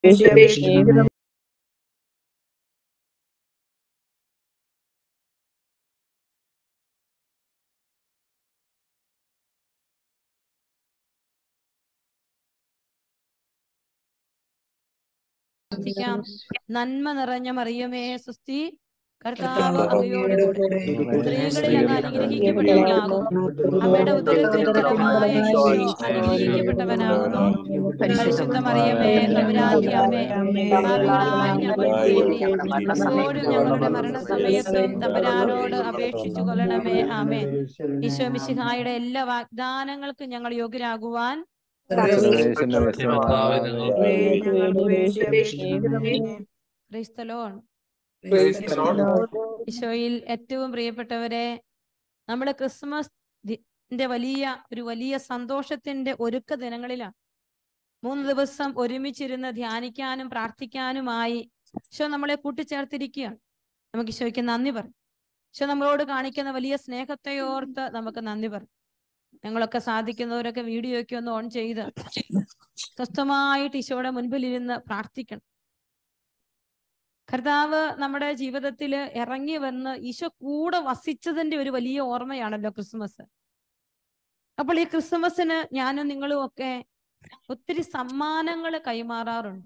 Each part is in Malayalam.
അപേക്ഷിക്കണമേ പ്രാർത്ഥിക്കാം നന്മ നിറഞ്ഞ മറിയമേ സുസ്തി കർത്താവ് കർത്താവ് അങ്ങയോട് അങ്ങയോട് കൂടെ കൂടെ സ്ത്രീകളിൽ അങ്ങ് അനുഗ്രഹിക്കപ്പെട്ടവളാകുന്നു അമ്മയുടെ ഉദരത്തിൻ ഫലമായ ഈശോ അനുഗ്രഹിക്കപ്പെട്ടവനാകുന്നു പരിശുദ്ധ മറിയമേ തമ്പുരാന്റെ അമ്മേ പാപികളായ ഞങ്ങൾക്ക് വേണ്ടി ഇപ്പോഴും ഞങ്ങളുടെ മരണസമയത്തും തമ്പുരാനോട് അപേക്ഷിച്ചു കൊള്ളണമേ ആമേ ഈശോ മിശിഹായുടെ എല്ലാ വാഗ്ദാനങ്ങൾക്കും ഞങ്ങൾ യോഗ്യരാകുവാൻ കർത്താവേ, ഞങ്ങൾക്ക് ക്രൈസ്തലോൺ ഈശോയിൽ ഏറ്റവും പ്രിയപ്പെട്ടവരെ നമ്മുടെ ക്രിസ്മസ് ദി- ന്റെ വലിയ ഒരു വലിയ സന്തോഷത്തിന്റെ ഒരുക്ക ദിനങ്ങളിലാണ് മൂന്ന് ദിവസം ഒരുമിച്ചിരുന്ന് ധ്യാനിക്കാനും പ്രാർത്ഥിക്കാനുമായി ഈശോ നമ്മളെ കൂട്ടിച്ചേർത്തിരിക്കുകയാണ് നമുക്ക് ഈശോയ്ക്ക് നന്ദി പറയും ഈശോ നമ്മളോട് കാണിക്കുന്ന വലിയ സ്നേഹത്തെ ഓർത്ത് നമുക്ക് നന്ദി പറയും ഞങ്ങളൊക്കെ സാധിക്കുന്നവരൊക്കെ വീഡിയോ ഒക്കെ ഒന്ന് ഓൺ ചെയ്ത് സ്വസ്ഥമായിട്ട് ഈശോയുടെ മുൻപിൽ ഇരുന്ന് പ്രാർത്ഥിക്കണം കർത്താവ് നമ്മുടെ ജീവിതത്തിൽ ഇറങ്ങി വന്ന് ഈശോ കൂടെ വസിച്ചതിന്റെ ഒരു വലിയ ഓർമ്മയാണല്ലോ ക്രിസ്മസ് അപ്പോൾ ഈ ക്രിസ്മസിന് ഞാനും നിങ്ങളും ഒക്കെ ഒത്തിരി സമ്മാനങ്ങൾ കൈമാറാറുണ്ട്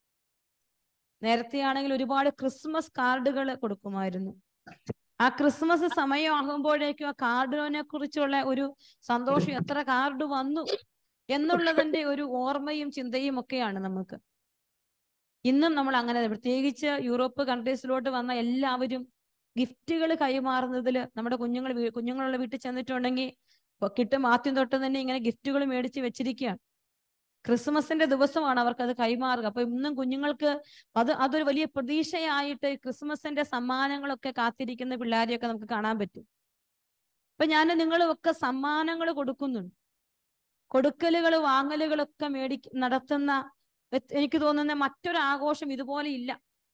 നേരത്തെ ആണെങ്കിൽ ഒരുപാട് ക്രിസ്മസ് കാർഡുകൾ കൊടുക്കുമായിരുന്നു ആ ക്രിസ്മസ് സമയമാകുമ്പോഴേക്കും ആ കാർഡിനെ കുറിച്ചുള്ള ഒരു സന്തോഷം എത്ര കാർഡ് വന്നു എന്നുള്ളതിന്റെ ഒരു ഓർമ്മയും ചിന്തയും ഒക്കെയാണ് നമുക്ക് ഇന്നും നമ്മൾ അങ്ങനെ പ്രത്യേകിച്ച് യൂറോപ്പ് കൺട്രീസിലോട്ട് വന്ന എല്ലാവരും ഗിഫ്റ്റുകൾ കൈമാറുന്നതിൽ നമ്മുടെ കുഞ്ഞുങ്ങൾ വീ- കുഞ്ഞുങ്ങളുള്ള വീട്ടിൽ ചെന്നിട്ടുണ്ടെങ്കിൽ ഇപ്പൊ കിട്ടും ആദ്യം തൊട്ട് തന്നെ ഇങ്ങനെ ഗിഫ്റ്റുകൾ മേടിച്ച് വെച്ചിരിക്കുകയാണ് ക്രിസ്മസിന്റെ ദിവസമാണ് അവർക്ക് അത് കൈമാറുക അപ്പൊ ഇന്നും കുഞ്ഞുങ്ങൾക്ക് അത് അതൊരു വലിയ പ്രതീക്ഷയായിട്ട് ഈ ക്രിസ്മസിന്റെ സമ്മാനങ്ങളൊക്കെ കാത്തിരിക്കുന്ന പിള്ളേരെയൊക്കെ നമുക്ക് കാണാൻ പറ്റും അപ്പൊ ഞാൻ നിങ്ങളും ഒക്കെ സമ്മാനങ്ങൾ കൊടുക്കുന്നുണ്ട് കൊടുക്കലുകൾ വാങ്ങലുകളൊക്കെ മേടി നടത്തുന്ന വ്യത്യ- എനിക്ക് തോന്നുന്ന മറ്റൊരു ആഘോഷം ഇതുപോലെ ഇല്ല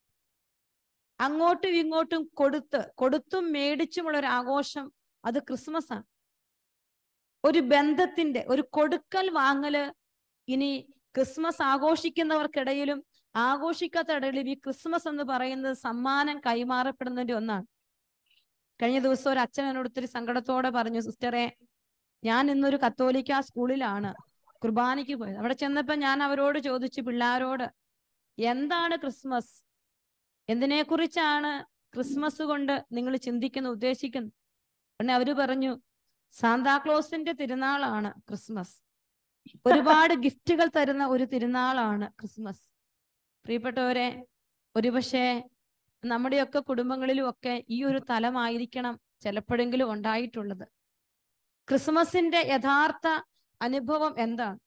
അങ്ങോട്ടും ഇങ്ങോട്ടും കൊടുത്ത് കൊടുത്തും മേടിച്ചുമുള്ള ഒരു ആഘോഷം അത് ക്രിസ്മസ് ആണ് ഒരു ബന്ധത്തിന്റെ ഒരു കൊടുക്കൽ വാങ്ങല് ഇനി ക്രിസ്മസ് ആഘോഷിക്കുന്നവർക്കിടയിലും ആഘോഷിക്കാത്ത ഇടയിലും ഈ ക്രിസ്മസ് എന്ന് പറയുന്നത് സമ്മാനം കൈമാറപ്പെടുന്നതിന്റെ ഒന്നാണ് കഴിഞ്ഞ ദിവസം ഒരു അച്ഛൻ എന്നോട് ഒത്തിരി സങ്കടത്തോടെ പറഞ്ഞു സിസ്റ്ററെ ഞാൻ ഇന്നൊരു കത്തോലിക്ക സ്കൂളിലാണ് കുർബാനയ്ക്ക് പോയത് അവിടെ ചെന്നപ്പോ ഞാൻ അവരോട് ചോദിച്ചു പിള്ളാരോട് എന്താണ് ക്രിസ്മസ് എന്തിനെ കുറിച്ചാണ് ക്രിസ്മസ് കൊണ്ട് നിങ്ങൾ ചിന്തിക്കുന്ന ഉദ്ദേശിക്കുന്നത് ഉടനെ അവര് പറഞ്ഞു സാന്താക്ലോസിന്റെ തിരുനാളാണ് ക്രിസ്മസ് ഒരുപാട് ഗിഫ്റ്റുകൾ തരുന്ന ഒരു തിരുനാളാണ് ക്രിസ്മസ് പ്രിയപ്പെട്ടവരെ ഒരുപക്ഷെ നമ്മുടെയൊക്കെ കുടുംബങ്ങളിലും ഒക്കെ ഈ ഒരു തലമായിരിക്കണം ചിലപ്പോഴെങ്കിലും ഉണ്ടായിട്ടുള്ളത് ക്രിസ്മസിന്റെ യഥാർത്ഥ അനുഭവം എന്താണ്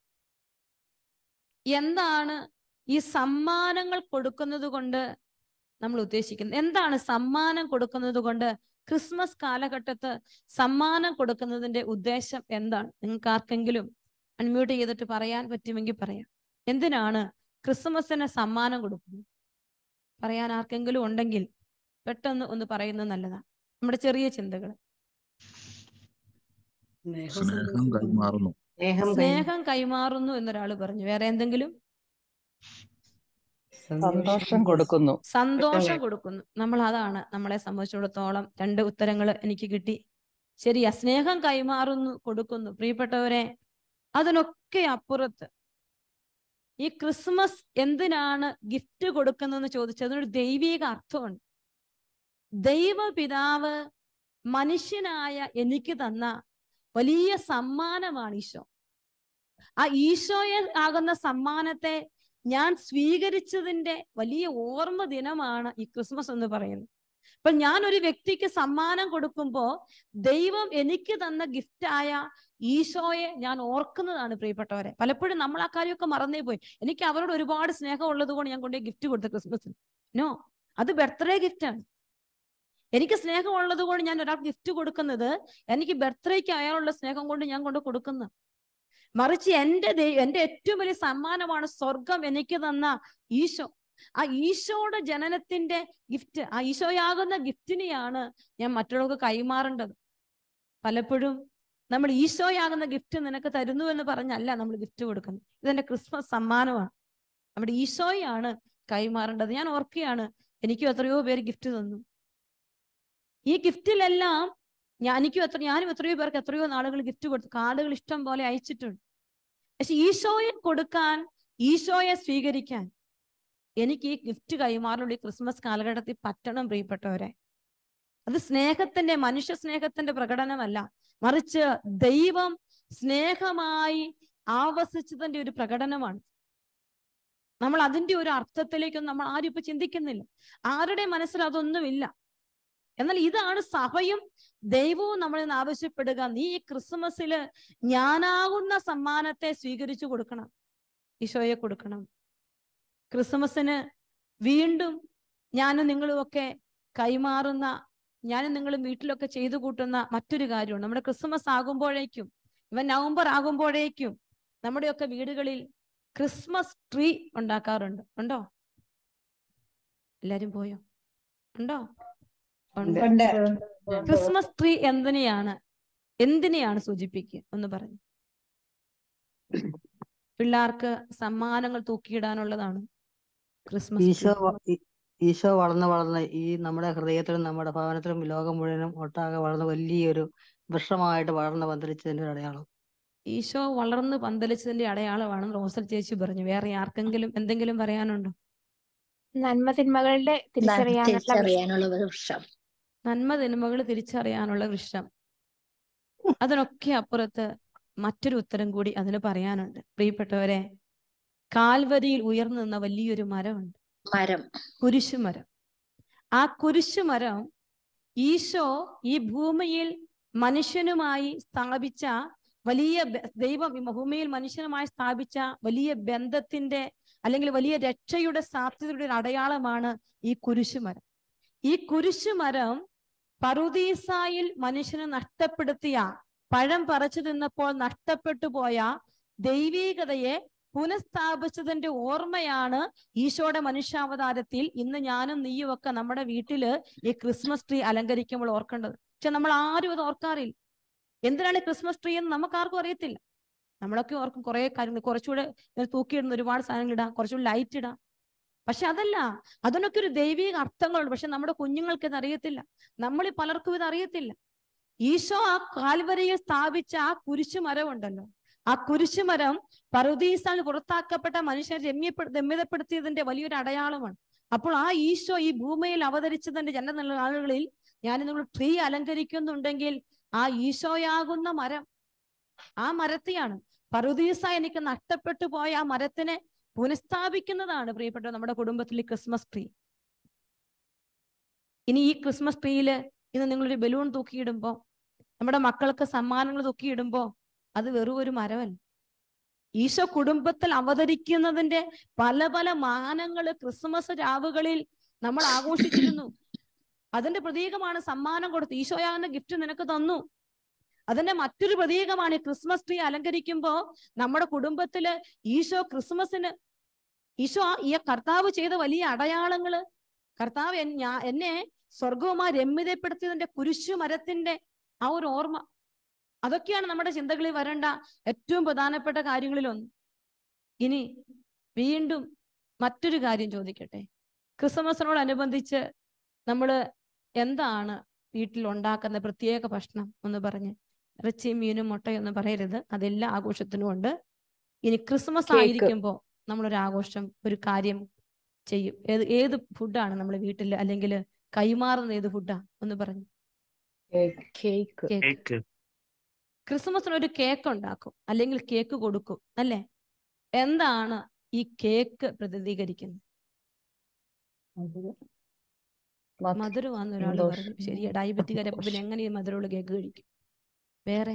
എന്താണ് ഈ സമ്മാനങ്ങൾ കൊടുക്കുന്നത് കൊണ്ട് നമ്മൾ ഉദ്ദേശിക്കുന്നത് എന്താണ് സമ്മാനം കൊടുക്കുന്നത് കൊണ്ട് ക്രിസ്മസ് കാലഘട്ടത്ത് സമ്മാനം കൊടുക്കുന്നതിന്റെ ഉദ്ദേശം എന്താണ് നിങ്ങൾക്ക് ആർക്കെങ്കിലും അൺമ്യൂട്ട് ചെയ്തിട്ട് പറയാൻ പറ്റുമെങ്കിൽ പറയാം എന്തിനാണ് ക്രിസ്മസിന് സമ്മാനം കൊടുക്കുന്നത് പറയാൻ ആർക്കെങ്കിലും ഉണ്ടെങ്കിൽ പെട്ടെന്ന് ഒന്ന് പറയുന്നത് നല്ലതാണ് നമ്മുടെ ചെറിയ ചിന്തകൾ സ്നേഹം കൈമാറുന്നു സ്നേഹം കൈമാറുന്നു എന്നൊരാൾ പറഞ്ഞു വേറെ എന്തെങ്കിലും സന്തോഷം കൊടുക്കുന്നു സന്തോഷം കൊടുക്കുന്നു നമ്മൾ അതാണ് നമ്മളെ സംബന്ധിച്ചിടത്തോളം രണ്ട് ഉത്തരങ്ങൾ എനിക്ക് കിട്ടി ശരിയാ സ്നേഹം കൈമാറുന്നു കൊടുക്കുന്നു പ്രിയപ്പെട്ടവരെ അതിനൊക്കെ അപ്പുറത്ത് ഈ ക്രിസ്മസ് എന്തിനാണ് ഗിഫ്റ്റ് കൊടുക്കുന്നതെന്ന് ചോദിച്ചത് അതിനൊരു ദൈവിക അർത്ഥമുണ്ട് ദൈവപിതാവ് മനുഷ്യനായ എനിക്ക് തന്ന വലിയ സമ്മാനമാണ് ഈശോ ആ ഈശോയെ ആകുന്ന സമ്മാനത്തെ ഞാൻ സ്വീകരിച്ചതിന്റെ വലിയ ഓർമ്മ ദിനമാണ് ഈ ക്രിസ്മസ് എന്ന് പറയുന്നത് അപ്പൊ ഞാൻ ഒരു വ്യക്തിക്ക് സമ്മാനം കൊടുക്കുമ്പോ ദൈവം എനിക്ക് തന്ന ഗിഫ്റ്റായ ഈശോയെ ഞാൻ ഓർക്കുന്നതാണ് പ്രിയപ്പെട്ടവരെ പലപ്പോഴും നമ്മൾ ആ കാര്യമൊക്കെ മറന്നേ പോയി എനിക്ക് അവരോട് ഒരുപാട് സ്നേഹം ഉള്ളത് കൊണ്ട് ഞാൻ കൊണ്ടുപോയി ഗിഫ്റ്റ് കൊടുത്ത ക്രിസ്മസിന് നോ അത് ബർത്ത്ഡേ ഗിഫ്റ്റാണ് എനിക്ക് സ്നേഹം ഉള്ളത് കൊണ്ട് ഞാൻ ഒരാൾക്ക് ഗിഫ്റ്റ് കൊടുക്കുന്നത് എനിക്ക് ബർത്ത്ഡേക്ക് അയാളുള്ള സ്നേഹം കൊണ്ട് ഞാൻ കൊണ്ട് കൊടുക്കുന്ന മറിച്ച് എന്റെ ദൈ എന്റെ ഏറ്റവും വലിയ സമ്മാനമാണ് സ്വർഗം എനിക്ക് തന്ന ഈശോ ആ ഈശോയുടെ ജനനത്തിന്റെ ഗിഫ്റ്റ് ആ ഈശോയാകുന്ന ഗിഫ്റ്റിനെയാണ് ഞാൻ മറ്റുള്ളവർക്ക് കൈമാറേണ്ടത് പലപ്പോഴും നമ്മൾ ഈശോയാകുന്ന ഗിഫ്റ്റ് നിനക്ക് തരുന്നു എന്ന് പറഞ്ഞല്ല നമ്മൾ ഗിഫ്റ്റ് കൊടുക്കുന്നത് ഇതെന്റെ ക്രിസ്മസ് സമ്മാനമാണ് നമ്മുടെ ഈശോയാണ് കൈമാറേണ്ടത് ഞാൻ ഓർക്കുകയാണ് എനിക്കും എത്രയോ പേര് ഗിഫ്റ്റ് തന്നു ഈ ഗിഫ്റ്റിലെല്ലാം ഞാൻ എനിക്കും എത്ര ഞാനും എത്രയോ പേർക്ക് എത്രയോ നാളുകൾ ഗിഫ്റ്റ് കൊടുത്തു കാർഡുകൾ ഇഷ്ടം പോലെ അയച്ചിട്ടുണ്ട് പക്ഷെ ഈശോയെ കൊടുക്കാൻ ഈശോയെ സ്വീകരിക്കാൻ എനിക്ക് ഈ ഗിഫ്റ്റ് കൈമാറുള്ള ഈ ക്രിസ്മസ് കാലഘട്ടത്തിൽ പറ്റണം പ്രിയപ്പെട്ടവരെ അത് സ്നേഹത്തിന്റെ മനുഷ്യ സ്നേഹത്തിന്റെ പ്രകടനമല്ല മറിച്ച് ദൈവം സ്നേഹമായി ആവസിച്ചതിന്റെ ഒരു പ്രകടനമാണ് നമ്മൾ അതിന്റെ ഒരു അർത്ഥത്തിലേക്കൊന്നും നമ്മൾ ആരും ഇപ്പൊ ചിന്തിക്കുന്നില്ല ആരുടെ മനസ്സിൽ അതൊന്നുമില്ല എന്നാൽ ഇതാണ് സഭയും ദൈവവും നമ്മളിൽ നിന്ന് ആവശ്യപ്പെടുക നീ ഈ ക്രിസ്മസില് ഞാനാകുന്ന സമ്മാനത്തെ സ്വീകരിച്ചു കൊടുക്കണം ഈശോയെ കൊടുക്കണം ക്രിസ്മസിന് വീണ്ടും ഞാനും നിങ്ങളും ഒക്കെ കൈമാറുന്ന ഞാനും നിങ്ങളും വീട്ടിലൊക്കെ ചെയ്തു കൂട്ടുന്ന മറ്റൊരു കാര്യമാണ് നമ്മുടെ ക്രിസ്മസ് ആകുമ്പോഴേക്കും ഇവൻ നവംബർ ആകുമ്പോഴേക്കും നമ്മുടെയൊക്കെ വീടുകളിൽ ക്രിസ്മസ് ട്രീ ഉണ്ടാക്കാറുണ്ട് ഉണ്ടോ എല്ലാരും പോയോ ഉണ്ടോ ഉണ്ട് ഉണ്ട് ക്രിസ്മസ് ട്രീ എന്തിനെയാണ് എന്തിനെയാണ് സൂചിപ്പിക്കുക ഒന്ന് പറഞ്ഞു പിള്ളേർക്ക് സമ്മാനങ്ങൾ തൂക്കിയിടാനുള്ളതാണ് ക്രിസ്മസ് ഈശോ ട്രീ വ- ഈ- ഈശോ വളർന്ന് വളർന്ന് ഈ നമ്മുടെ ഹൃദയത്തിലും നമ്മുടെ ഭവനത്തിലും ലോകം മുഴുവനും ഒട്ടാകെ വളർന്ന് വലിയൊരു വൃക്ഷമായിട്ട് വളർന്ന് പന്തലിച്ചതിന്റെ ഒരു അടയാളം ഈശോ വളർന്ന് പന്തലിച്ചതിന്റെ അടയാളമാണെന്ന് റോസൽ ചേച്ചി പറഞ്ഞു വേറെ ആർക്കെങ്കിലും എന്തെങ്കിലും പറയാനുണ്ടോ നന്മ തിന്മകളുടെ തിരിച്ചറിയാനുള്ള വിഷയം. തിരിച്ചറിയാനുള്ള വൃക്ഷം നന്മ തിന്മകൾ തിരിച്ചറിയാനുള്ള വൃക്ഷം അതിനൊക്കെ അപ്പുറത്ത് മറ്റൊരു ഉത്തരം കൂടി അതിന് പറയാനുണ്ട് പ്രിയപ്പെട്ടവരെ കാൽവരിയിൽ ഉയർന്നു നിന്ന വലിയൊരു മരമുണ്ട് മരം കുരിശുമരം ആ കുരിശുമരം ഈശോ ഈ ഭൂമിയിൽ മനുഷ്യനുമായി സ്ഥാപിച്ച വലിയ ബ- ദൈവം ഈ ഭൂമിയിൽ മനുഷ്യനുമായി സ്ഥാപിച്ച വലിയ ബന്ധത്തിന്റെ അല്ലെങ്കിൽ വലിയ രക്ഷയുടെ സാധ്യതയുടെ ഒരു അടയാളമാണ് ഈ കുരിശുമരം ഈ കുരിശുമരം പറുദീസായിൽ മനുഷ്യന് നഷ്ടപ്പെടുത്തിയ പഴം പറിച്ചു തിന്നപ്പോൾ നഷ്ടപ്പെട്ടു പോയ ദൈവീകതയെ പുനഃസ്ഥാപിച്ചതിന്റെ ഓർമ്മയാണ് ഈശോയുടെ മനുഷ്യാവതാരത്തിൽ ഇന്ന് ഞാനും നീയും ഒക്കെ നമ്മുടെ വീട്ടില് ഈ ക്രിസ്മസ് ട്രീ അലങ്കരിക്കുമ്പോൾ ഓർക്കേണ്ടത് പക്ഷെ നമ്മൾ ആരും അത് ഓർക്കാറില്ല എന്തിനാണ് ഈ ക്രിസ്മസ് ട്രീ എന്ന് നമുക്ക് ആർക്കും അറിയത്തില്ല നമ്മളൊക്കെ ഓർക്കും കുറെ കാര്യങ്ങൾ കുറച്ചുകൂടെ ഇങ്ങനെ തൂക്കിയിടുന്ന ഒരുപാട് സാധനങ്ങൾ ഇടാം കുറച്ചുകൂടി ലൈറ്റ് ഇടാം പക്ഷെ അതല്ല അതിനൊക്കെ ഒരു ദൈവിക അർത്ഥങ്ങളുണ്ട് പക്ഷെ നമ്മുടെ കുഞ്ഞുങ്ങൾക്ക് ഇത് അറിയത്തില്ല നമ്മളിൽ പലർക്കും ഇത് അറിയത്തില്ല ഈശോ ആ കാൽവരയിൽ സ്ഥാപിച്ച ആ കുരിശുമരം ഉണ്ടല്ലോ ആ കുരിശുമരം പറുദീസാൽ പുറത്താക്കപ്പെട്ട മനുഷ്യരെ രമ്യപ്പെ രമ്യതപ്പെടുത്തിയതിന്റെ വലിയൊരു അടയാളമാണ് അപ്പോൾ ആ ഈശോ ഈ ഭൂമിയിൽ അവതരിച്ചതിന്റെ ജനന നാളുകളിൽ ഞാൻ നിങ്ങൾ ട്രീ അലങ്കരിക്കുന്നുണ്ടെങ്കിൽ ആ ഈശോയാകുന്ന മരം ആ മരത്തെയാണ് പറുദീസ എനിക്ക് നഷ്ടപ്പെട്ടു പോയ ആ മരത്തിനെ പുനഃസ്ഥാപിക്കുന്നതാണ് പ്രിയപ്പെട്ട നമ്മുടെ കുടുംബത്തിലെ ക്രിസ്മസ് ട്രീ ഇനി ഈ ക്രിസ്മസ് ട്രീയില് ഇന്ന് നിങ്ങളൊരു ബലൂൺ തൂക്കിയിടുമ്പോ നമ്മുടെ മക്കൾക്ക് സമ്മാനങ്ങൾ തൂക്കിയിടുമ്പോ അത് വെറും ഒരു മരമല്ല ഈശോ കുടുംബത്തിൽ അവതരിക്കുന്നതിന്റെ പല പല മാനങ്ങള് ക്രിസ്മസ് രാവുകളിൽ നമ്മൾ ആഘോഷിച്ചിരുന്നു അതിന്റെ പ്രതീകമാണ് സമ്മാനം കൊടുത്ത് ഈശോയാകുന്ന ഗിഫ്റ്റ് നിനക്ക് തന്നു അതിന്റെ മറ്റൊരു പ്രതീകമാണ് ഈ ക്രിസ്മസ് ട്രീ അലങ്കരിക്കുമ്പോ നമ്മുടെ കുടുംബത്തില് ഈശോ ക്രിസ്മസിന് ഈശോ ആ- ഈ കർത്താവ് ചെയ്ത വലിയ അടയാളങ്ങള് കർത്താവ് എൻ- ഞാ- എന്നെ സ്വർഗവുമായി രമ്യതപ്പെടുത്തിയതിന്റെ കുരിശു മരത്തിന്റെ ആ ഒരു ഓർമ്മ അതൊക്കെയാണ് നമ്മുടെ ചിന്തകളിൽ വരേണ്ട ഏറ്റവും പ്രധാനപ്പെട്ട കാര്യങ്ങളിലൊന്ന് ഇനി വീണ്ടും മറ്റൊരു കാര്യം ചോദിക്കട്ടെ ക്രിസ്മസിനോടനുബന്ധിച്ച് നമ്മൾ എന്താണ് വീട്ടിൽ ഉണ്ടാക്കുന്ന പ്രത്യേക ഭക്ഷണം എന്ന് പറഞ്ഞ് ഇറച്ചിയും മീനും മുട്ടയൊന്നും പറയരുത് അതെല്ലാ ആഘോഷത്തിനും ഉണ്ട് ഇനി ക്രിസ്മസ് കേക്ക്. ആയിരിക്കുമ്പോൾ നമ്മളൊരു ആഘോഷം ഒരു കാര്യം ചെയ്യും ഏത് ഏത് ഫുഡാണ് നമ്മൾ വീട്ടിൽ അല്ലെങ്കിൽ കൈമാറുന്ന ഏത് ഫുഡാ ഒന്ന് പറഞ്ഞു കേക്ക് കേക്ക് ക്രിസ്മസിന് ഒരു കേക്ക് ഉണ്ടാക്കും അല്ലെങ്കിൽ കേക്ക് കൊടുക്കും അല്ലേ എന്താണ് ഈ കേക്ക് പ്രതിനിധീകരിക്കുന്നത് മധുരമാന്ന് ഒരാൾ സന്തോഷം. പറഞ്ഞു ശരിയാ ഡയബറ്റിക്കാരെ അപ്പൊ പിന്നെ എങ്ങനെ ഈ മധുരമുള്ള കേക്ക് കഴിക്കും വേറെ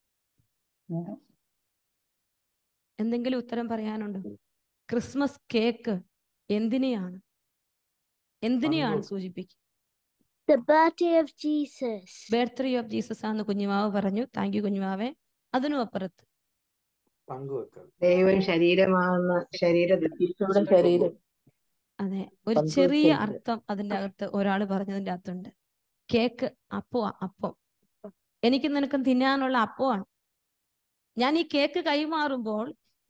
എന്തെങ്കിലും ഉത്തരം പറയാനുണ്ടോ ക്രിസ്മസ് കേക്ക് എന്തിനെയാണ് എന്തിനെയാണ് സൂചിപ്പിക്കുക The birthday of Jesus. Birthday of Jesus ആണെന്ന് കുഞ്ഞുമാവ് പറഞ്ഞു താങ്ക് യു കുഞ്ഞുമാവെ അതിനും അപ്പുറത്ത് പങ്കുവെക്കൽ ദൈവം ശരീരമാകുന്ന ശരീരത്തിൽ ശരീരം അതെ ഒരു പങ്കുവെക്കൽ. ചെറിയ അർത്ഥം അതിന്റെ അകത്ത് ഒരാൾ പറഞ്ഞതിന്റെ അകത്തുണ്ട് കേക്ക് അപ്പോ അപ്പം എനിക്ക് നിനക്കും തിന്നാനുള്ള അപ്പമാണ് ഞാൻ ഈ കേക്ക് കൈമാറുമ്പോൾ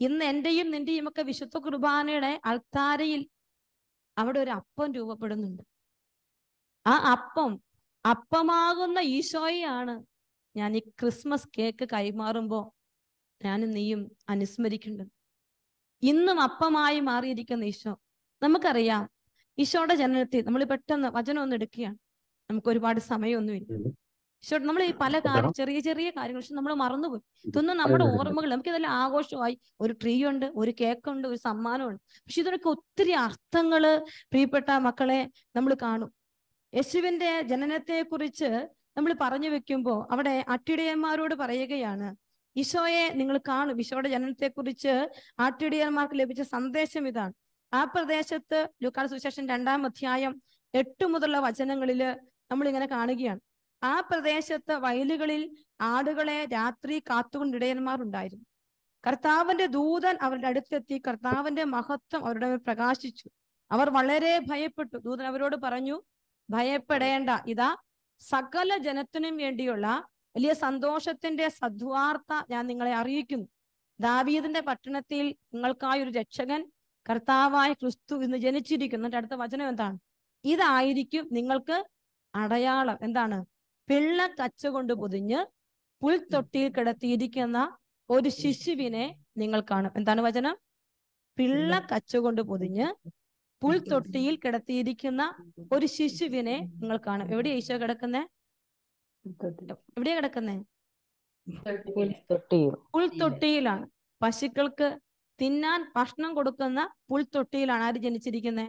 ഇന്ന് എന്റെയും നിന്റെയും ഒക്കെ വിശുദ്ധ കുർബാനയുടെ അൾത്താരയിൽ അവിടെ ഒരു അപ്പം രൂപപ്പെടുന്നുണ്ട് ആ അപ്പം അപ്പമാകുന്ന ഈശോയെയാണ് ഞാൻ ഈ ക്രിസ്മസ് കേക്ക് കൈമാറുമ്പോ ഞാനും നീയും അനുസ്മരിക്കേണ്ടത് ഇന്നും അപ്പമായി മാറിയിരിക്കുന്ന ഈശോ നമുക്കറിയാം ഈശോയുടെ ജനനത്തിൽ നമ്മൾ പെട്ടെന്ന് വചനം ഒന്ന് എടുക്കുകയാണ് നമുക്ക് ഒരുപാട് സമയമൊന്നുമില്ല ഈശോ നമ്മൾ ഈ പല കാര്യം ചെറിയ ചെറിയ കാര്യങ്ങൾ പക്ഷെ നമ്മൾ മറന്നുപോയി ഇതൊന്നും നമ്മുടെ ഓർമ്മകൾ നമുക്ക് ഇതെല്ലാം ആഘോഷമായി ഒരു ട്രീ ഉണ്ട് ഒരു കേക്ക് ഉണ്ട് ഒരു സമ്മാനമുണ്ട് പക്ഷെ ഇതിനൊക്കെ ഒത്തിരി അർത്ഥങ്ങള് പ്രിയപ്പെട്ട മക്കളെ നമ്മൾ കാണും യേശുവിന്റെ ജനനത്തെ കുറിച്ച് നമ്മൾ പറഞ്ഞു വെക്കുമ്പോൾ അവിടെ അട്ടിടയന്മാരോട് പറയുകയാണ് ഈശോയെ നിങ്ങൾ കാണും ഈശോയുടെ ജനനത്തെ കുറിച്ച് ആട്ടിടയന്മാർക്ക് ലഭിച്ച സന്ദേശം ഇതാണ് ആ പ്രദേശത്ത് ലൂക്കാട് സുവിശേഷം രണ്ടാം അധ്യായം എട്ട് മുതലുള്ള വചനങ്ങളില് നമ്മൾ ഇങ്ങനെ കാണുകയാണ് ആ പ്രദേശത്ത് വയലുകളിൽ ആടുകളെ രാത്രി കാത്തുകൊണ്ട് ഇടയന്മാർ ഉണ്ടായിരുന്നു കർത്താവിന്റെ ദൂതൻ അവരുടെ അടുത്തെത്തി കർത്താവിന്റെ മഹത്വം അവരുടെ മേൽ പ്രകാശിച്ചു അവർ വളരെ ഭയപ്പെട്ടു ദൂതൻ അവരോട് പറഞ്ഞു ഭയപ്പെടേണ്ട ഇതാ സകല ജനത്തിനും വേണ്ടിയുള്ള വലിയ സന്തോഷത്തിന്റെ സദ്വാർത്ത ഞാൻ നിങ്ങളെ അറിയിക്കുന്നു ദാവീദിന്റെ പട്ടണത്തിൽ നിങ്ങൾക്കായി ഒരു രക്ഷകൻ കർത്താവായ ക്രിസ്തു ഇന്ന് ജനിച്ചിരിക്കുന്നു എന്നിട്ട് അടുത്ത വചനം എന്താണ് ഇതായിരിക്കും നിങ്ങൾക്ക് അടയാളം എന്താണ് പിള്ള കച്ച കൊണ്ട് പൊതിഞ്ഞ് പുൽത്തൊട്ടിയിൽ കിടത്തിയിരിക്കുന്ന ഒരു ശിശുവിനെ നിങ്ങൾ കാണും എന്താണ് വചനം പിള്ള കച്ച കൊണ്ട് പൊതിഞ്ഞ് പുൽത്തൊട്ടിയിൽ കിടത്തിയിരിക്കുന്ന ഒരു ശിശുവിനെ നിങ്ങൾ കാണും എവിടെയാ ഈശോ കിടക്കുന്നേ എവിടെയാ കിടക്കുന്നേ പുൽത്തൊട്ടിയിലാണ് പശുക്കൾക്ക് തിന്നാൻ ഭക്ഷണം കൊടുക്കുന്ന പുൽത്തൊട്ടിയിലാണ് ആര് ജനിച്ചിരിക്കുന്നത്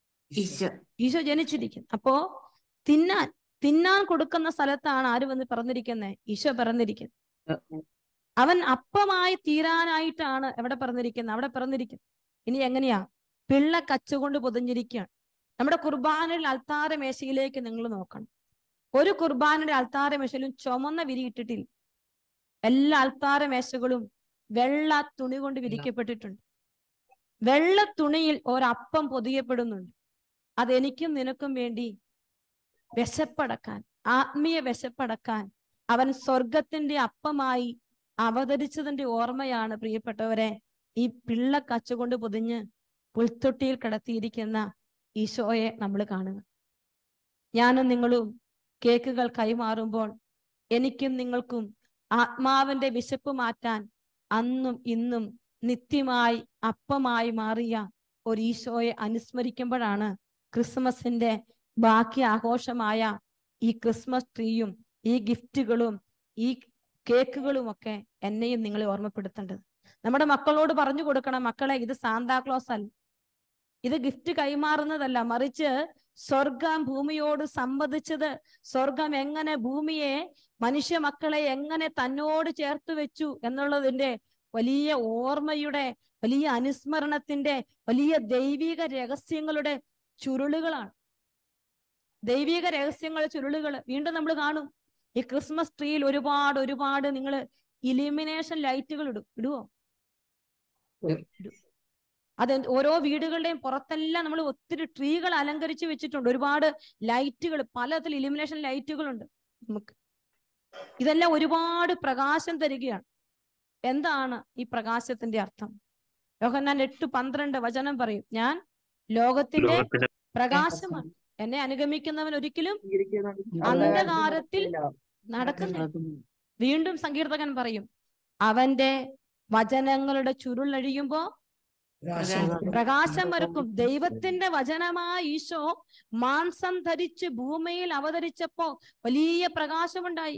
ഈശോ ജനിച്ചിരിക്കുന്നത് അപ്പോ തിന്നാൻ തിന്നാൻ കൊടുക്കുന്ന സ്ഥലത്താണ് ആര് വന്ന് പിറന്നിരിക്കുന്നത് ഈശോ പിറന്നിരിക്കുന്നത് അവൻ അപ്പമായി തീരാനായിട്ടാണ് എവിടെ പിറന്നിരിക്കുന്നത് അവിടെ പിറന്നിരിക്കുന്നത് ഇനി എങ്ങനെയാ പിള്ള കച്ചുകൊണ്ട് പൊതിഞ്ഞിരിക്കുകയാണ് നമ്മുടെ കുർബാനയുടെ അൽത്താര മേശയിലേക്ക് നിങ്ങൾ നോക്കണം ഒരു കുർബാനയുടെ അൽത്താര മേശയിലും ചുമന്ന വിരി ഇട്ടിട്ടില്ല എല്ലാ അൽത്താര മേശകളും വെള്ള തുണി കൊണ്ട് വിരിക്കപ്പെട്ടിട്ടുണ്ട് വെള്ള തുണിയിൽ ഒരപ്പം പൊതിയപ്പെടുന്നുണ്ട് അതെനിക്കും നിനക്കും വേണ്ടി വിശപ്പടക്കാൻ ആത്മീയ വിശപ്പടക്കാൻ അവൻ സ്വർഗത്തിന്റെ അപ്പമായി അവതരിച്ചതിന്റെ ഓർമ്മയാണ് പ്രിയപ്പെട്ടവരെ ഈ പിള്ള കച്ചുകൊണ്ട് പൊതിഞ്ഞ് പുൽത്തൊട്ടിയിൽ കിടത്തിയിരിക്കുന്ന ഈശോയെ നമ്മൾ കാണുക ഞാനും നിങ്ങളും കേക്കുകൾ കൈമാറുമ്പോൾ എനിക്കും നിങ്ങൾക്കും ആത്മാവിന്റെ വിശപ്പ് മാറ്റാൻ അന്നും ഇന്നും നിത്യമായി അപ്പമായി മാറിയ ഒരു ഈശോയെ അനുസ്മരിക്കുമ്പോഴാണ് ക്രിസ്മസിന്റെ ബാക്കി ആഘോഷമായ ഈ ക്രിസ്മസ് ട്രീയും ഈ ഗിഫ്റ്റുകളും ഈ കേക്കുകളും ഒക്കെ എന്നെയും നിങ്ങളെ ഓർമ്മപ്പെടുത്തേണ്ടത് നമ്മുടെ മക്കളോട് പറഞ്ഞു കൊടുക്കണം മക്കളെ ഇത് സാന്താക്ലോസ് അല്ല ഇത് ഗിഫ്റ്റ് കൈമാറുന്നതല്ല മറിച്ച് സ്വർഗം ഭൂമിയോട് സംവദിച്ചത് സ്വർഗം എങ്ങനെ ഭൂമിയെ മനുഷ്യ മക്കളെ എങ്ങനെ തന്നോട് ചേർത്ത് വെച്ചു എന്നുള്ളതിന്റെ വലിയ ഓർമ്മയുടെ വലിയ അനുസ്മരണത്തിന്റെ വലിയ ദൈവിക രഹസ്യങ്ങളുടെ ചുരുളുകളാണ് ദൈവിക രഹസ്യങ്ങൾ ചുരുളുകൾ വീണ്ടും നമ്മൾ കാണും ഈ ക്രിസ്മസ് ട്രീയിൽ ഒരുപാട് ഒരുപാട് നിങ്ങൾ ഇലിമിനേഷൻ ലൈറ്റുകൾ ഇടും ഇടുവോ ഇടും. അത് ഓരോ വീടുകളുടെയും പുറത്തെല്ലാം നമ്മൾ ഒത്തിരി ട്രീകൾ അലങ്കരിച്ച് വെച്ചിട്ടുണ്ട് ഒരുപാട് ലൈറ്റുകൾ പലതരത്തിൽ ഇലിമിനേഷൻ ലൈറ്റുകളുണ്ട് നമുക്ക് ഇതെല്ലാം ഒരുപാട് പ്രകാശം തരികയാണ് എന്താണ് ഈ പ്രകാശത്തിന്റെ അർത്ഥം യോഹന്നാൻ എട്ട് പന്ത്രണ്ട് വചനം പറയും ഞാൻ ലോകത്തിന്റെ പ്രകാശമാണ് എന്നെ അനുഗമിക്കുന്നവൻ ഒരിക്കലും അന്ധകാരത്തിൽ നടക്കുന്നില്ല വീണ്ടും സങ്കീർത്തകൻ പറയും അവന്റെ വചനങ്ങളുടെ ചുരുളഴിയുമ്പോ പ്രകാശം വരക്കും ദൈവത്തിന്റെ വചനമായ ഈശോ മാംസം ധരിച്ച് ഭൂമിയിൽ അവതരിച്ചപ്പോ വലിയ പ്രകാശമുണ്ടായി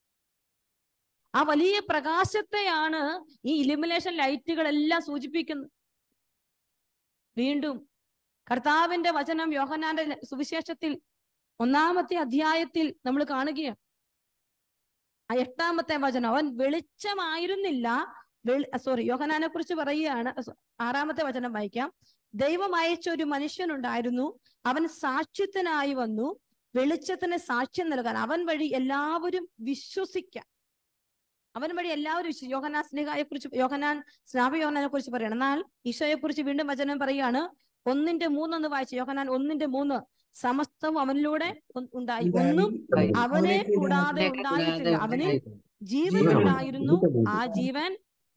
ആ വലിയ പ്രകാശത്തെയാണ് ഈ ഇലുമിനേഷൻ ലൈറ്റുകളെല്ലാം സൂചിപ്പിക്കുന്നത് വീണ്ടും കർത്താവിന്റെ വചനം യോഹനാന്റെ സുവിശേഷത്തിൽ ഒന്നാമത്തെ അധ്യായത്തിൽ നമ്മൾ കാണുകയാണ് ആ എട്ടാമത്തെ വചനം അവൻ വെളിച്ചമായിരുന്നില്ല സോറി യോഹനാനെ കുറിച്ച് പറയുകയാണ് സോ- ആറാമത്തെ വചനം വായിക്കാം ദൈവം അയച്ച ഒരു മനുഷ്യനുണ്ടായിരുന്നു അവൻ സാക്ഷ്യത്തിനായി വന്നു വെളിച്ചത്തിന് സാക്ഷ്യം നൽകാൻ അവൻ വഴി എല്ലാവരും വിശ്വസിക്കാൻ അവൻ വഴി എല്ലാവരും വിശ്വ യോഹനാൻ സ്നേഹയെ കുറിച്ച് യോഹനാൻ സ്നാപ യോഹനാനെ കുറിച്ച് പറയണം എന്നാൽ ഈശോയെ കുറിച്ച് വീണ്ടും വചനം പറയുകയാണ് ഒന്നിന്റെ മൂന്നൊന്ന് വായിച്ചു യോഹനാൻ ഒന്നിന്റെ മൂന്ന് സമസ്തവും അവനിലൂടെ ഉ- ഉണ്ടായി ഒന്നും അവനെ കൂടാതെ ഉണ്ടായിട്ടില്ല അവന് ജീവൻ ഉണ്ടായിരുന്നു ആ ജീവൻ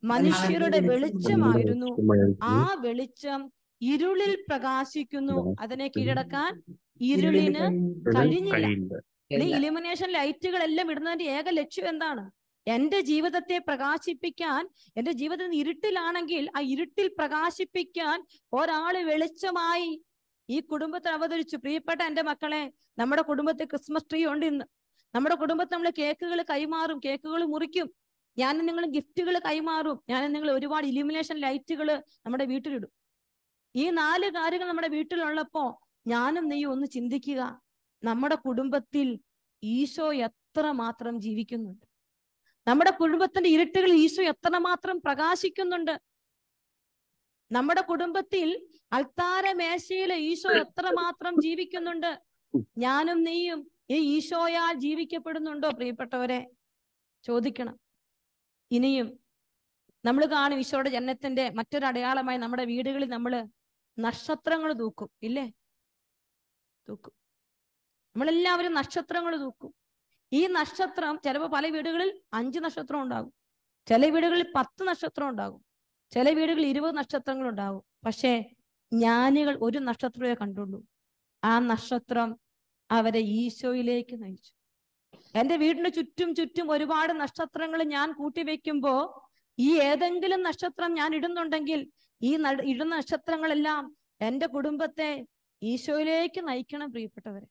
മനുഷ്യരുടെ വെളിച്ചമായിരുന്നു ആ വെളിച്ചം ഇരുളിൽ പ്രകാശിക്കുന്നു അതിനെ കീഴടക്കാൻ ഇരുളിന് കഴിഞ്ഞില്ല കഴിയില്ല ഈ ഇലുമിനേഷൻ ലൈറ്റുകളെല്ലാം ഇടുന്നതിന്റെ ഏക ലക്ഷ്യം എന്താണ് എന്റെ ജീവിതത്തെ പ്രകാശിപ്പിക്കാൻ എന്റെ ജീവിതം ഇരുട്ടിലാണെങ്കിൽ ആ ഇരുട്ടിൽ പ്രകാശിപ്പിക്കാൻ ഒരാള് വെളിച്ചമായി ഈ കുടുംബത്തിൽ അവതരിച്ചു പ്രിയപ്പെട്ട എന്റെ മക്കളെ നമ്മുടെ കുടുംബത്തിൽ ക്രിസ്മസ് ട്രീ ഉണ്ട് ഇന്ന് നമ്മുടെ കുടുംബത്തിൽ നമ്മൾ കേക്കുകൾ കൈമാറും കേക്കുകൾ മുറിക്കും ഞാൻ നിങ്ങൾ ഗിഫ്റ്റുകൾ കൈമാറും ഞാൻ നിങ്ങൾ ഒരുപാട് ഇലുമിനേഷൻ ലൈറ്റുകൾ നമ്മുടെ വീട്ടിലിടും ഈ നാല് കാര്യങ്ങൾ നമ്മുടെ വീട്ടിലുള്ളപ്പോ ഞാനും നീ ഒന്ന് ചിന്തിക്കുക നമ്മുടെ കുടുംബത്തിൽ ഈശോ എത്ര മാത്രം ജീവിക്കുന്നുണ്ട് നമ്മുടെ കുടുംബത്തിന്റെ ഇരുട്ടുകൾ ഈശോ എത്രമാത്രം പ്രകാശിക്കുന്നുണ്ട് നമ്മുടെ കുടുംബത്തിൽ അൾത്താര മേശയില് ഈശോ എത്രമാത്രം ജീവിക്കുന്നുണ്ട് ഞാനും നീയും ഈ ഈശോയാൽ ജീവിക്കപ്പെടുന്നുണ്ടോ പ്രിയപ്പെട്ടവരെ ചോദിക്കണം ഇനിയും നമ്മൾ കാണും ഈശോയുടെ ജനനത്തിന്റെ മറ്റൊരു അടയാളമായി നമ്മുടെ വീടുകളിൽ നമ്മൾ നക്ഷത്രങ്ങൾ തൂക്കും ഇല്ലേ തൂക്കും നമ്മളെല്ലാവരും നക്ഷത്രങ്ങൾ തൂക്കും ഈ നക്ഷത്രം ചിലപ്പോൾ പല വീടുകളിൽ അഞ്ച് നക്ഷത്രം ഉണ്ടാകും ചില വീടുകളിൽ പത്ത് നക്ഷത്രം ഉണ്ടാകും ചില വീടുകളിൽ ഇരുപത് നക്ഷത്രങ്ങൾ ഉണ്ടാകും പക്ഷേ ജ്ഞാനികൾ ഒരു നക്ഷത്രമേ കണ്ടുള്ളൂ ആ നക്ഷത്രം അവരെ ഈശോയിലേക്ക് നയിച്ചു എന്റെ വീടിന് ചുറ്റും ചുറ്റും ഒരുപാട് നക്ഷത്രങ്ങൾ ഞാൻ കൂട്ടിവെക്കുമ്പോ ഈ ഏതെങ്കിലും നക്ഷത്രം ഞാൻ ഇടുന്നുണ്ടെങ്കിൽ ഈ ന- ഇടുന്ന നക്ഷത്രങ്ങളെല്ലാം എന്റെ കുടുംബത്തെ ഈശോയിലേക്ക് നയിക്കണം പ്രിയപ്പെട്ടവരെ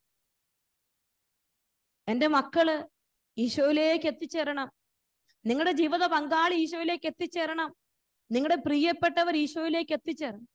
എന്റെ മക്കള് ഈശോയിലേക്ക് എത്തിച്ചേരണം നിങ്ങളുടെ ജീവിത പങ്കാളി ഈശോയിലേക്ക് എത്തിച്ചേരണം നിങ്ങളുടെ പ്രിയപ്പെട്ടവർ ഈശോയിലേക്ക് എത്തിച്ചേരണം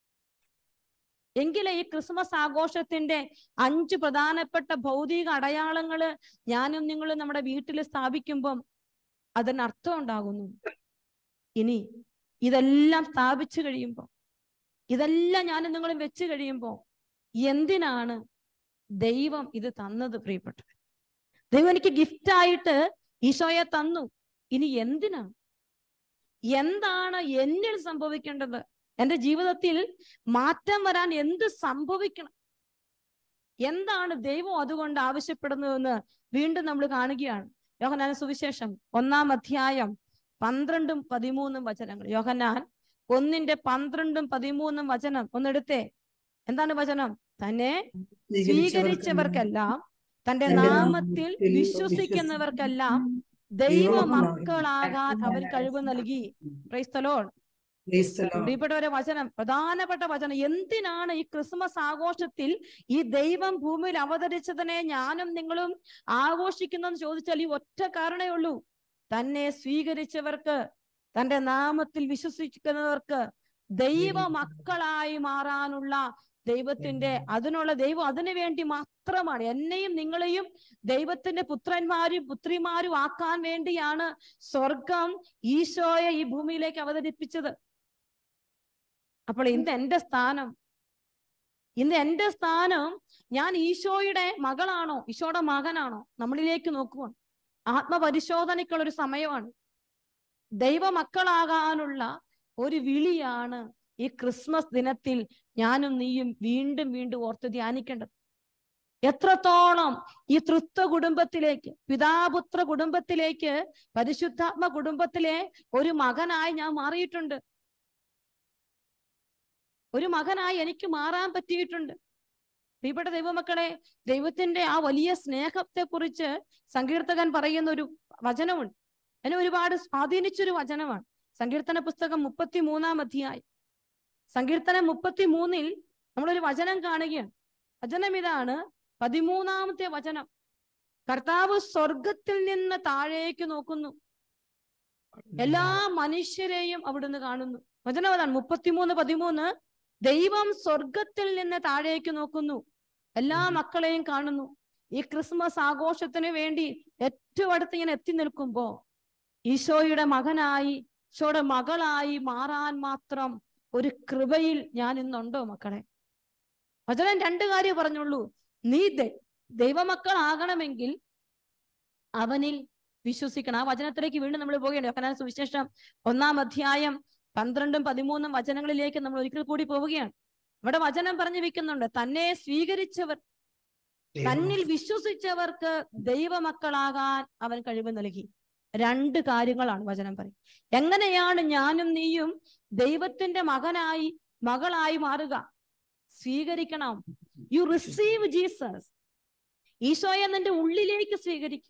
എങ്കിലേ ഈ ക്രിസ്മസ് ആഘോഷത്തിന്റെ അഞ്ച് പ്രധാനപ്പെട്ട ഭൗതിക അടയാളങ്ങള് ഞാനും നിങ്ങളും നമ്മുടെ വീട്ടിൽ സ്ഥാപിക്കുമ്പം അതിന് അർത്ഥം ഉണ്ടാകുന്നു ഇനി ഇതെല്ലാം സ്ഥാപിച്ചു കഴിയുമ്പോൾ ഇതെല്ലാം ഞാനും നിങ്ങളും വെച്ച് കഴിയുമ്പോൾ എന്തിനാണ് ദൈവം ഇത് തന്നത് പ്രിയപ്പെട്ടവർ ദൈവം എനിക്ക് ഗിഫ്റ്റ് ആയിട്ട് ഈശോയെ തന്നു ഇനി എന്തിനാണ് എന്താണ് എന്നിൽ സംഭവിക്കേണ്ടത് എന്റെ ജീവിതത്തിൽ മാറ്റം വരാൻ എന്ത് സംഭവിക്കണം എന്താണ് ദൈവം അതുകൊണ്ട് ആവശ്യപ്പെടുന്നതെന്ന് വീണ്ടും നമ്മൾ കാണുകയാണ് യോഹനാൻ സുവിശേഷം ഒന്നാം അധ്യായം പന്ത്രണ്ടും പതിമൂന്നും വചനങ്ങൾ യോഹന്നാൻ ഒന്നിന്റെ പന്ത്രണ്ടും പതിമൂന്നും വചനം ഒന്നെടുത്തേ എന്താണ് വചനം തന്നെ സ്വീകരിച്ചവർക്കെല്ലാം തന്റെ നാമത്തിൽ വിശ്വസിക്കുന്നവർക്കെല്ലാം ദൈവ മക്കളാകാൻ അവൻ കഴിവ് നൽകി ക്രൈസ്തലോൺ പ്രിയപ്പെട്ടവരെ വചനം പ്രധാനപ്പെട്ട വചനം എന്തിനാണ് ഈ ക്രിസ്മസ് ആഘോഷത്തിൽ ഈ ദൈവം ഭൂമിയിൽ അവതരിച്ചതിനെ ഞാനും നിങ്ങളും ആഘോഷിക്കുന്നെന്ന് ചോദിച്ചാൽ ഈ ഒറ്റ കാരണേ ഉള്ളൂ തന്നെ സ്വീകരിച്ചവർക്ക് തന്റെ നാമത്തിൽ വിശ്വസിക്കുന്നവർക്ക് ദൈവ മക്കളായി മാറാനുള്ള ദൈവത്തിന്റെ അതിനുള്ള ദൈവം അതിനു വേണ്ടി മാത്രമാണ് എന്നെയും നിങ്ങളെയും ദൈവത്തിന്റെ പുത്രന്മാരും പുത്രിമാരും ആക്കാൻ വേണ്ടിയാണ് സ്വർഗം ഈശോയെ ഈ ഭൂമിയിലേക്ക് അവതരിപ്പിച്ചത് അപ്പോൾ ഇന്ന് എന്റെ സ്ഥാനം ഇന്ന് എന്റെ സ്ഥാനം ഞാൻ ഈശോയുടെ മകളാണോ ഈശോയുടെ മകനാണോ നമ്മളിലേക്ക് നോക്കുക ആത്മപരിശോധനയ്ക്കുള്ള ഒരു സമയമാണ് ദൈവമക്കളാകാനുള്ള ഒരു വിളിയാണ് ഈ ക്രിസ്മസ് ദിനത്തിൽ ഞാനും നീയും വീണ്ടും വീണ്ടും ഓർത്ത് ധ്യാനിക്കേണ്ടത് എത്രത്തോളം ഈ തൃത്വ കുടുംബത്തിലേക്ക് പിതാപുത്ര കുടുംബത്തിലേക്ക് പരിശുദ്ധാത്മ കുടുംബത്തിലെ ഒരു മകനായി ഞാൻ മാറിയിട്ടുണ്ട് ഒരു മകനായി എനിക്ക് മാറാൻ പറ്റിയിട്ടുണ്ട് പ്രിയപ്പെട്ട ദൈവമക്കളെ ദൈവത്തിന്റെ ആ വലിയ സ്നേഹത്തെ കുറിച്ച് സങ്കീർത്തകൻ പറയുന്ന ഒരു വചനമുണ്ട് എന്നെ ഒരുപാട് സ്വാധീനിച്ചൊരു വചനമാണ് സങ്കീർത്തന പുസ്തകം മുപ്പത്തി മൂന്നാം അധ്യായം സങ്കീർത്തനം മുപ്പത്തി മൂന്നിൽ നമ്മളൊരു വചനം കാണുകയാണ് വചനം ഇതാണ് പതിമൂന്നാമത്തെ വചനം കർത്താവ് സ്വർഗത്തിൽ നിന്ന് താഴേക്ക് നോക്കുന്നു എല്ലാ മനുഷ്യരെയും അവിടുന്ന് കാണുന്നു വചനം അതാണ് മുപ്പത്തിമൂന്ന് പതിമൂന്ന് ദൈവം സ്വർഗത്തിൽ നിന്ന് താഴേക്ക് നോക്കുന്നു എല്ലാ മക്കളെയും കാണുന്നു ഈ ക്രിസ്മസ് ആഘോഷത്തിന് വേണ്ടി ഏറ്റവും അടുത്ത് ഇങ്ങനെ എത്തി നിൽക്കുമ്പോ ഈശോയുടെ മകനായി ഈശോയുടെ മകളായി മാറാൻ മാത്രം ഒരു കൃപയിൽ ഞാൻ ഇന്നുണ്ടോ മക്കളെ വചനം രണ്ട് കാര്യം പറഞ്ഞുള്ളൂ നീ ദൈ- ദൈവമക്കളാകണമെങ്കിൽ അവനിൽ വിശ്വസിക്കണം ആ വചനത്തിലേക്ക് വീണ്ടും നമ്മൾ പോവുകയാണ് യോഹന്നാൻ സുവിശേഷം ഒന്നാം അധ്യായം പന്ത്രണ്ടും പതിമൂന്നും വചനങ്ങളിലേക്ക് നമ്മൾ ഒരിക്കൽ കൂടി പോവുകയാണ് ഇവിടെ വചനം പറഞ്ഞു വെക്കുന്നുണ്ട് തന്നെ സ്വീകരിച്ചവർ തന്നിൽ വിശ്വസിച്ചവർക്ക് ദൈവമക്കളാകാൻ അവൻ കഴിവ് നൽകി രണ്ട് കാര്യങ്ങളാണ് വചനം പറയും എങ്ങനെയാണ് ഞാനും നീയും ദൈവത്തിന്റെ മകനായി മകളായി മാറുക സ്വീകരിക്കണം യു റിസീവ് ജീസസ് ഈശോയെ നിന്റെ ഉള്ളിലേക്ക് സ്വീകരിക്കും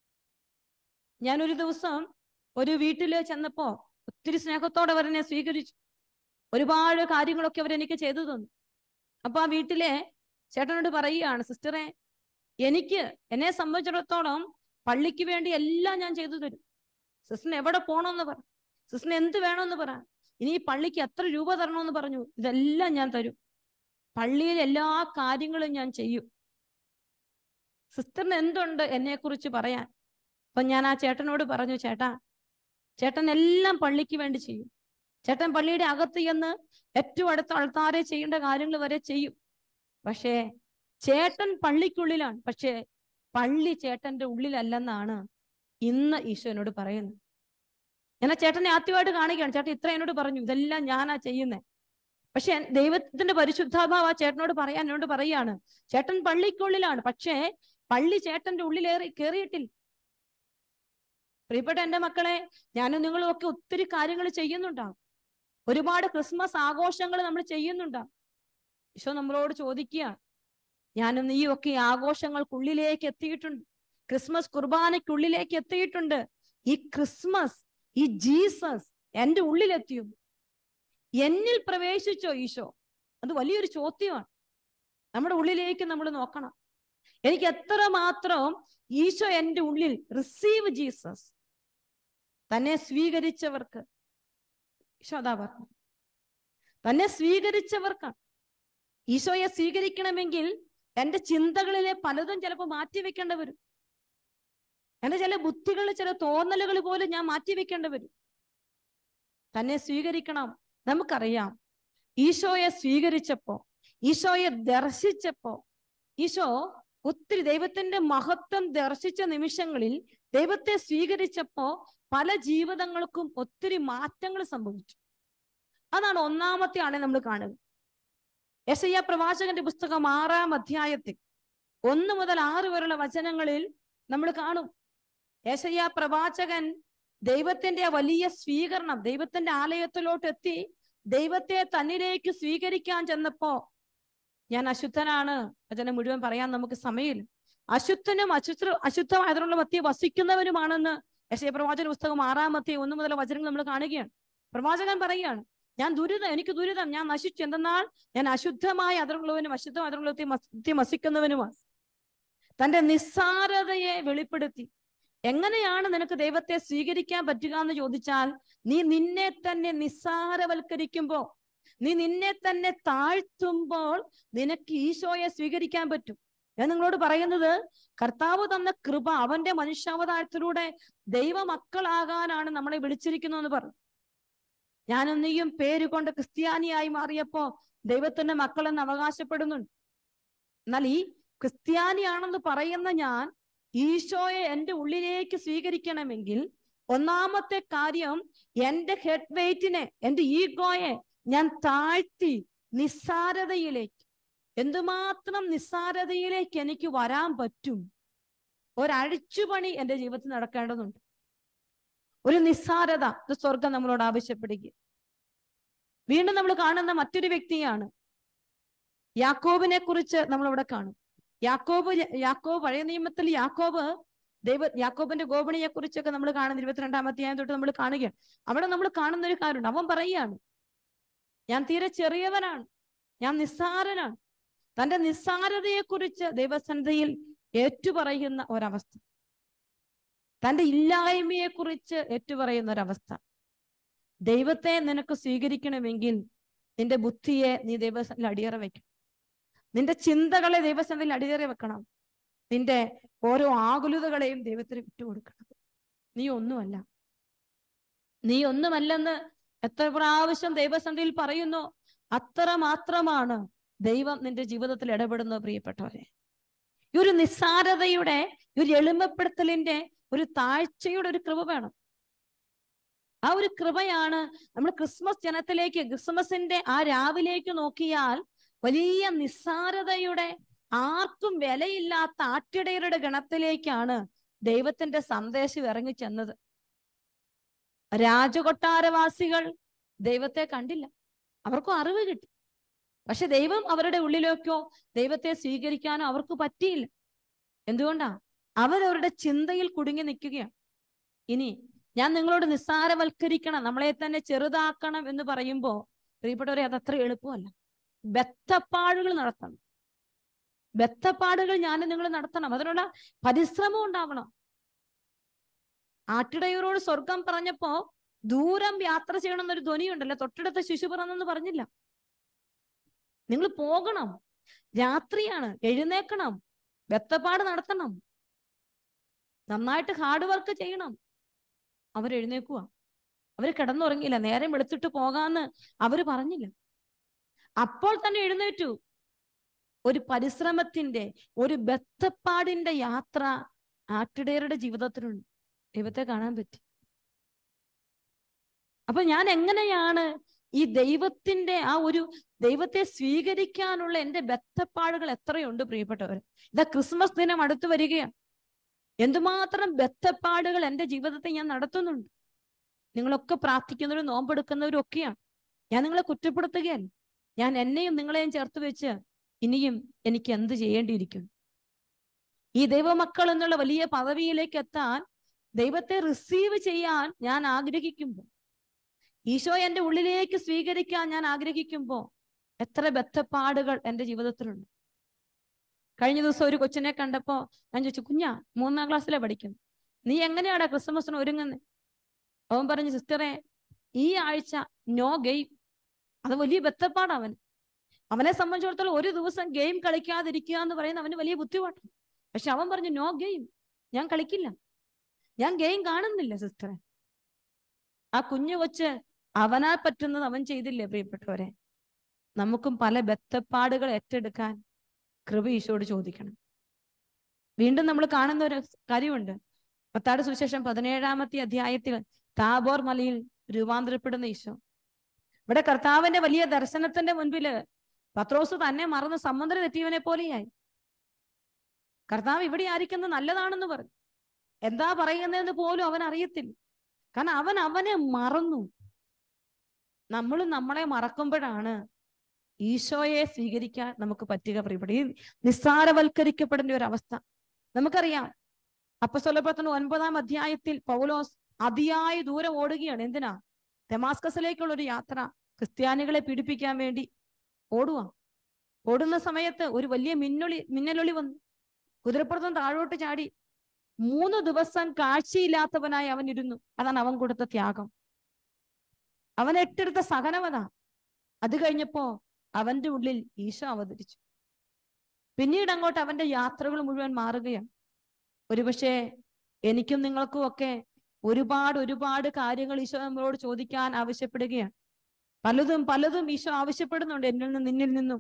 ഞാൻ ഒരു ദിവസം ഒരു വീട്ടില് ചെന്നപ്പോ ഒത്തിരി സ്നേഹത്തോടെ അവരെന്നെ സ്വീകരിച്ചു ഒരുപാട് കാര്യങ്ങളൊക്കെ അവരെനിക്ക് ചെയ്തു തന്നു അപ്പൊ ആ വീട്ടിലെ ചേട്ടനോട് പറയുകയാണ് സിസ്റ്ററെ എനിക്ക് എന്നെ സംബന്ധിച്ചിടത്തോളം പള്ളിക്ക് വേണ്ടി എല്ലാം ഞാൻ ചെയ്തു തരും സിസ്റ്ററിന് എവിടെ പോകണമെന്ന് പറ സിസ്റ്ററിന് എന്ത് വേണമെന്ന് പറ ഇനി ഈ പള്ളിക്ക് എത്ര രൂപ തരണമെന്ന് പറഞ്ഞു ഇതെല്ലാം ഞാൻ തരും പള്ളിയിൽ എല്ലാ കാര്യങ്ങളും ഞാൻ ചെയ്യും സിസ്റ്ററിന് എന്തുണ്ട് എന്നെ കുറിച്ച് പറയാൻ അപ്പൊ ഞാൻ ആ ചേട്ടനോട് പറഞ്ഞു ചേട്ടാ ചേട്ടൻ എല്ലാം പള്ളിക്ക് വേണ്ടി ചെയ്യും ചേട്ടൻ പള്ളിയുടെ അകത്ത് ചെന്ന് ഏറ്റവും അടുത്ത ആൾക്കാരെ ചെയ്യേണ്ട കാര്യങ്ങൾ വരെ ചെയ്യും പക്ഷേ ചേട്ടൻ പള്ളിക്കുള്ളിലാണ് പക്ഷേ പള്ളി ചേട്ടന്റെ ഉള്ളിലല്ലെന്നാണ് ഇന്ന് ഈശോ എന്നോട് പറയുന്നത് ഞാൻ ആ ചേട്ടനെ ആദ്യമായിട്ട് കാണുകയാണ് ചേട്ടൻ ഇത്ര എന്നോട് പറഞ്ഞു ഇതെല്ലാം ഞാനാ ചെയ്യുന്നേ പക്ഷെ ദൈവത്തിന്റെ പരിശുദ്ധാഭാവ ആ ചേട്ടനോട് പറയാൻ എന്നോട് പറയാണ് ചേട്ടൻ പള്ളിക്കുള്ളിലാണ് പക്ഷേ പള്ളി ചേട്ടന്റെ ഉള്ളിലേറി കയറിയിട്ടില്ല പ്രിയപ്പെട്ട എന്റെ മക്കളെ ഞാനും നിങ്ങളും ഒക്കെ ഒത്തിരി കാര്യങ്ങൾ ചെയ്യുന്നുണ്ടാവും ഒരുപാട് ക്രിസ്മസ് ആഘോഷങ്ങൾ നമ്മൾ ചെയ്യുന്നുണ്ടാവും ഈശോ നമ്മളോട് ചോദിക്കുക ഞാനും നീയും ഒക്കെ ഈ ആഘോഷങ്ങൾക്കുള്ളിലേക്ക് എത്തിയിട്ടുണ്ട് ക്രിസ്മസ് കുർബാനയ്ക്കുള്ളിലേക്ക് എത്തിയിട്ടുണ്ട് ഈ ക്രിസ്മസ് ഈ ജീസസ് എന്റെ ഉള്ളിലെത്തിയോ എന്നിൽ പ്രവേശിച്ചോ ഈശോ അത് വലിയൊരു ചോദ്യമാണ് നമ്മുടെ ഉള്ളിലേക്ക് നമ്മൾ നോക്കണം എനിക്ക് എത്ര മാത്രം ഈശോ എന്റെ ഉള്ളിൽ റിസീവ് ജീസസ് തന്നെ സ്വീകരിച്ചവർക്ക് ഈശോ അതാ പറഞ്ഞു തന്നെ സ്വീകരിച്ചവർക്കാണ് ഈശോയെ സ്വീകരിക്കണമെങ്കിൽ എന്റെ ചിന്തകളിലെ പലതും ചിലപ്പോൾ മാറ്റി വെക്കേണ്ടി വരും എന്റെ ചില ബുദ്ധികളിൽ ചില തോന്നലുകൾ പോലും ഞാൻ മാറ്റി വെക്കേണ്ടി വരും തന്നെ സ്വീകരിക്കണം നമുക്കറിയാം ഈശോയെ സ്വീകരിച്ചപ്പോ ഈശോയെ ദർശിച്ചപ്പോ ഈശോ ഒത്തിരി ദൈവത്തിന്റെ മഹത്വം ദർശിച്ച നിമിഷങ്ങളിൽ ദൈവത്തെ സ്വീകരിച്ചപ്പോ പല ജീവിതങ്ങൾക്കും ഒത്തിരി മാറ്റങ്ങൾ സംഭവിച്ചു അതാണ് ഒന്നാമത്തെ ആളെ നമ്മൾ കാണുക യശയ്യ പ്രവാചകന്റെ പുസ്തകം ആറാം അധ്യായത്തിൽ ഒന്ന് മുതൽ ആറ് വരെയുള്ള വചനങ്ങളിൽ നമ്മൾ കാണും യശയ്യ പ്രവാചകൻ ദൈവത്തിന്റെ ആ വലിയ സ്വീകരണം ദൈവത്തിന്റെ ആലയത്തിലോട്ട് എത്തി ദൈവത്തെ തന്നിലേക്ക് സ്വീകരിക്കാൻ ചെന്നപ്പോ ഞാൻ അശുദ്ധനാണ് വചനം മുഴുവൻ പറയാൻ നമുക്ക് സമയമില്ല അശുദ്ധനും അശുദ്ധ അശുദ്ധമായതിനുള്ള മധ്യ വസിക്കുന്നവനുമാണെന്ന് യശയ പ്രവാചക പുസ്തകം ആറാമത്തെ ഒന്ന് മുതൽ വചനങ്ങൾ നമ്മൾ കാണുകയാണ് പ്രവാചകൻ പറയുകയാണ് ഞാൻ ദുരിതം എനിക്ക് ദുരിതം ഞാൻ നശിച്ചു എന്തെന്നാൽ ഞാൻ അശുദ്ധമായ അതിർള്ളവനും അശുദ്ധ അതിർള്ളത്തെ വസിക്കുന്നവനുമാണ് തന്റെ നിസ്സാരതയെ വെളിപ്പെടുത്തി എങ്ങനെയാണ് നിനക്ക് ദൈവത്തെ സ്വീകരിക്കാൻ പറ്റുക എന്ന് ചോദിച്ചാൽ നീ നിന്നെ തന്നെ നിസ്സാരവൽക്കരിക്കുമ്പോ നീ നിന്നെ തന്നെ താഴ്ത്തുമ്പോൾ നിനക്ക് ഈശോയെ സ്വീകരിക്കാൻ പറ്റും ഞാൻ നിങ്ങളോട് പറയുന്നത് കർത്താവ് തന്ന കൃപ അവന്റെ മനുഷ്യാവതാരത്തിലൂടെ ദൈവമക്കളാകാനാണ് നമ്മളെ വിളിച്ചിരിക്കുന്നു പറഞ്ഞു ഞാനും നീയും പേര് കൊണ്ട് ക്രിസ്ത്യാനിയായി മാറിയപ്പോ ദൈവത്തിന്റെ മക്കളെന്ന് അവകാശപ്പെടുന്നുണ്ട് എന്നാൽ ഈ ക്രിസ്ത്യാനിയാണെന്ന് പറയുന്ന ഞാൻ ഈശോയെ എന്റെ ഉള്ളിലേക്ക് സ്വീകരിക്കണമെങ്കിൽ ഒന്നാമത്തെ കാര്യം എന്റെ ഹെഡ് വെയിറ്റിനെ എന്റെ ഈഗോയെ ഞാൻ താഴ്ത്തി നിസ്സാരതയിലേക്ക് എന്തുമാത്രം നിസ്സാരതയിലേക്ക് എനിക്ക് വരാൻ പറ്റും ഒരഴിച്ചുപണി എന്റെ ജീവിതത്തിൽ നടക്കേണ്ടതുണ്ട് ഒരു നിസ്സാരത ഇത് സ്വർഗം നമ്മളോട് ആവശ്യപ്പെടുക വീണ്ടും നമ്മൾ കാണുന്ന മറ്റൊരു വ്യക്തിയാണ് യാക്കോബിനെ കുറിച്ച് നമ്മൾ ഇവിടെ കാണും യാക്കോബ് യാക്കോബ് പഴയ നിയമത്തിൽ യാക്കോബ് ദൈവ യാക്കോബിന്റെ ഗോപണിയെ കുറിച്ചൊക്കെ നമ്മൾ കാണുന്ന ഇരുപത്തിരണ്ടാം അധ്യായം തൊട്ട് നമ്മൾ കാണുകയാണ് അവിടെ നമ്മൾ കാണുന്ന ഒരു കാര്യമുണ്ട് അവൻ പറയുകയാണ് ഞാൻ തീരെ ചെറിയവനാണ് ഞാൻ നിസ്സാരനാണ് തന്റെ നിസ്സാരതയെ കുറിച്ച് ദൈവസന്നിധിയിൽ ഏറ്റുപറയുന്ന ഒരവസ്ഥ തന്റെ ഇല്ലായ്മയെ കുറിച്ച് ഏറ്റുപറയുന്ന ഒരവസ്ഥ ദൈവത്തെ നിനക്ക് സ്വീകരിക്കണമെങ്കിൽ നിന്റെ ബുദ്ധിയെ നീ ദൈവസന്നിധിയിൽ അടിയറ വെക്കണം നിന്റെ ചിന്തകളെ ദൈവസന്നിധിയിൽ അടിയറ വെക്കണം നിന്റെ ഓരോ ആകുലതകളെയും ദൈവത്തിന് വിട്ടുകൊടുക്കണം നീ ഒന്നുമല്ല നീ ഒന്നുമല്ലെന്ന് എത്ര പ്രാവശ്യം ദൈവസന്നിധിയിൽ പറയുന്നു അത്ര മാത്രമാണ് ദൈവം നിന്റെ ജീവിതത്തിൽ ഇടപെടുന്നത് പ്രിയപ്പെട്ടവരെ ഈ ഒരു നിസ്സാരതയുടെ ഒരു എളിമപ്പെടുത്തലിന്റെ ഒരു താഴ്ചയുടെ ഒരു കൃപ വേണം ആ ഒരു കൃപയാണ് നമ്മൾ ക്രിസ്മസ് ജനത്തിലേക്ക് ക്രിസ്മസിന്റെ ആ രാവിലേക്ക് നോക്കിയാൽ വലിയ നിസ്സാരതയുടെ ആർക്കും വിലയില്ലാത്ത ആട്ടിടയരുടെ ഗണത്തിലേക്കാണ് ദൈവത്തിന്റെ സന്ദേശം ഇറങ്ങി ചെന്നത് രാജകൊട്ടാരവാസികൾ ദൈവത്തെ കണ്ടില്ല അവർക്കും അറിവ് കിട്ടി പക്ഷെ ദൈവം അവരുടെ ഉള്ളിലേക്കോ ദൈവത്തെ സ്വീകരിക്കാനോ അവർക്ക് പറ്റിയില്ല എന്തുകൊണ്ടാ അവരവരുടെ ചിന്തയിൽ കുടുങ്ങി നിൽക്കുകയാണ് ഇനി ഞാൻ നിങ്ങളോട് നിസ്സാരവൽക്കരിക്കണം നമ്മളെ തന്നെ ചെറുതാക്കണം എന്ന് പറയുമ്പോ പ്രിയപ്പെട്ടവരെ അതത്ര എളുപ്പമല്ല ബത്തപ്പാടുകൾ നടത്തണം ബത്തപ്പാടുകൾ ഞാൻ നിങ്ങൾ നടത്തണം അതിനുള്ള പരിശ്രമം ഉണ്ടാവണം ആട്ടിടയരോട് സ്വർഗം പറഞ്ഞപ്പോ ദൂരം യാത്ര ചെയ്യണം എന്നൊരു ധ്വനിയുണ്ടല്ലോ തൊട്ടടുത്ത ശിശു പിറന്നെന്ന് പറഞ്ഞില്ല നിങ്ങൾ പോകണം രാത്രിയാണ് എഴുന്നേക്കണം ബത്തപ്പാട് നടത്തണം നന്നായിട്ട് ഹാർഡ് വർക്ക് ചെയ്യണം അവർ എഴുന്നേക്കുക അവര് കിടന്നുറങ്ങിയില്ല നേരം വെളുത്തിട്ട് പോകാന്ന് അവര് പറഞ്ഞില്ല അപ്പോൾ തന്നെ എഴുന്നേറ്റു ഒരു പരിശ്രമത്തിന്റെ ഒരു ബത്തപ്പാടിന്റെ യാത്ര ആട്ടിടയരുടെ ജീവിതത്തിലുണ്ട് ദൈവത്തെ കാണാൻ പറ്റി അപ്പൊ ഞാൻ എങ്ങനെയാണ് ഈ ദൈവത്തിന്റെ ആ ഒരു ദൈവത്തെ സ്വീകരിക്കാനുള്ള എന്റെ ബത്തപ്പാടുകൾ എത്രയുണ്ട് പ്രിയപ്പെട്ടവർ ഇതാ ക്രിസ്മസ് ദിനം അടുത്തു വരികയാണ് എന്തുമാത്രം ബത്തപ്പാടുകൾ എന്റെ ജീവിതത്തെ ഞാൻ നടത്തുന്നുണ്ട് നിങ്ങളൊക്കെ പ്രാർത്ഥിക്കുന്നവരും നോമ്പെടുക്കുന്നവരും ഒക്കെയാണ് ഞാൻ നിങ്ങളെ കുറ്റപ്പെടുത്തുകയല്ല ഞാൻ എന്നെയും നിങ്ങളെയും ചേർത്ത് വെച്ച് ഇനിയും എനിക്ക് എന്ത് ചെയ്യേണ്ടിയിരിക്കും ഈ ദൈവമക്കൾ എന്നുള്ള വലിയ പദവിയിലേക്ക് എത്താൻ ദൈവത്തെ റിസീവ് ചെയ്യാൻ ഞാൻ ആഗ്രഹിക്കുമ്പോൾ ഈശോ എന്റെ ഉള്ളിലേക്ക് സ്വീകരിക്കാൻ ഞാൻ ആഗ്രഹിക്കുമ്പോൾ എത്ര ബദ്ധപ്പാടുകൾ എന്റെ ജീവിതത്തിലുണ്ട് കഴിഞ്ഞ ദിവസം ഒരു കൊച്ചിനെ കണ്ടപ്പോ ഞാൻ ചോദിച്ചു കുഞ്ഞാ മൂന്നാം ക്ലാസ്സിലെ പഠിക്കുന്നു നീ എങ്ങനെയാടാ ക്രിസ്മസിന് ഒരുങ്ങുന്നത് അവൻ പറഞ്ഞു സിസ്റ്ററെ ഈ ആഴ്ച നോ ഗെയിം അത് വലിയ ബദ്ധപ്പാടാ അവൻ അവനെ സംബന്ധിച്ചിടത്തോളം ഒരു ദിവസം ഗെയിം കളിക്കാതിരിക്കുക എന്ന് പറയുന്നത് അവന് വലിയ ബുദ്ധിമുട്ടാണ് പക്ഷെ അവൻ പറഞ്ഞു നോ ഗെയിം ഞാൻ കളിക്കില്ല ഞാൻ ഗെയിം കാണുന്നില്ല സിസ്റ്ററെ ആ കുഞ്ഞു കൊച്ച് അവനാൽ പറ്റുന്നത് അവൻ ചെയ്തില്ലേ പ്രിയപ്പെട്ടവരെ നമുക്കും പല ബത്തപ്പാടുകൾ ഏറ്റെടുക്കാൻ കൃപ ഈശോട് ചോദിക്കണം വീണ്ടും നമ്മൾ കാണുന്ന ഒരു കാര്യമുണ്ട് പത്താട് സുവിശേഷം പതിനേഴാമത്തെ അധ്യായത്തിൽ താബോർ മലയിൽ രൂപാന്തരപ്പെടുന്ന ഈശോ ഇവിടെ കർത്താവിന്റെ വലിയ ദർശനത്തിന്റെ മുൻപില് പത്രോസ് തന്നെ മറന്ന് സമുദ്രം തെറ്റിയവനെ പോലെയായി കർത്താവ് ഇവിടെ ആയിരിക്കുന്നത് നല്ലതാണെന്ന് പറഞ്ഞു എന്താ പറയുന്നതെന്ന് പോലും അവൻ അറിയത്തില്ല കാരണം അവൻ അവനെ മറന്നു നമ്മൾ നമ്മളെ മറക്കുമ്പോഴാണ് ഈശോയെ സ്വീകരിക്കാൻ നമുക്ക് പറ്റുക പ്രിയപ്പെട്ട ഈ നിസ്സാരവൽക്കരിക്കപ്പെടേണ്ട ഒരു അവസ്ഥ നമുക്കറിയാം അപ്പസ്വലപ്രവർത്തനം ഒൻപതാം അധ്യായത്തിൽ പൗലോസ് അതിയായ ദൂരം ഓടുകയാണ് എന്തിനാ ഡെമാസ്കസിലേക്കുള്ള ഒരു യാത്ര ക്രിസ്ത്യാനികളെ പീഡിപ്പിക്കാൻ വേണ്ടി ഓടുക ഓടുന്ന സമയത്ത് ഒരു വലിയ മിന്നൊളി മിന്നലൊളി വന്നു കുതിരപ്പുറത്തും താഴോട്ട് ചാടി മൂന്ന് ദിവസം കാഴ്ചയില്ലാത്തവനായി അവൻ ഇരുന്നു അതാണ് അവൻ കൊടുത്ത ത്യാഗം അവൻ ഏറ്റെടുത്ത സഹനവത അത് കഴിഞ്ഞപ്പോ അവന്റെ ഉള്ളിൽ ഈശോ അവതരിച്ചു പിന്നീട് അങ്ങോട്ട് അവന്റെ യാത്രകൾ മുഴുവൻ മാറുകയാണ് ഒരുപക്ഷെ എനിക്കും നിങ്ങൾക്കും ഒക്കെ ഒരുപാട് ഒരുപാട് കാര്യങ്ങൾ ഈശോ നമ്മളോട് ചോദിക്കാൻ ആവശ്യപ്പെടുകയാണ് പലതും പലതും ഈശോ ആവശ്യപ്പെടുന്നുണ്ട് എന്നിൽ നിന്നും നിന്നിൽ നിന്നും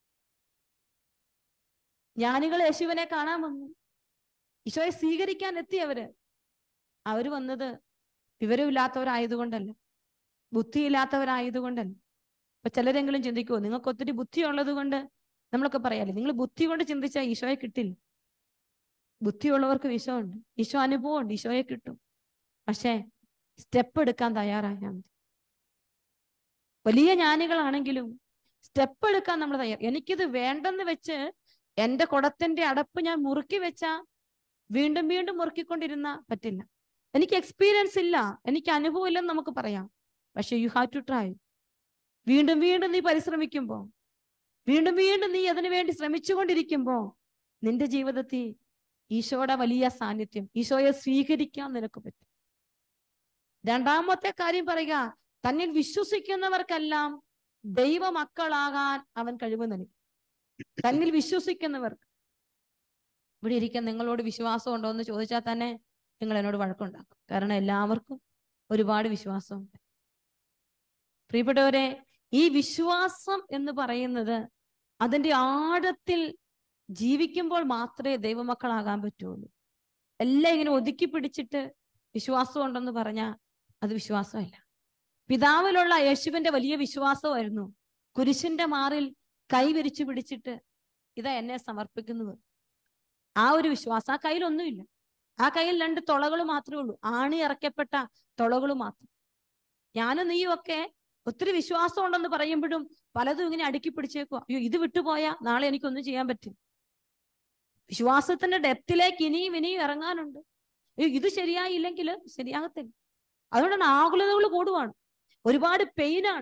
ജ്ഞാനികൾ യേശുവിനെ കാണാൻ വന്നു ഈശോയെ സ്വീകരിക്കാൻ എത്തിയവര് അവര് വന്നത് വിവരമില്ലാത്തവരായതുകൊണ്ടല്ല ബുദ്ധിയില്ലാത്തവരായതുകൊണ്ടല്ല ഇപ്പൊ ചിലരെങ്കിലും ചിന്തിക്കുമോ നിങ്ങൾക്ക് ഒത്തിരി ബുദ്ധി ഉള്ളത് കൊണ്ട് നമ്മളൊക്കെ പറയാല്ലേ നിങ്ങൾ ബുദ്ധി കൊണ്ട് ചിന്തിച്ചാൽ ഈശോയെ കിട്ടില്ല ബുദ്ധിയുള്ളവർക്ക് ഈശോ ഉണ്ട് ഈശോ അനുഭവം ഉണ്ട് ഈശോയെ കിട്ടും പക്ഷേ സ്റ്റെപ്പ് എടുക്കാൻ തയ്യാറായാൽ മതി വലിയ ജ്ഞാനികളാണെങ്കിലും സ്റ്റെപ്പ് എടുക്കാൻ നമ്മൾ തയ്യാർ എനിക്കിത് വേണ്ടെന്ന് വെച്ച് എന്റെ കുടത്തിന്റെ അടപ്പ് ഞാൻ മുറുക്കി വെച്ചാ വീണ്ടും വീണ്ടും മുറുക്കിക്കൊണ്ടിരുന്ന പറ്റില്ല എനിക്ക് എക്സ്പീരിയൻസ് ഇല്ല എനിക്ക് അനുഭവം ഇല്ലെന്ന് നമുക്ക് പറയാം പക്ഷെ യു ഹാവ് ടു ട്രൈ വീണ്ടും വീണ്ടും നീ പരിശ്രമിക്കുമ്പോ വീണ്ടും വീണ്ടും നീ അതിനു വേണ്ടി ശ്രമിച്ചുകൊണ്ടിരിക്കുമ്പോ നിന്റെ ജീവിതത്തിൽ ഈശോയുടെ വലിയ സാന്നിധ്യം ഈശോയെ സ്വീകരിക്കാൻ നിനക്ക് പറ്റും രണ്ടാമത്തെ കാര്യം പറയുക തന്നിൽ വിശ്വസിക്കുന്നവർക്കെല്ലാം ദൈവമക്കളാകാൻ അവൻ കഴിവ് നൽകി തന്നിൽ വിശ്വസിക്കുന്നവർക്ക് ഇവിടെ ഇരിക്കാൻ നിങ്ങളോട് വിശ്വാസം ഉണ്ടോ എന്ന് ചോദിച്ചാൽ തന്നെ നിങ്ങൾ എന്നോട് വഴക്കുണ്ടാക്കും കാരണം എല്ലാവർക്കും ഒരുപാട് വിശ്വാസമുണ്ട് പ്രിയപ്പെട്ടവരെ ഈ വിശ്വാസം എന്ന് പറയുന്നത് അതിന്റെ ആഴത്തിൽ ജീവിക്കുമ്പോൾ മാത്രമേ ദൈവമക്കളാകാൻ പറ്റുള്ളൂ എല്ലാം ഇങ്ങനെ ഒതുക്കി പിടിച്ചിട്ട് വിശ്വാസം ഉണ്ടെന്ന് പറഞ്ഞാൽ അത് വിശ്വാസമല്ല പിതാവിലുള്ള യേശുവിന്റെ വലിയ വിശ്വാസമായിരുന്നു കുരിശിന്റെ മാറിൽ കൈ വിരിച്ചു പിടിച്ചിട്ട് ഇതാ എന്നെ സമർപ്പിക്കുന്നത് ആ ഒരു വിശ്വാസം ആ കയ്യിലൊന്നുമില്ല ആ കയ്യിൽ രണ്ട് തുളകൾ മാത്രമേ ഉള്ളൂ ആണി ഇറക്കപ്പെട്ട തുളകൾ മാത്രം ഞാനും നീയും ഒക്കെ ഒത്തിരി വിശ്വാസം ഉണ്ടെന്ന് പറയുമ്പോഴും പലതും ഇങ്ങനെ അടുക്കി പിടിച്ചേക്കുക അയ്യോ ഇത് വിട്ടുപോയാ നാളെ എനിക്കൊന്നും ചെയ്യാൻ പറ്റും വിശ്വാസത്തിന്റെ ഡെപ്തിലേക്ക് ഇനിയും ഇനിയും ഇറങ്ങാനുണ്ട് അയ്യോ ഇത് ശരിയായില്ലെങ്കിൽ ശരിയാകത്തില്ല അതുകൊണ്ടാണ് ആകുലതകൾ കൂടുവാണ് ഒരുപാട് പെയിനാണ്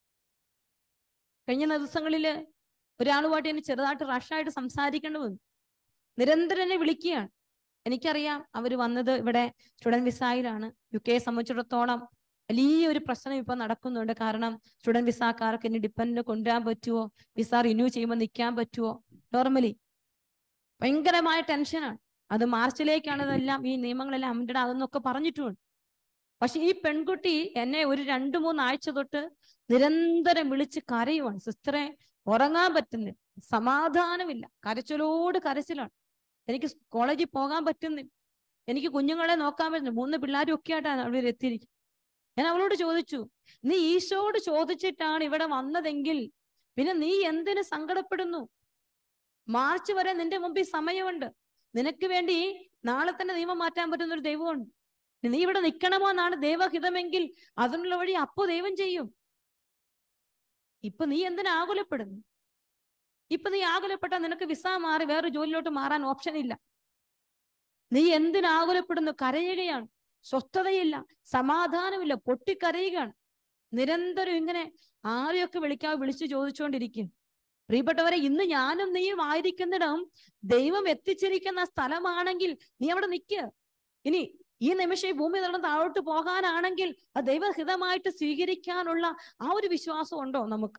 കഴിഞ്ഞ ദിവസങ്ങളില് ഒരാളുമായിട്ട് എനിക്ക് ചെറുതായിട്ട് റഷായിട്ട് സംസാരിക്കേണ്ടി വന്നു നിരന്തരം എന്നെ വിളിക്കുകയാണ് എനിക്കറിയാം അവർ വന്നത് ഇവിടെ സ്റ്റുഡന്റ് വിസായിലാണ് യു കെയെ സംബന്ധിച്ചിടത്തോളം വലിയൊരു പ്രശ്നം ഇപ്പൊ നടക്കുന്നുണ്ട് കാരണം സ്റ്റുഡന്റ് വിസാക്കാർക്ക് ഇനി ഡിപ്പെൻഡ് കൊണ്ടുവരാൻ പറ്റുമോ വിസ റിന്യൂ ചെയ്യുമ്പോൾ നിൽക്കാൻ പറ്റുമോ നോർമലി ഭയങ്കരമായ ടെൻഷനാണ് അത് മാർച്ചിലേക്കാണ് ഇതെല്ലാം ഈ നിയമങ്ങളെല്ലാം അമൻഡ് ആകുന്നൊക്കെ പറഞ്ഞിട്ടുമുണ്ട് പക്ഷെ ഈ പെൺകുട്ടി എന്നെ ഒരു രണ്ടു മൂന്നാഴ്ച തൊട്ട് നിരന്തരം വിളിച്ച് കരയുവാണ് സിസ്റ്ററെ ഉറങ്ങാൻ പറ്റുന്നില്ല സമാധാനമില്ല കരച്ചിലോട് കരച്ചിലാണ് എനിക്ക് കോളേജിൽ പോകാൻ പറ്റുന്നില്ല എനിക്ക് കുഞ്ഞുങ്ങളെ നോക്കാൻ പറ്റുന്നില്ല മൂന്ന് പിള്ളേരും ഒക്കെ ആയിട്ടാണ് അവിടെ എത്തിയിരിക്കുന്നത് ഞാൻ അവളോട് ചോദിച്ചു നീ ഈശോട് ചോദിച്ചിട്ടാണ് ഇവിടെ വന്നതെങ്കിൽ പിന്നെ നീ എന്തിനു സങ്കടപ്പെടുന്നു മാർച്ച് വരെ നിന്റെ മുമ്പിൽ സമയമുണ്ട് നിനക്ക് വേണ്ടി നാളെ തന്നെ നിയമം മാറ്റാൻ പറ്റുന്ന ഒരു ദൈവമുണ്ട് നീ ഇവിടെ നിൽക്കണമോ എന്നാണ് ദൈവഹിതമെങ്കിൽ അതിനുള്ള വഴി അപ്പോ ദൈവം ചെയ്യും ഇപ്പൊ നീ എന്തിനാ ആകുലപ്പെടുന്നു ഇപ്പൊ നീ ആകുലപ്പെട്ടാൽ നിനക്ക് വിസ മാറി വേറെ ജോലിയിലോട്ട് മാറാൻ ഓപ്ഷൻ ഇല്ല നീ എന്തിനാകുലപ്പെടുന്നു കരയുകയാണ് സ്വസ്ഥതയില്ല സമാധാനമില്ല പൊട്ടിക്കരയുകയാണ് നിരന്തരം ഇങ്ങനെ ആരെയൊക്കെ വിളിക്കാതെ വിളിച്ചു ചോദിച്ചുകൊണ്ടിരിക്കും പ്രിയപ്പെട്ടവരെ ഇന്ന് ഞാനും നീയും ആയിരിക്കുന്നിടം ദൈവം എത്തിച്ചിരിക്കുന്ന സ്ഥലമാണെങ്കിൽ നീ അവിടെ നിൽക്കുക ഇനി ഈ നിമിഷം ഈ ഭൂമി നടന്ന് താഴോട്ട് പോകാനാണെങ്കിൽ അത് ദൈവഹിതമായിട്ട് സ്വീകരിക്കാനുള്ള ആ ഒരു വിശ്വാസം ഉണ്ടോ നമുക്ക്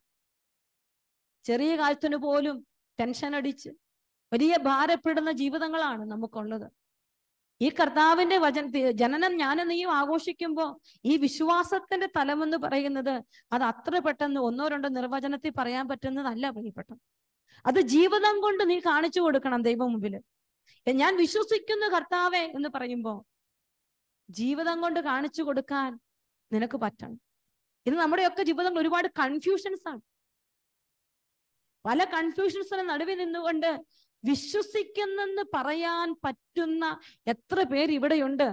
ചെറിയ കാര്യത്തിന് പോലും ടെൻഷൻ അടിച്ച് വലിയ ഭാരപ്പെടുന്ന ജീവിതങ്ങളാണ് നമുക്കുള്ളത് ഈ കർത്താവിന്റെ വചന ജനനം ഞാനും നീയും ആഘോഷിക്കുമ്പോ ഈ വിശ്വാസത്തിന്റെ തലമെന്ന് പറയുന്നത് അത് അത്ര പെട്ടെന്ന് ഒന്നോ രണ്ടോ നിർവചനത്തിൽ പറയാൻ പറ്റുന്നതല്ല പ്രിയപ്പെട്ടത് അത് ജീവിതം കൊണ്ട് നീ കാണിച്ചു കൊടുക്കണം ദൈവം മുമ്പില് ഞാൻ വിശ്വസിക്കുന്ന കർത്താവെ എന്ന് പറയുമ്പോ ജീവിതം കൊണ്ട് കാണിച്ചു കൊടുക്കാൻ നിനക്ക് പറ്റണം ഇത് നമ്മുടെയൊക്കെ ജീവിതത്തിൽ ഒരുപാട് കൺഫ്യൂഷൻസ് ആണ് പല കൺഫ്യൂഷൻസിന് നടുവിൽ നിന്നുകൊണ്ട് വിശ്വസിക്കുന്നെന്ന് പറയാൻ പറ്റുന്ന എത്ര പേര് ഇവിടെയുണ്ട്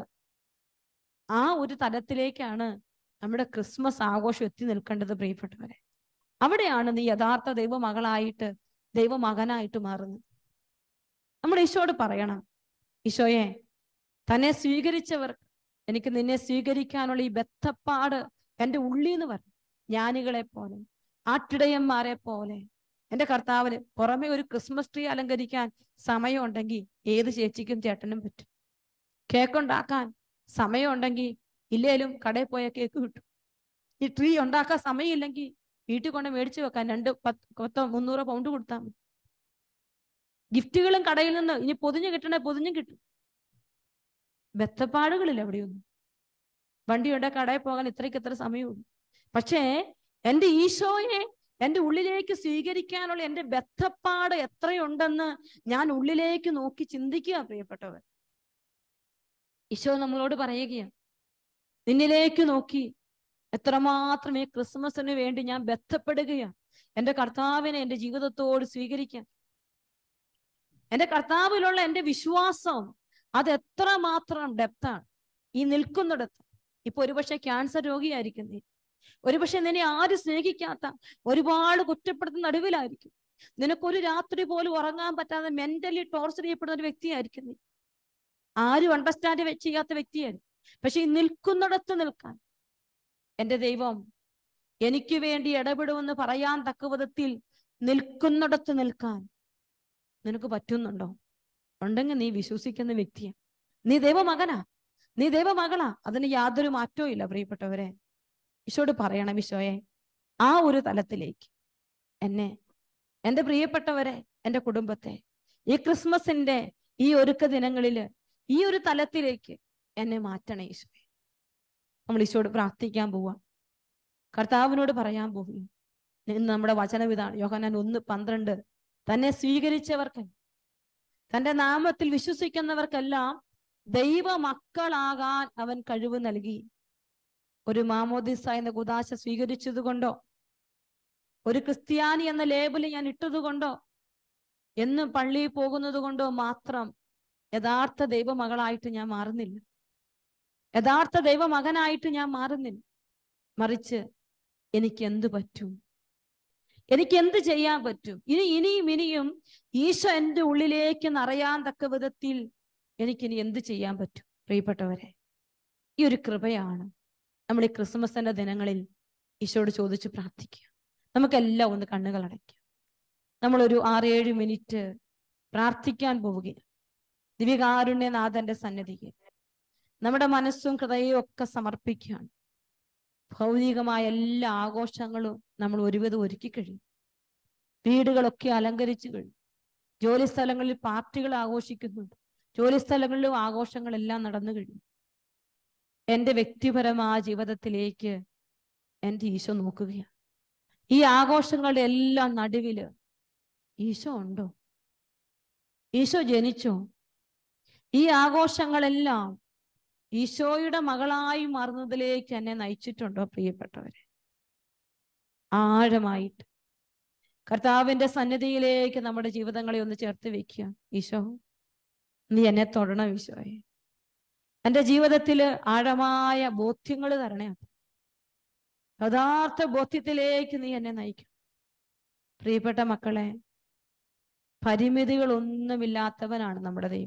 ആ ഒരു തലത്തിലേക്കാണ് നമ്മുടെ ക്രിസ്മസ് ആഘോഷം എത്തി നിൽക്കേണ്ടത് പ്രിയപ്പെട്ടവരെ അവിടെയാണ് നീ യഥാർത്ഥ ദൈവമകളായിട്ട് ദൈവമകനായിട്ട് മാറുന്നത് നമ്മൾ ഈശോട് പറയണം ഈശോയെ തന്നെ സ്വീകരിച്ചവർ എനിക്ക് നിന്നെ സ്വീകരിക്കാനുള്ള ഈ ബദ്ധപ്പാട് എൻ്റെ ഉള്ളിൽ നിന്ന് വരണം ജ്ഞാനികളെ പോലെ ആട്ടിടയന്മാരെ പോലെ എന്റെ കർത്താവിന് പുറമെ ഒരു ക്രിസ്മസ് ട്രീ അലങ്കരിക്കാൻ സമയമുണ്ടെങ്കിൽ ഏത് ചേച്ചിക്കും ചേട്ടനും പറ്റും കേക്ക് ഉണ്ടാക്കാൻ സമയമുണ്ടെങ്കിൽ ഇല്ലേലും കടയിൽ പോയ കേക്ക് കിട്ടും ഈ ട്രീ ഉണ്ടാക്കാൻ സമയമില്ലെങ്കിൽ വീട്ടിൽ കൊണ്ട് മേടിച്ചു വെക്കാൻ രണ്ട് പത്ത് പത്തോ മുന്നൂറോ പൗണ്ട് കൊടുത്താൽ മതി ഗിഫ്റ്റുകളും കടയിൽ നിന്ന് ഇനി പൊതിഞ്ഞ് കിട്ടണേ പൊതിഞ്ഞും കിട്ടും ബത്തപ്പാടുകളില്ല എവിടെയൊന്നും വണ്ടിയുടെ കടയിൽ പോകാൻ ഇത്രയ്ക്ക് എത്ര സമയമുള്ളൂ പക്ഷേ എൻ്റെ ഈശോയെ എൻ്റെ ഉള്ളിലേക്ക് സ്വീകരിക്കാനുള്ള എൻ്റെ ബദ്ധപ്പാട് എത്രയുണ്ടെന്ന് ഞാൻ ഉള്ളിലേക്ക് നോക്കി ചിന്തിക്കുക പ്രിയപ്പെട്ടവർ ഈശോ നമ്മളോട് പറയുകയാണ് നിന്നിലേക്ക് നോക്കി എത്രമാത്രം ഈ ക്രിസ്മസിന് വേണ്ടി ഞാൻ ബന്ധപ്പെടുകയാണ് എൻ്റെ കർത്താവിനെ എൻ്റെ ജീവിതത്തോട് സ്വീകരിക്കാൻ എൻ്റെ കർത്താവിലുള്ള എൻ്റെ വിശ്വാസം അത് എത്രമാത്രം ഡെപ്താണ് ഈ നിൽക്കുന്നിടത്ത് ഇപ്പൊ ഒരുപക്ഷെ ക്യാൻസർ രോഗിയായിരിക്കും നീ ഒരുപക്ഷെ നിന്നെ ആരും സ്നേഹിക്കാത്ത ഒരുപാട് കുറ്റപ്പെടുത്തുന്ന നടുവിലായിരിക്കും നിനക്കൊരു രാത്രി പോലും ഉറങ്ങാൻ പറ്റാതെ മെന്റലി ടോർച്ചർ ചെയ്യപ്പെടുന്ന ഒരു വ്യക്തിയായിരിക്കും നീ ആരും അണ്ടർസ്റ്റാൻഡ് ചെയ്യാത്ത വ്യക്തിയായിരിക്കും പക്ഷെ ഈ നിൽക്കുന്നിടത്ത് നിൽക്കാൻ എന്റെ ദൈവം എനിക്ക് വേണ്ടി ഇടപെടുമെന്ന് പറയാൻ തക്ക വിധത്തിൽ നിൽക്കുന്നിടത്ത് നിൽക്കാൻ നിനക്ക് പറ്റുന്നുണ്ടോ ഉണ്ടെങ്കിൽ നീ വിശ്വസിക്കുന്ന വ്യക്തിയാണ് നീ ദൈവമകനാ നീ ദൈവമകളാ അതിന് യാതൊരു മാറ്റവും ഇല്ല പ്രിയപ്പെട്ടവരെ ഈശോട് പറയണം ഈശോയെ ആ ഒരു തലത്തിലേക്ക് എന്നെ എൻ്റെ പ്രിയപ്പെട്ടവരെ എൻ്റെ കുടുംബത്തെ ഈ ക്രിസ്മസിന്റെ ഈ ഒരുക്ക ദിനങ്ങളില് ഈ ഒരു തലത്തിലേക്ക് എന്നെ മാറ്റണേ ഈശോയെ നമ്മൾ ഈശോട് പ്രാർത്ഥിക്കാൻ പോവാം കർത്താവിനോട് പറയാൻ പോകുന്നു ഇന്ന് നമ്മുടെ വചനം ഇതാണ് യോഹനാൻ ഒന്ന് പന്ത്രണ്ട് തന്നെ സ്വീകരിച്ചവർക്ക് തന്റെ നാമത്തിൽ വിശ്വസിക്കുന്നവർക്കെല്ലാം ദൈവ മക്കളാകാൻ അവൻ കഴിവ് നൽകി ഒരു മാമോദിസ എന്ന കുദാശ സ്വീകരിച്ചത് കൊണ്ടോ ഒരു ക്രിസ്ത്യാനി എന്ന ലേബിൾ ഞാൻ ഇട്ടത് കൊണ്ടോ എന്ന് പള്ളിയിൽ പോകുന്നത് കൊണ്ടോ മാത്രം യഥാർത്ഥ ദൈവമകളായിട്ട് ഞാൻ മാറുന്നില്ല യഥാർത്ഥ ദൈവമകനായിട്ട് ഞാൻ മാറുന്നില്ല മറിച്ച് എനിക്ക് എന്ത് പറ്റും എനിക്ക് എന്ത് ചെയ്യാൻ പറ്റും ഇനി ഇനിയും ഇനിയും ഈശോ എൻ്റെ ഉള്ളിലേക്ക് നിറയാൻ തക്ക വിധത്തിൽ എനിക്കിനി എന്ത് ചെയ്യാൻ പറ്റും പ്രിയപ്പെട്ടവരെ ഈ ഒരു കൃപയാണ് നമ്മൾ ഈ ക്രിസ്മസിന്റെ ദിനങ്ങളിൽ ഈശോയോട് ചോദിച്ച് പ്രാർത്ഥിക്കുക നമുക്കെല്ലാം ഒന്ന് കണ്ണുകൾ അടയ്ക്കാം നമ്മളൊരു ആറേഴ് മിനിറ്റ് പ്രാർത്ഥിക്കാൻ പോവുകയാണ് ദിവ്യകാരുണ്യനാഥന്റെ സന്നിധിയിൽ നമ്മുടെ മനസ്സും ഹൃദയവും ഒക്കെ സമർപ്പിക്കുകയാണ് ഭൗതികമായ എല്ലാ ആഘോഷങ്ങളും നമ്മൾ ഒരുവിധം ഒരുക്കി കഴിഞ്ഞു വീടുകളൊക്കെ അലങ്കരിച്ചു കഴിഞ്ഞു ജോലി സ്ഥലങ്ങളിൽ പാർട്ടികൾ ആഘോഷിക്കുന്നുണ്ട് ജോലി സ്ഥലങ്ങളിലും ആഘോഷങ്ങളെല്ലാം നടന്നു കഴിഞ്ഞു എൻ്റെ വ്യക്തിപരമായ ജീവിതത്തിലേക്ക് എൻ്റെ ഈശോ നോക്കുകയാണ് ഈ ആഘോഷങ്ങളുടെ എല്ലാം നടുവില് ഈശോ ഉണ്ടോ ഈശോ ജനിച്ചോ ഈ ആഘോഷങ്ങളെല്ലാം ഈശോയുടെ മകളായി മാറുന്നതിലേക്ക് എന്നെ നയിച്ചിട്ടുണ്ടോ പ്രിയപ്പെട്ടവരെ ആഴമായിട്ട് കർത്താവിന്റെ സന്നിധിയിലേക്ക് നമ്മുടെ ജീവിതങ്ങളെ ഒന്ന് ചേർത്ത് വെക്കുക ഈശോ നീ എന്നെ തൊടണം ഈശോയെ എൻ്റെ ജീവിതത്തില് ആഴമായ ബോധ്യങ്ങൾ തരണേ യഥാർത്ഥ ബോധ്യത്തിലേക്ക് നീ എന്നെ നയിക്കും പ്രിയപ്പെട്ട മക്കളെ പരിമിതികളൊന്നുമില്ലാത്തവനാണ് നമ്മുടെ ദൈവം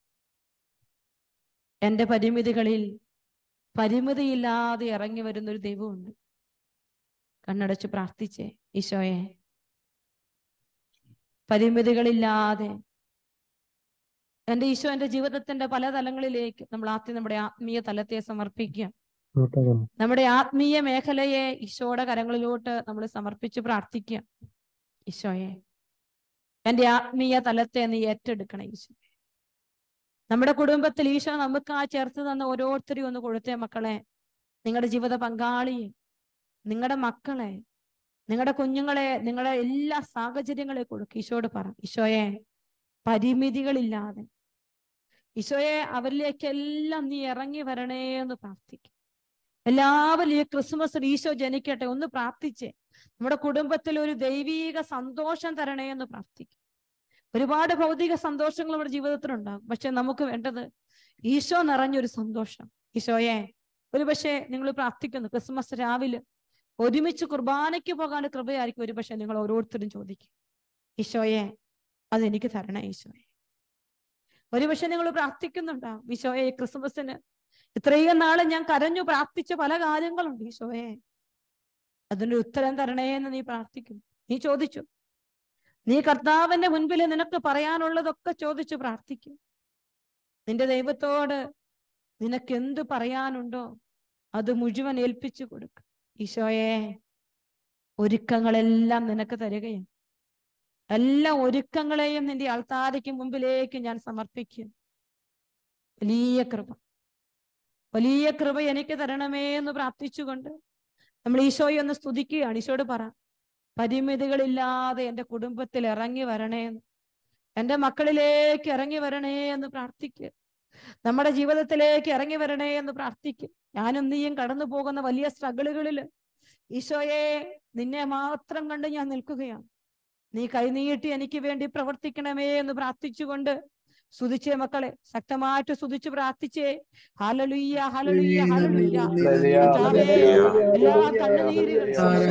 എൻ്റെ പരിമിതികളിൽ പരിമിതിയില്ലാതെ ഇറങ്ങി വരുന്ന ഒരു ദൈവമുണ്ട് കണ്ണടച്ച് പ്രാർത്ഥിച്ചേ ഈശോയെ പരിമിതികളില്ലാതെ എൻ്റെ ഈശോ എൻ്റെ ജീവിതത്തിന്റെ പല തലങ്ങളിലേക്ക് നമ്മൾ ആദ്യം നമ്മുടെ ആത്മീയ തലത്തെ സമർപ്പിക്കുക നമ്മുടെ ആത്മീയ മേഖലയെ ഈശോയുടെ കരങ്ങളിലോട്ട് നമ്മൾ സമർപ്പിച്ച് പ്രാർത്ഥിക്കുക ഈശോയെ എൻ്റെ ആത്മീയ തലത്തെ നീ ഏറ്റെടുക്കണം ഈശോ നമ്മുടെ കുടുംബത്തിൽ ഈശോ നമുക്ക് ആ ചേർത്ത് തന്ന ഓരോരുത്തരെയും ഒന്ന് കൊടുത്തേ മക്കളെ നിങ്ങളുടെ ജീവിത പങ്കാളിയെ നിങ്ങളുടെ മക്കളെ നിങ്ങളുടെ കുഞ്ഞുങ്ങളെ നിങ്ങളുടെ എല്ലാ സാഹചര്യങ്ങളെ കൊടുക്കും ഈശോയോട് പറ ഈശോയെ പരിമിതികളില്ലാതെ ഈശോയെ അവരിലേക്കെല്ലാം നീ ഇറങ്ങി വരണേ എന്ന് പ്രാർത്ഥിക്കും എല്ലാവരും ഈ ക്രിസ്മസിൽ ഈശോ ജനിക്കട്ടെ ഒന്ന് പ്രാർത്ഥിച്ചേ നമ്മുടെ കുടുംബത്തിൽ ഒരു ദൈവീക സന്തോഷം തരണേ എന്ന് പ്രാർത്ഥിക്കും ഒരുപാട് ഭൗതിക സന്തോഷങ്ങൾ നമ്മുടെ ജീവിതത്തിലുണ്ടാകും പക്ഷെ നമുക്ക് വേണ്ടത് ഈശോ നിറഞ്ഞൊരു സന്തോഷം ഈശോയെ ഒരു പക്ഷേ നിങ്ങൾ പ്രാർത്ഥിക്കുന്നു ക്രിസ്മസ് രാവിലെ ഒരുമിച്ച് കുർബാനയ്ക്ക് പോകാൻ കൃപയായിരിക്കും ഒരു പക്ഷെ നിങ്ങൾ ഓരോരുത്തരും ചോദിക്കും ഈശോയെ അതെനിക്ക് തരണേ ഈശോയെ ഒരു പക്ഷെ നിങ്ങൾ പ്രാർത്ഥിക്കുന്നുണ്ടാവും ഈശോയെ ഈ ക്രിസ്മസിന് ഇത്രയും നാള് ഞാൻ കരഞ്ഞു പ്രാർത്ഥിച്ച പല കാര്യങ്ങളുണ്ട് ഈശോയെ അതിന്റെ ഉത്തരം തരണേ എന്ന് നീ പ്രാർത്ഥിക്കുന്നു നീ ചോദിച്ചു നീ കർത്താവിന്റെ മുൻപിൽ നിനക്ക് പറയാനുള്ളതൊക്കെ ചോദിച്ചു പ്രാർത്ഥിക്കും നിന്റെ ദൈവത്തോട് നിനക്ക് എന്ത് പറയാനുണ്ടോ അത് മുഴുവൻ ഏൽപ്പിച്ചു കൊടുക്കും ഈശോയെ ഒരുക്കങ്ങളെല്ലാം നിനക്ക് തരികയാണ് എല്ലാ ഒരുക്കങ്ങളെയും നിന്റെ ആൾത്താരയ്ക്ക് മുമ്പിലേക്ക് ഞാൻ സമർപ്പിക്കും വലിയ കൃപ വലിയ കൃപ എനിക്ക് തരണമേ എന്ന് പ്രാർത്ഥിച്ചുകൊണ്ട് നമ്മൾ ഈശോയെ ഒന്ന് സ്തുതിക്കുകയാണ് ഈശോയോട് പറ പരിമിതികളില്ലാതെ എൻ്റെ കുടുംബത്തിൽ ഇറങ്ങി വരണേ എന്ന് എൻ്റെ മക്കളിലേക്ക് ഇറങ്ങി വരണേ എന്ന് പ്രാർത്ഥിക്കുക നമ്മുടെ ജീവിതത്തിലേക്ക് ഇറങ്ങി വരണേ എന്ന് പ്രാർത്ഥിക്കും ഞാനും നീയും കടന്നു പോകുന്ന വലിയ സ്ട്രഗിളുകളിൽ ഈശോയെ നിന്നെ മാത്രം കണ്ട് ഞാൻ നിൽക്കുകയാണ് നീ കൈനീട്ടി എനിക്ക് വേണ്ടി പ്രവർത്തിക്കണമേ എന്ന് പ്രാർത്ഥിച്ചുകൊണ്ട് സ്തുതിച്ചേ മക്കളെ ശക്തമായിട്ട് സ്തുതിച്ച് പ്രാർത്ഥിച്ചേ ഹലലുയ്യ ഹലലുയ്യ ഹലലുയ്യ കർത്താവേ, എല്ലാ കണ്ണുനീരുകളും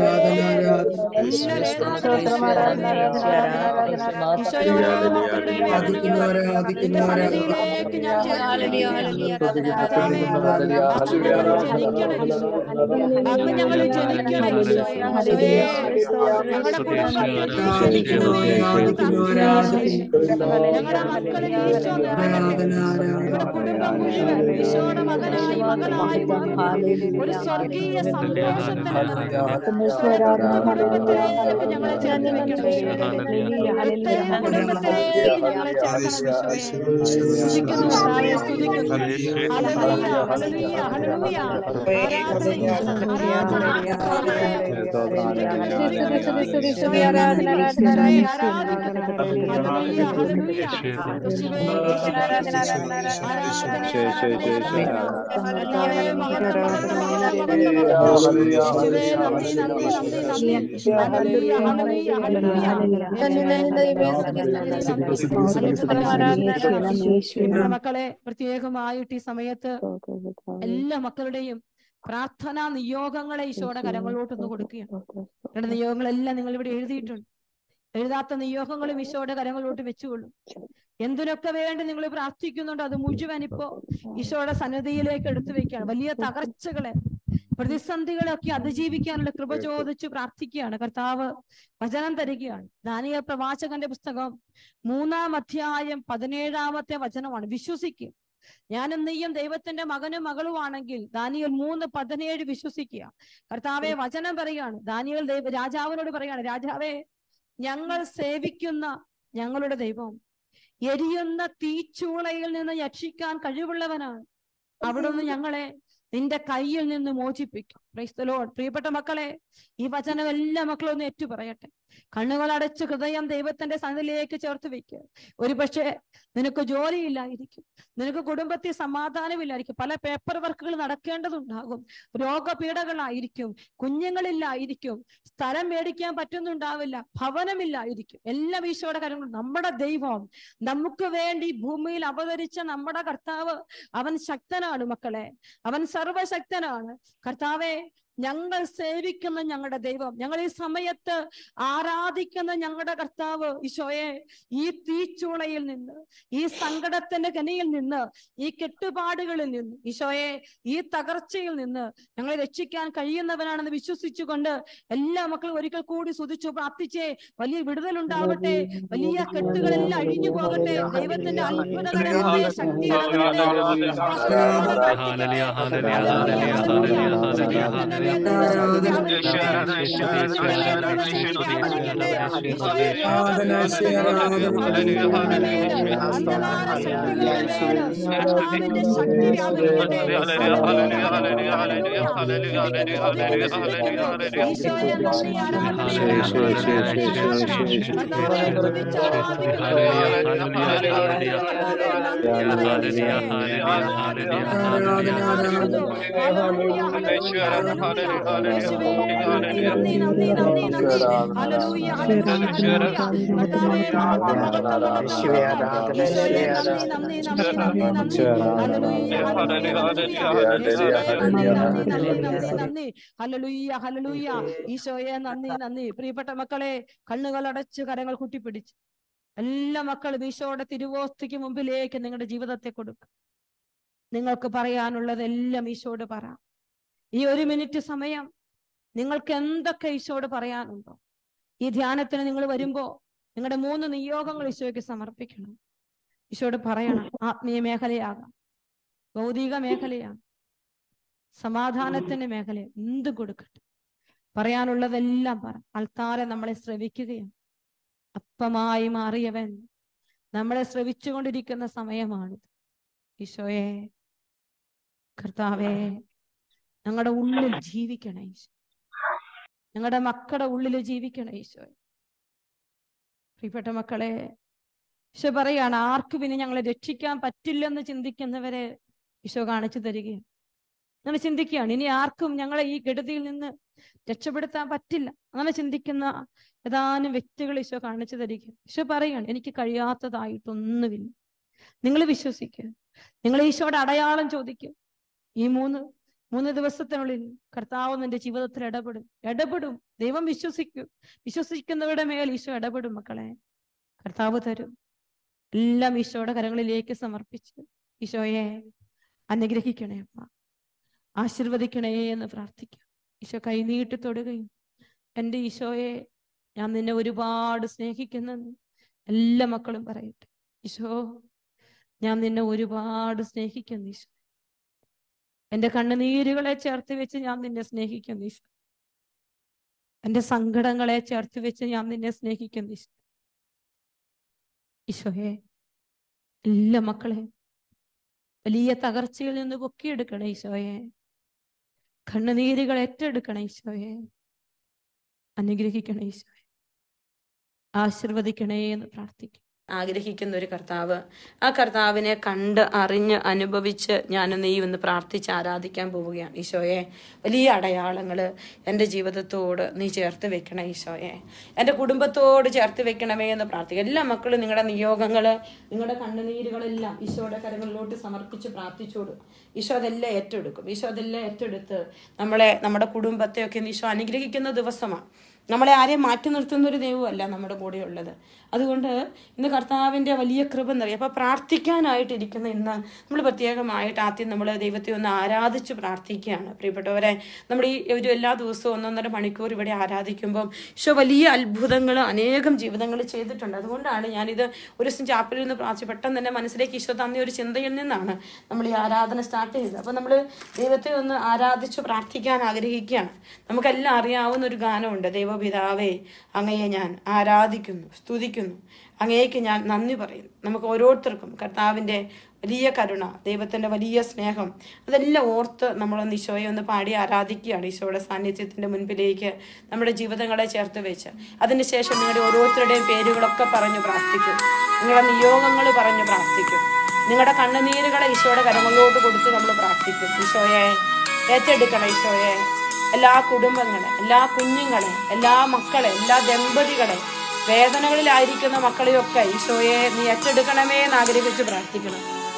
ഈശോയെ ഓരോ മക്കളുടെയും വേദനകളും നിന്റെ സന്നിധിയിലേക്ക് ഞാൻ അങ്ങ് ഞങ്ങൾ ജനിക്കണം ഈശോയെ. ഹല്ലേലൂയ. ഞങ്ങളുടെ കുടുംബത്തിൽ ജനിക്കണമേ ഞങ്ങളുടെ മക്കളിൽ ഈശോ നിറയട്ടെ ഞങ്ങളുടെ കുടുംബം മുഴുവൻ ഈശോയുടെ മകനായി മകളായി മാറി ഒരു സ്വർഗീയ സന്തോഷത്തിൽ കുടുംബത്തിലേക്ക് ഞങ്ങളെ ചേർന്ന് വെക്കണം പ്രത്യേക കുടുംബത്തിലേക്ക് ഞങ്ങളെ ചേർക്കണം ഈശോയെ. സ്തുതിക്കുന്നു കർത്താവേ, സ്തുതിക്കുന്നു ഹല്ലേലൂയ ഹല്ലേലൂയ ഹല്ലേലൂയ ആരാധന ആരാധന കർത്താവേ. സ്തുതിക്കുന്നു, സ്തുതിക്കുന്നു, സ്തുതി, സ്തുതി, ആരാധന, ആരാധന, ആരാധന. ഹല്ലേലൂയ ഹല്ലേലൂയ യേശുവേ യേശുവേ യേശുവേ യേശുവേ ആരാധന ആരാധന ആരാധന കർത്താവേ മഹത്വം മഹത്വം മഹത്വം മഹത്വം മഹത്വം യേശുവേ നന്ദി നന്ദി നന്ദി നന്ദി ഹല്ലേലൂയ ഹല്ലേലൂയ ഹല്ലേലൂയ നമ്മുടെ മക്കളെ പ്രത്യേകമായിട്ട് ഈ സമയത്ത് എല്ലാ മക്കളുടെയും പ്രാർത്ഥനാ നിയോഗങ്ങളെ ഈശോയുടെ കരങ്ങളിലോട്ടൊന്ന് കൊടുക്കുകയാണ് നിങ്ങളുടെ നിയോഗങ്ങളെല്ലാം നിങ്ങൾ ഇവിടെ എഴുതിയിട്ടുണ്ട് എഴുതാത്ത നിയോഗങ്ങളും ഈശോയുടെ കരങ്ങളിലോട്ട് വെച്ചുകൊള്ളും എന്തിനൊക്കെ വേണ്ടി നിങ്ങൾ പ്രാർത്ഥിക്കുന്നുണ്ടോ അത് മുഴുവൻ ഇപ്പോ ഈശോയുടെ സന്നിധിയിലേക്ക് എടുത്തു വെക്കുകയാണ് വലിയ തകർച്ചകളെ പ്രതിസന്ധികളൊക്കെ അതിജീവിക്കാനുള്ള കൃപ ചോദിച്ച് പ്രാർത്ഥിക്കുകയാണ് കർത്താവ് വചനം തരികയാണ് ദാനിയ പ്രവാചകന്റെ പുസ്തകം മൂന്നാം അധ്യായം പതിനേഴാമത്തെ വചനമാണ് വിശ്വസിക്കുക ഞാനും നീയും ദൈവത്തിന്റെ മകനും മകളുമാണെങ്കിൽ ദാനിയൽ മൂന്ന് പതിനേഴ് വിശ്വസിക്കുക കർത്താവെ വചനം പറയാണ് ദാനിയൽ ദൈവ രാജാവിനോട് പറയാണ് രാജാവേ ഞങ്ങൾ സേവിക്കുന്ന ഞങ്ങളുടെ ദൈവം എരിയുന്ന തീച്ചൂളയിൽ നിന്ന് രക്ഷിക്കാൻ കഴിവുള്ളവനാണ് അവിടുന്ന് ഞങ്ങളെ നിന്റെ കയ്യിൽ നിന്ന് മോചിപ്പിക്കും Praise the Lord. പ്രിയപ്പെട്ട മക്കളെ ഈ വചനം എല്ലാ മക്കളും ഒന്ന് ഏറ്റു പറയട്ടെ കണ്ണുകൾ അടച്ച് ഹൃദയം ദൈവത്തിന്റെ സന്നിധിയിലേക്ക് ചേർത്ത് വെക്കുക ഒരു പക്ഷേ നിനക്ക് ജോലിയില്ലായിരിക്കും നിനക്ക് കുടുംബത്തിൽ സമാധാനമില്ലായിരിക്കും പല പേപ്പർ വർക്കുകൾ നടക്കേണ്ടതുണ്ടാകും രോഗപീഠകളായിരിക്കും കുഞ്ഞുങ്ങളില്ലായിരിക്കും സ്ഥലം മേടിക്കാൻ പറ്റുന്നുണ്ടാവില്ല ഭവനമില്ലായിരിക്കും എല്ലാം ഈശോയുടെ കാര്യങ്ങൾ നമ്മുടെ ദൈവം നമുക്ക് വേണ്ടി ഭൂമിയിൽ അവതരിച്ച നമ്മുടെ കർത്താവ് അവൻ ശക്തനാണ് മക്കളെ അവൻ സർവശക്തനാണ് കർത്താവെ ഞങ്ങൾ സേവിക്കുന്ന ഞങ്ങളുടെ ദൈവം ഞങ്ങൾ ഈ സമയത്ത് ആരാധിക്കുന്ന ഞങ്ങളുടെ കർത്താവ് ഈശോയെ ഈ തീച്ചൂളയിൽ നിന്ന് ഈ സങ്കടത്തിന്റെ കനിയിൽ നിന്ന് ഈ കെട്ടുപാടുകളിൽ നിന്ന് ഈശോയെ ഈ തകർച്ചയിൽ നിന്ന് ഞങ്ങളെ രക്ഷിക്കാൻ കഴിയുന്നവനാണെന്ന് വിശ്വസിച്ചുകൊണ്ട് എല്ലാ മക്കളും ഒരിക്കൽ കൂടി സ്തുതിച്ചു പ്രാർത്ഥിച്ചേ വലിയ വിടുതലുണ്ടാവട്ടെ വലിയ കെട്ടുകളെല്ലാം അഴിഞ്ഞു പോകട്ടെ ദൈവത്തിന്റെ അത്ഭുതകരമായ ശക്തി ഇറങ്ങട്ടെ. ഹല്ലേലൂയ, ഹല്ലേലൂയ, ഹല്ലേലൂയ, ഹല്ലേലൂയ, ഹല്ലേലൂയ, ഹലലുയ്യ ഹലലുയ്യ ഈശോയെ നന്ദി നന്ദി പ്രിയപ്പെട്ട മക്കളെ കണ്ണുകൾ അടച്ച് കരങ്ങൾ കൂട്ടിപ്പിടിച്ച് എല്ലാ മക്കളും ഈശോയുടെ തിരുവോസ്തിക്ക് മുമ്പിലേക്ക് നിങ്ങളുടെ ജീവിതത്തെ കൊടുക്കും നിങ്ങൾക്ക് പറയാനുള്ളതെല്ലാം ഈശോട് പറ ഈ ഒരു മിനിറ്റ് സമയം നിങ്ങൾക്ക് എന്തൊക്കെ ഈശോട് പറയാനുണ്ടോ ഈ ധ്യാനത്തിന് നിങ്ങൾ വരുമ്പോ നിങ്ങളുടെ മൂന്ന് നിയോഗങ്ങൾ ഈശോയ്ക്ക് സമർപ്പിക്കണം ഈശോട് പറയണം ആത്മീയ മേഖലയാകാം ഭൗതിക മേഖലയാണ് സമാധാനത്തിന്റെ മേഖല എന്ത് കൊടുക്കട്ടെ പറയാനുള്ളതെല്ലാം പറ ആൾക്കാരെ നമ്മളെ ശ്രവിക്കുകയാണ് അപ്പമായി മാറിയവൻ നമ്മളെ ശ്രവിച്ചുകൊണ്ടിരിക്കുന്ന സമയമാണിത് ഈശോയെ കർത്താവേ ഞങ്ങളുടെ ഉള്ളിൽ ജീവിക്കണേ ഈശോ ഞങ്ങളുടെ മക്കളുടെ ഉള്ളിൽ ജീവിക്കണേ ഈശോ പ്രിയപ്പെട്ട മക്കളെ ഈശോ പറയാണ് ആർക്കും ഇനി ഞങ്ങളെ രക്ഷിക്കാൻ പറ്റില്ലെന്ന് ചിന്തിക്കുന്നവരെ ഈശോ കാണിച്ചു തരികയാണ് അങ്ങനെ ചിന്തിക്കുകയാണ് ഇനി ആർക്കും ഞങ്ങളെ ഈ ഗഡതിയിൽ നിന്ന് രക്ഷപ്പെടുത്താൻ പറ്റില്ല അങ്ങനെ ചിന്തിക്കുന്ന ഏതാനും വ്യക്തികൾ ഈശോ കാണിച്ചു തരിക ഈശോ പറയാണ് എനിക്ക് കഴിയാത്തതായിട്ടൊന്നുമില്ല നിങ്ങൾ വിശ്വസിക്കുക നിങ്ങൾ ഈശോയുടെ അടയാളം ചോദിക്കുക ഈ മൂന്ന് മൂന്ന് ദിവസത്തിനുള്ളിൽ കർത്താവ് നിന്റെ ജീവിതത്തിൽ ഇടപെടും ഇടപെടും ദൈവം വിശ്വസിക്കും വിശ്വസിക്കുന്നവരുടെ മേൽ ഈശോ ഇടപെടും മക്കളെ കർത്താവ് തരും എല്ലാം ഈശോയുടെ കരങ്ങളിലേക്ക് സമർപ്പിച്ച് ഈശോയെ അനുഗ്രഹിക്കണേ അമ്മ ആശീർവദിക്കണേ എന്ന് പ്രാർത്ഥിക്കാം ഈശോ കൈനീട്ടി തൊടുകയും എൻ്റെ ഈശോയെ ഞാൻ നിന്നെ ഒരുപാട് സ്നേഹിക്കുന്നെന്ന് എല്ലാ മക്കളും പറയട്ടെ ഈശോ ഞാൻ നിന്നെ ഒരുപാട് സ്നേഹിക്കുന്നു ഈശോ എൻ്റെ കണ്ണുനീരുകളെ ചേർത്ത് വെച്ച് ഞാൻ നിന്നെ സ്നേഹിക്കുന്നു ഈശോ എൻ്റെ സങ്കടങ്ങളെ ചേർത്ത് വെച്ച് ഞാൻ നിന്നെ സ്നേഹിക്കുന്നു ഈശോ ഈശോയെ എല്ലാ മക്കളെ വലിയ തകർച്ചയിൽ നിന്ന് പൊക്കിയെടുക്കണേ ഈശോയെ കണ്ണുനീരുകൾ ഏറ്റെടുക്കണേ ഈശോയെ അനുഗ്രഹിക്കണേ ഈശോയെ ആശീർവദിക്കണേ എന്ന് പ്രാർത്ഥിക്കും ആഗ്രഹിക്കുന്ന ഒരു കർത്താവ് ആ കർത്താവിനെ കണ്ട് അറിഞ്ഞ് അനുഭവിച്ച് ഞാൻ നീ ഒന്ന് പ്രാർത്ഥിച്ച് ആരാധിക്കാൻ പോവുകയാണ് ഈശോയെ വലിയ അടയാളങ്ങൾ എൻ്റെ ജീവിതത്തോട് നീ ചേർത്ത് വെക്കണേ ഈശോയെ എൻ്റെ കുടുംബത്തോട് ചേർത്ത് വെക്കണമേ എന്ന് പ്രാർത്ഥിക്കുക എല്ലാ മക്കളും നിങ്ങളുടെ നിയോഗങ്ങൾ നിങ്ങളുടെ കണ്ണുനീരുകളെല്ലാം ഈശോയുടെ കരങ്ങളിലോട്ട് സമർപ്പിച്ച് പ്രാർത്ഥിച്ചോടും ഈശോ അതെല്ലാം ഏറ്റെടുക്കും ഈശോ അതെല്ലാം ഏറ്റെടുത്ത് നമ്മളെ നമ്മുടെ കുടുംബത്തെയൊക്കെ ഇന്ന് ഈശോ അനുഗ്രഹിക്കുന്ന ദിവസമാണ് നമ്മളെ ആരെയും മാറ്റി നിർത്തുന്ന ഒരു ദൈവമല്ല നമ്മുടെ കൂടെ ഉള്ളത് അതുകൊണ്ട് ഇന്ന് കർത്താവിൻ്റെ വലിയ കൃപ എന്നറിയാം അപ്പോൾ പ്രാർത്ഥിക്കാനായിട്ടിരിക്കുന്ന ഇന്ന് നമ്മൾ പ്രത്യേകമായിട്ട് ആദ്യം നമ്മൾ ദൈവത്തെ ഒന്ന് ആരാധിച്ച് പ്രാർത്ഥിക്കുകയാണ് പ്രിയപ്പെട്ടവരെ നമ്മൾ ഈ ഒരു എല്ലാ ദിവസവും ഒന്നൊന്നര മണിക്കൂർ ഇവിടെ ആരാധിക്കുമ്പം ഈശോ വലിയ അത്ഭുതങ്ങൾ അനേകം ജീവിതങ്ങൾ ചെയ്തിട്ടുണ്ട് അതുകൊണ്ടാണ് ഞാനിത് ഒരു ദിവസം ചാപ്പലിൽ നിന്ന് പ്രാർത്ഥിച്ചു പെട്ടെന്ന് തന്നെ മനസ്സിലേക്ക് ഈശോ തന്ന ഒരു ചിന്തയിൽ നിന്നാണ് നമ്മൾ ഈ ആരാധന സ്റ്റാർട്ട് ചെയ്തത് അപ്പോൾ നമ്മൾ ദൈവത്തെ ഒന്ന് ആരാധിച്ച് പ്രാർത്ഥിക്കാൻ ആഗ്രഹിക്കുകയാണ് നമുക്കെല്ലാം അറിയാവുന്ന ഒരു ഗാനമുണ്ട് ദൈവപിതാവേ അങ്ങയെ ഞാൻ ആരാധിക്കുന്നു സ്തുതിക്കുന്നു അങ്ങേക്ക് ഞാൻ നന്ദി പറയുന്നു നമുക്ക് ഓരോരുത്തർക്കും കർത്താവിൻ്റെ വലിയ കരുണ ദൈവത്തിൻ്റെ വലിയ സ്നേഹം അതെല്ലാം ഓർത്ത് നമ്മളൊന്ന് ഈശോയെ ഒന്ന് പാടി ആരാധിക്കുകയാണ് ഈശോയുടെ സാന്നിധ്യത്തിൻ്റെ മുൻപിലേക്ക് നമ്മുടെ ജീവിതങ്ങളെ ചേർത്ത് വെച്ച് അതിനുശേഷം നിങ്ങളുടെ ഓരോരുത്തരുടെയും പേരുകളൊക്കെ പറഞ്ഞു പ്രാർത്ഥിക്കും നിങ്ങളുടെ നിയോഗങ്ങൾ പറഞ്ഞു പ്രാർത്ഥിക്കും നിങ്ങളുടെ കണ്ണുനീരുകളെ ഈശോയുടെ കരങ്ങളിലോട്ട് കൊടുത്ത് നമ്മൾ പ്രാർത്ഥിക്കും ഈശോയെ ഏറ്റെടുക്കണം ഈശോയെ എല്ലാ കുടുംബങ്ങളെ എല്ലാ കുഞ്ഞുങ്ങളെ എല്ലാ മക്കളെ എല്ലാ ദമ്പതികളെ വേദനകളിലായിരിക്കുന്ന മക്കളെയൊക്കെ ഈശോയെ നീ ഏറ്റെടുക്കണമേ എന്ന് ആഗ്രഹിച്ച് പ്രാർത്ഥിക്കണം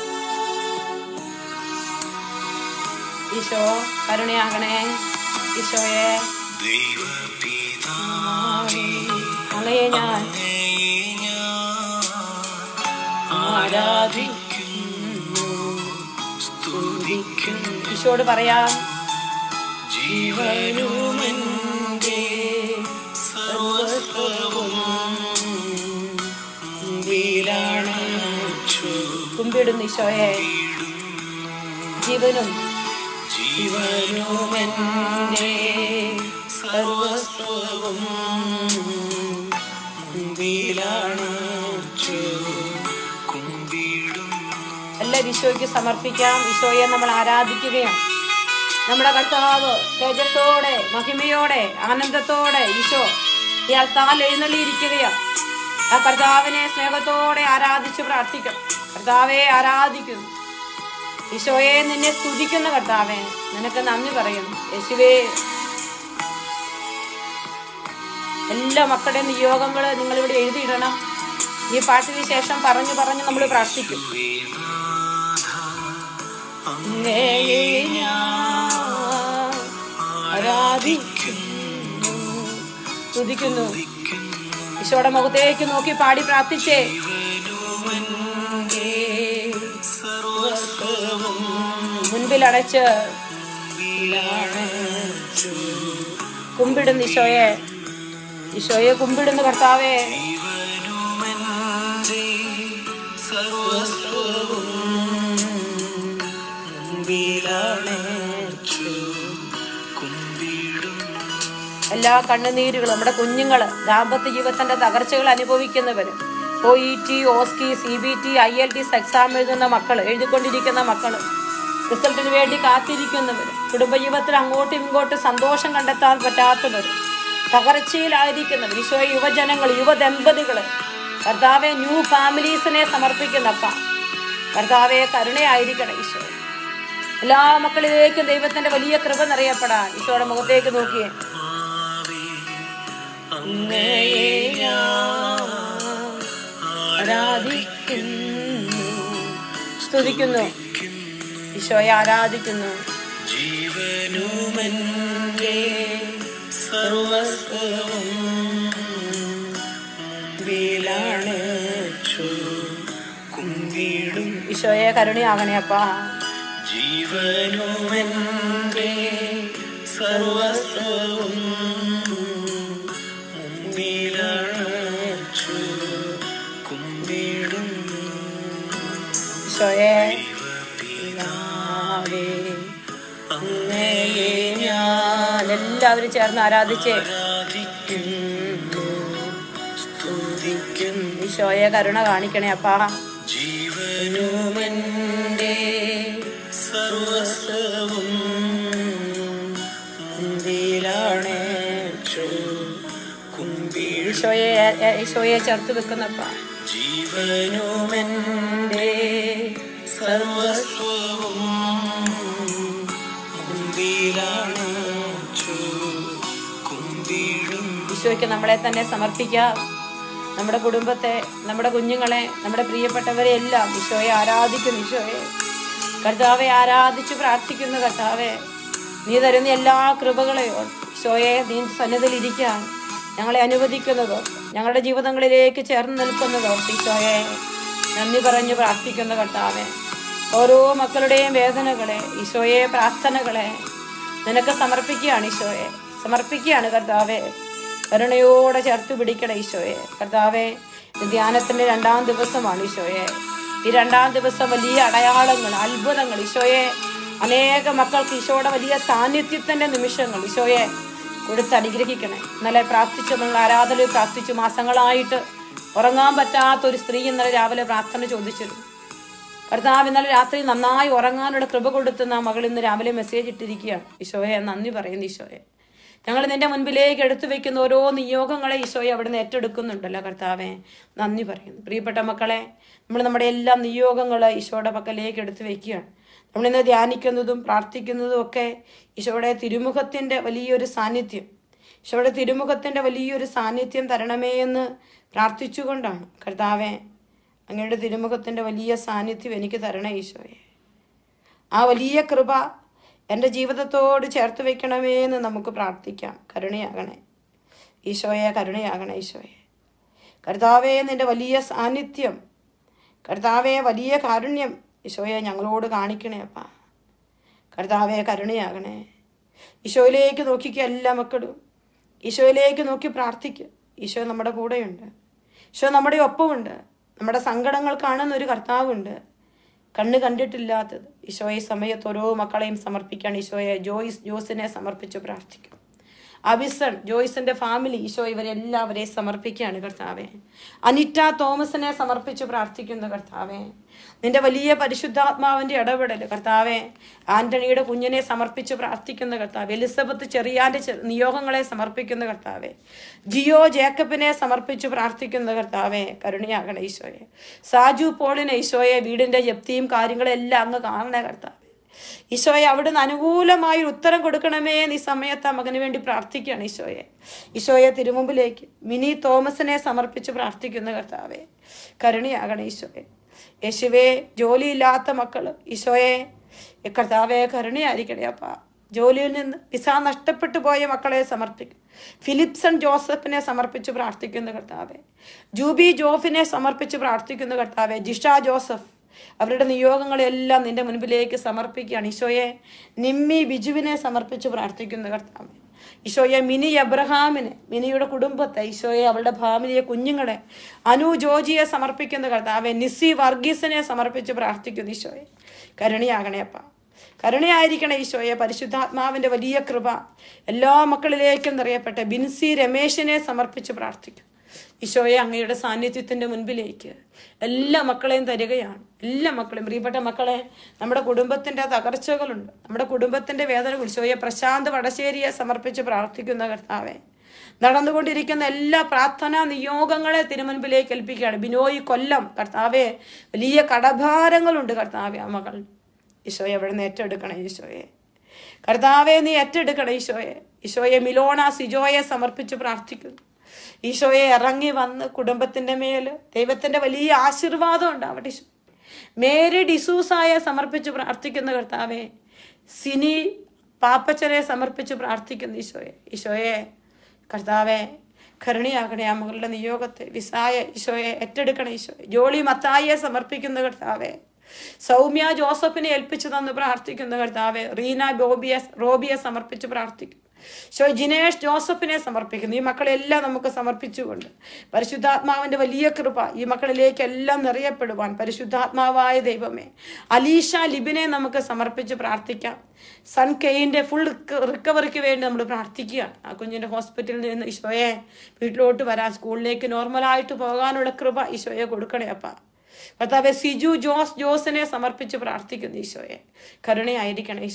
ഈശോ കരുണയാകണേ ഈശോയെ അങ്ങയെ ഞാൻ ആരാധിക്കുന്നു സ്തുതിക്കുന്നു ഈശോട് പറയാം ജീവനുമെന്റെ സർവസ്വവും വീലാണ് കുമ്പിടുന്നു ഈശോയെ ജീവനും ജീവനുമെന്റെ സർവസ്വവും വീലാണ് എല്ലാം ഈശോയ്ക്ക് സമർപ്പിക്കാം ഈശോയെ നമ്മൾ ആരാധിക്കുകയാണ് നമ്മുടെ കർത്താവ് തേജസ്സോടെ മഹിമയോടെ ആനന്ദത്തോടെ ഈശോ ഇയാൾ താൽ എഴുന്നള്ളിയിരിക്കുകയാണ് ആ കർത്താവിനെ സ്നേഹത്തോടെ ആരാധിച്ച് പ്രാർത്ഥിക്കണം കർത്താവെ ആരാധിക്കുന്നു ഈശോയെ നിന്നെ സ്തുതിക്കുന്ന കർത്താവെ നിനക്ക് നന്ദി പറയുന്നു യേശുവേ എല്ലാ മക്കളുടെ നിയോഗങ്ങൾ നിങ്ങളിവിടെ എഴുതിയിടണം ഈ പാട്ടിന് ശേഷം പറഞ്ഞു പറഞ്ഞു നമ്മൾ പ്രാർത്ഥിക്കും അങ്ങയെ ഞാൻ ആരാധിക്കുന്നു സ്തുതിക്കുന്നു ഈശോയുടെ മുഖത്തേക്ക് നോക്കി പാടി പ്രാർത്ഥിച്ചേ മുൻപിൽ അടച്ച് കുമ്പിടുന്നു ഈശോയെ ഈശോയെ കുമ്പിടുന്നു കർത്താവേ എല്ലാ കണ്ണുനീരുകളും നമ്മുടെ കുഞ്ഞുങ്ങൾ ദാമ്പത്യ ജീവിതത്തിന്റെ തകർച്ചകൾ അനുഭവിക്കുന്നവർ O E T OSCE C B T I L T exam എഴുതുന്ന മക്കൾ എഴുതിക്കൊണ്ടിരിക്കുന്ന മക്കൾ റിസൾട്ടിന് വേണ്ടി കാത്തിരിക്കുന്നവർ കുടുംബജീവിതത്തിൽ അങ്ങോട്ടും ഇങ്ങോട്ടും സന്തോഷം കണ്ടെത്താൻ പറ്റാത്തവർ തകർച്ചയിലായിരിക്കുന്നവർ ഈശോ യുവജനങ്ങൾ യുവദമ്പതികൾ കർത്താവെ ന്യൂ ഫാമിലീസിനെ സമർപ്പിക്കുന്നപ്പ കർത്താവെ കരുണയായിരിക്കണം ഈശോ എല്ലാ മക്കളിലേക്കും ദൈവത്തിന്റെ വലിയ കൃപ നിറയപ്പെടാൻ ഈശോയുടെ മുഖത്തേക്ക് നോക്കിയേ അങ്ങയെ ഞാൻ ആരാധിക്കുന്നു സ്തുതിക്കുന്നു ഈശോയെ ആരാധിക്കുന്നു ജീവനുമെന്റെ സർവസ്വവും വീലാണ് കുമ്പിടും ഈശോയെ കരുണയാകണേ അപ്പാ ജീവനുമെന്റെ സർവസ്വവും ഈശോയെ പിതാവേ, അങ്ങയെ ഞാൻ എല്ലാവരും ചേർന്ന് ആരാധിച്ചേ സ്തുതിക്കുന്നു ഈശോയെ കരുണ കാണിക്കണേ അപ്പാ ജീവനുമെന്റെ സർവസ്വവും ഈശോയെ ഈശോയെ ചേർത്ത് വെക്കുന്നപ്പ ജീവനുമെന്റെ സർവസ്വവും മുമ്പിലാണ് കുമ്പിടും ഈശോയ്ക്ക് നമ്മളെ തന്നെ സമർപ്പിക്കാം നമ്മുടെ കുടുംബത്തെ നമ്മുടെ കുഞ്ഞുങ്ങളെ നമ്മുടെ പ്രിയപ്പെട്ടവരെ എല്ലാം ഈശോയെ ആരാധിക്കുന്നു ഈശോയെ കർത്താവെ ആരാധിച്ച് പ്രാർത്ഥിക്കുന്നു കർത്താവെ നീ തരുന്ന എല്ലാ കൃപകളെയും ഈശോയെ നീ സന്നിധിയിൽ ഇരിക്കാൻ ഞങ്ങളെ അനുവദിക്കുന്നത് ഞങ്ങളുടെ ജീവിതങ്ങളിലേക്ക് ചേർന്ന് നിൽക്കുന്നത് ഈശോയെ നന്ദി പറഞ്ഞു പ്രാർത്ഥിക്കുന്ന കർത്താവെ ഓരോ മക്കളുടെയും വേദനകളെ ഈശോയെ പ്രാർത്ഥനകളെ നിനക്ക് സമർപ്പിക്കുകയാണ് ഈശോയെ സമർപ്പിക്കുകയാണ് കർത്താവെ കരുണയോടെ ചേർത്ത് പിടിക്കണം ഈശോയെ കർത്താവെ ഇത് ധ്യാനത്തിന്റെ രണ്ടാം ദിവസമാണ് ഈശോയെ ഈ രണ്ടാം ദിവസം വലിയ അടയാളങ്ങൾ അത്ഭുതങ്ങൾ ഈശോയെ അനേക മക്കൾക്ക് ഈശോയുടെ വലിയ സാന്നിധ്യത്തിന്റെ നിമിഷങ്ങൾ ഈശോയെ കൊടുത്ത് അനുഗ്രഹിക്കണേ ഇന്നലെ പ്രാർത്ഥിച്ചു നിങ്ങൾ ആരാധനയിൽ പ്രാർത്ഥിച്ചു മാസങ്ങളായിട്ട് ഉറങ്ങാൻ പറ്റാത്ത ഒരു സ്ത്രീ ഇന്നലെ രാവിലെ പ്രാർത്ഥന ചോദിച്ചിരുന്നു കർത്താവ് ഇന്നലെ രാത്രി നന്നായി ഉറങ്ങാനുള്ള കൃപ കൊടുത്തുന്ന ആ മകൾ ഇന്ന് രാവിലെ മെസ്സേജ് ഇട്ടിരിക്കുകയാണ് ഈശോയെ നന്ദി പറയുന്നു ഈശോയെ ഞങ്ങൾ നിന്റെ മുൻപിലേക്ക് എടുത്തു വെക്കുന്ന ഓരോ നിയോഗങ്ങളെ ഈശോയെ അവിടുന്ന് ഏറ്റെടുക്കുന്നുണ്ടല്ലോ കർത്താവെ നന്ദി പറയുന്നു പ്രിയപ്പെട്ട മക്കളെ നമ്മൾ നമ്മുടെ എല്ലാ നിയോഗങ്ങൾ ഈശോയുടെ പക്കലേക്ക് എടുത്തു വെക്കുകയാണ് നമ്മളിന്ന് ധ്യാനിക്കുന്നതും പ്രാർത്ഥിക്കുന്നതും ഒക്കെ ഈശോയുടെ തിരുമുഖത്തിന്റെ വലിയൊരു സാന്നിധ്യം ഈശോയുടെ തിരുമുഖത്തിന്റെ വലിയൊരു സാന്നിധ്യം തരണമേ എന്ന് പ്രാർത്ഥിച്ചുകൊണ്ടാണ് കർത്താവെ അങ്ങയുടെ തിരുമുഖത്തിന്റെ വലിയ സാന്നിധ്യം എനിക്ക് തരണേ ഈശോയെ ആ വലിയ കൃപ എൻ്റെ ജീവിതത്തോട് ചേർത്ത് വെക്കണമേ എന്ന് നമുക്ക് പ്രാർത്ഥിക്കാം കരുണയാകണേ ഈശോയെ കരുണയാകണേ ഈശോയെ കർത്താവേ നിന്റെ വലിയ സാന്നിധ്യം കർത്താവെ വലിയ കാരുണ്യം ഈശോയെ ഞങ്ങളോട് കാണിക്കണേ അപ്പ കർത്താവെ കരുണയാകണേ ഈശോയിലേക്ക് നോക്കിക്കുക എല്ലാ മക്കളും ഈശോയിലേക്ക് നോക്കി പ്രാർത്ഥിക്കുക ഈശോ നമ്മുടെ കൂടെയുണ്ട് ഈശോ നമ്മുടെ ഒപ്പമുണ്ട് നമ്മുടെ സങ്കടങ്ങൾ കാണുന്ന ഒരു കർത്താവുണ്ട് കണ്ണ് കണ്ടിട്ടില്ലാത്തത് ഈശോ ഈ സമയത്ത് ഓരോ മക്കളെയും സമർപ്പിക്കുകയാണ് ഈശോയെ ജോയിസ് ജോസിനെ സമർപ്പിച്ച് പ്രാർത്ഥിക്കും അബിസൺ ജോയ്സിന്റെ ഫാമിലി ഈശോ ഇവരെല്ലാവരെയും സമർപ്പിക്കുകയാണ് കർത്താവെ അനിറ്റ തോമസിനെ സമർപ്പിച്ച് പ്രാർത്ഥിക്കുന്ന കർത്താവെ നിന്റെ വലിയ പരിശുദ്ധാത്മാവിന്റെ ഇടപെടൽ കർത്താവെ ആന്റണിയുടെ കുഞ്ഞിനെ സമർപ്പിച്ച് പ്രാർത്ഥിക്കുന്ന കർത്താവ് എലിസബത്ത് ചെറിയാന്റെ ചെ- നിയോഗങ്ങളെ സമർപ്പിക്കുന്ന കർത്താവെ ജിയോ ജേക്കബിനെ സമർപ്പിച്ച് പ്രാർത്ഥിക്കുന്ന കർത്താവെ കരുണയാകണ ഈശോയെ സാജു പോളിനെ ഈശോയെ വീടിന്റെ ജപ്തിയും കാര്യങ്ങളെല്ലാം അങ്ങ് കാണണേ കർത്താവെ ഈശോയെ അവിടുന്ന് അനുകൂലമായി ഒരു ഉത്തരം കൊടുക്കണമേ എന്ന് ഈ സമയത്ത് ആ മകന് വേണ്ടി പ്രാർത്ഥിക്കുകയാണ് ഈശോയെ ഈശോയെ തിരുമുമ്പിലേക്ക് മിനി തോമസിനെ സമർപ്പിച്ച് പ്രാർത്ഥിക്കുന്ന കർത്താവെ കരുണയാകണേ ഈശോയെ യേശുവേ ജോലിയില്ലാത്ത മക്കള് ഈശോയെ ഈ കർത്താവെ കരുണയായിരിക്കണേ അപ്പ ജോലിയിൽ നിന്ന് വിസ നഷ്ടപ്പെട്ടു പോയ മക്കളെ സമർപ്പിക്കും ഫിലിപ്സൺ ജോസഫിനെ സമർപ്പിച്ച് പ്രാർത്ഥിക്കുന്ന കർത്താവെ ജൂബി ജോഫിനെ സമർപ്പിച്ച് പ്രാർത്ഥിക്കുന്ന കർത്താവെ ജിഷ ജോസഫ് അവരുടെ നിയോഗങ്ങളെല്ലാം നിന്റെ മുൻപിലേക്ക് സമർപ്പിക്കുകയാണ് ഈശോയെ നിമ്മി ബിജുവിനെ സമർപ്പിച്ച് പ്രാർത്ഥിക്കുന്ന കർത്താവ് ഈശോയെ മിനി എബ്രഹാമിനെ മിനിയുടെ കുടുംബത്തെ ഈശോയെ അവളുടെ ഫാമിലിയെ കുഞ്ഞുങ്ങളെ അനു ജോജിയെ സമർപ്പിക്കുന്ന കർത്താവെ നിസി വർഗീസിനെ സമർപ്പിച്ച് പ്രാർത്ഥിക്കുന്നു ഈശോയെ കരുണയാകണേ അപ്പ കരുണയായിരിക്കണേ ഈശോയെ പരിശുദ്ധാത്മാവിന്റെ വലിയ കൃപ എല്ലാ മക്കളിലേക്കും നിറയപ്പെട്ട ബിൻസി രമേശിനെ സമർപ്പിച്ച് പ്രാർത്ഥിക്കും ഈശോയെ അങ്ങയുടെ സാന്നിധ്യത്തിന്റെ മുൻപിലേക്ക് എല്ലാ മക്കളെയും തരികയാണ് എല്ലാ മക്കളെയും പ്രിയപ്പെട്ട മക്കളെ നമ്മുടെ കുടുംബത്തിന്റെ തകർച്ചകളുണ്ട് നമ്മുടെ കുടുംബത്തിന്റെ വേദനകൾ ഈശോയെ പ്രശാന്ത് വടശ്ശേരിയെ സമർപ്പിച്ച് പ്രാർത്ഥിക്കുന്ന കർത്താവെ നടന്നുകൊണ്ടിരിക്കുന്ന എല്ലാ പ്രാർത്ഥനാ നിയോഗങ്ങളെ തിരുമുൻപിലേക്ക് ഏൽപ്പിക്കുകയാണ് ബിനോയ് കൊല്ലം കർത്താവെ വലിയ കടഭാരങ്ങളുണ്ട് കർത്താവെ ആ മകൾ ഈശോയെ അവിടെ നിന്ന് ഏറ്റെടുക്കണം ഈശോയെ കർത്താവെ നീ ഏറ്റെടുക്കണം ഈശോയെ ഈശോയെ മിലോണ സിജോയെ സമർപ്പിച്ച് പ്രാർത്ഥിക്കുന്നു ഈശോയെ ഇറങ്ങി വന്ന് കുടുംബത്തിന്റെ മേൽ ദൈവത്തിന്റെ വലിയ ആശീർവാദം ഉണ്ടാവട്ടെ ഈശോ മേരി ഡിസൂസായെ സമർപ്പിച്ച് പ്രാർത്ഥിക്കുന്ന കർത്താവെ സിനി പാപ്പച്ചനെ സമർപ്പിച്ച് പ്രാർത്ഥിക്കുന്നു ഈശോയെ ഈശോയെ കർത്താവെ കരുണയാകണേ ആ മകളുടെ നിയോഗത്തെ വിസായ ഈശോയെ ഏറ്റെടുക്കണേ ഈശോയെ ജോളി മത്തായിയെ സമർപ്പിക്കുന്ന കർത്താവെ സൗമ്യ ജോസഫിനെ ഏൽപ്പിച്ചു തന്ന് പ്രാർത്ഥിക്കുന്ന കർത്താവെ റീന ബോബിയെ റോബിയെ സമർപ്പിച്ച് പ്രാർത്ഥിക്കും ശോ ജിനേഷ് ജോസഫിനെ സമർപ്പിക്കുന്നു ഈ മക്കളെല്ലാം നമുക്ക് സമർപ്പിച്ചുകൊണ്ട് പരിശുദ്ധാത്മാവിന്റെ വലിയ കൃപ ഈ മക്കളിലേക്ക് എല്ലാം നിറയപ്പെടുവാൻ പരിശുദ്ധാത്മാവായ ദൈവമേ അലീഷ ലിബിനെ നമുക്ക് സമർപ്പിച്ച് പ്രാർത്ഥിക്കാം സൺ കെയിന്റെ ഫുൾ റിക്കവറിക്ക് വേണ്ടി നമ്മൾ പ്രാർത്ഥിക്കുകയാണ് ആ കുഞ്ഞിന്റെ ഹോസ്പിറ്റലിൽ നിന്ന് ഈശോയെ വീട്ടിലോട്ട് വരാൻ സ്കൂളിലേക്ക് നോർമലായിട്ട് പോകാനുള്ള കൃപ ഈശോയെ കൊടുക്കണേ അപ്പ കർത്താവെ സിജു ജോസ് ജോസിനെ സമർപ്പിച്ച് പ്രാർത്ഥിക്കുന്നു ഈശോയെ കരുണയായിരിക്കണം ഈശോയെ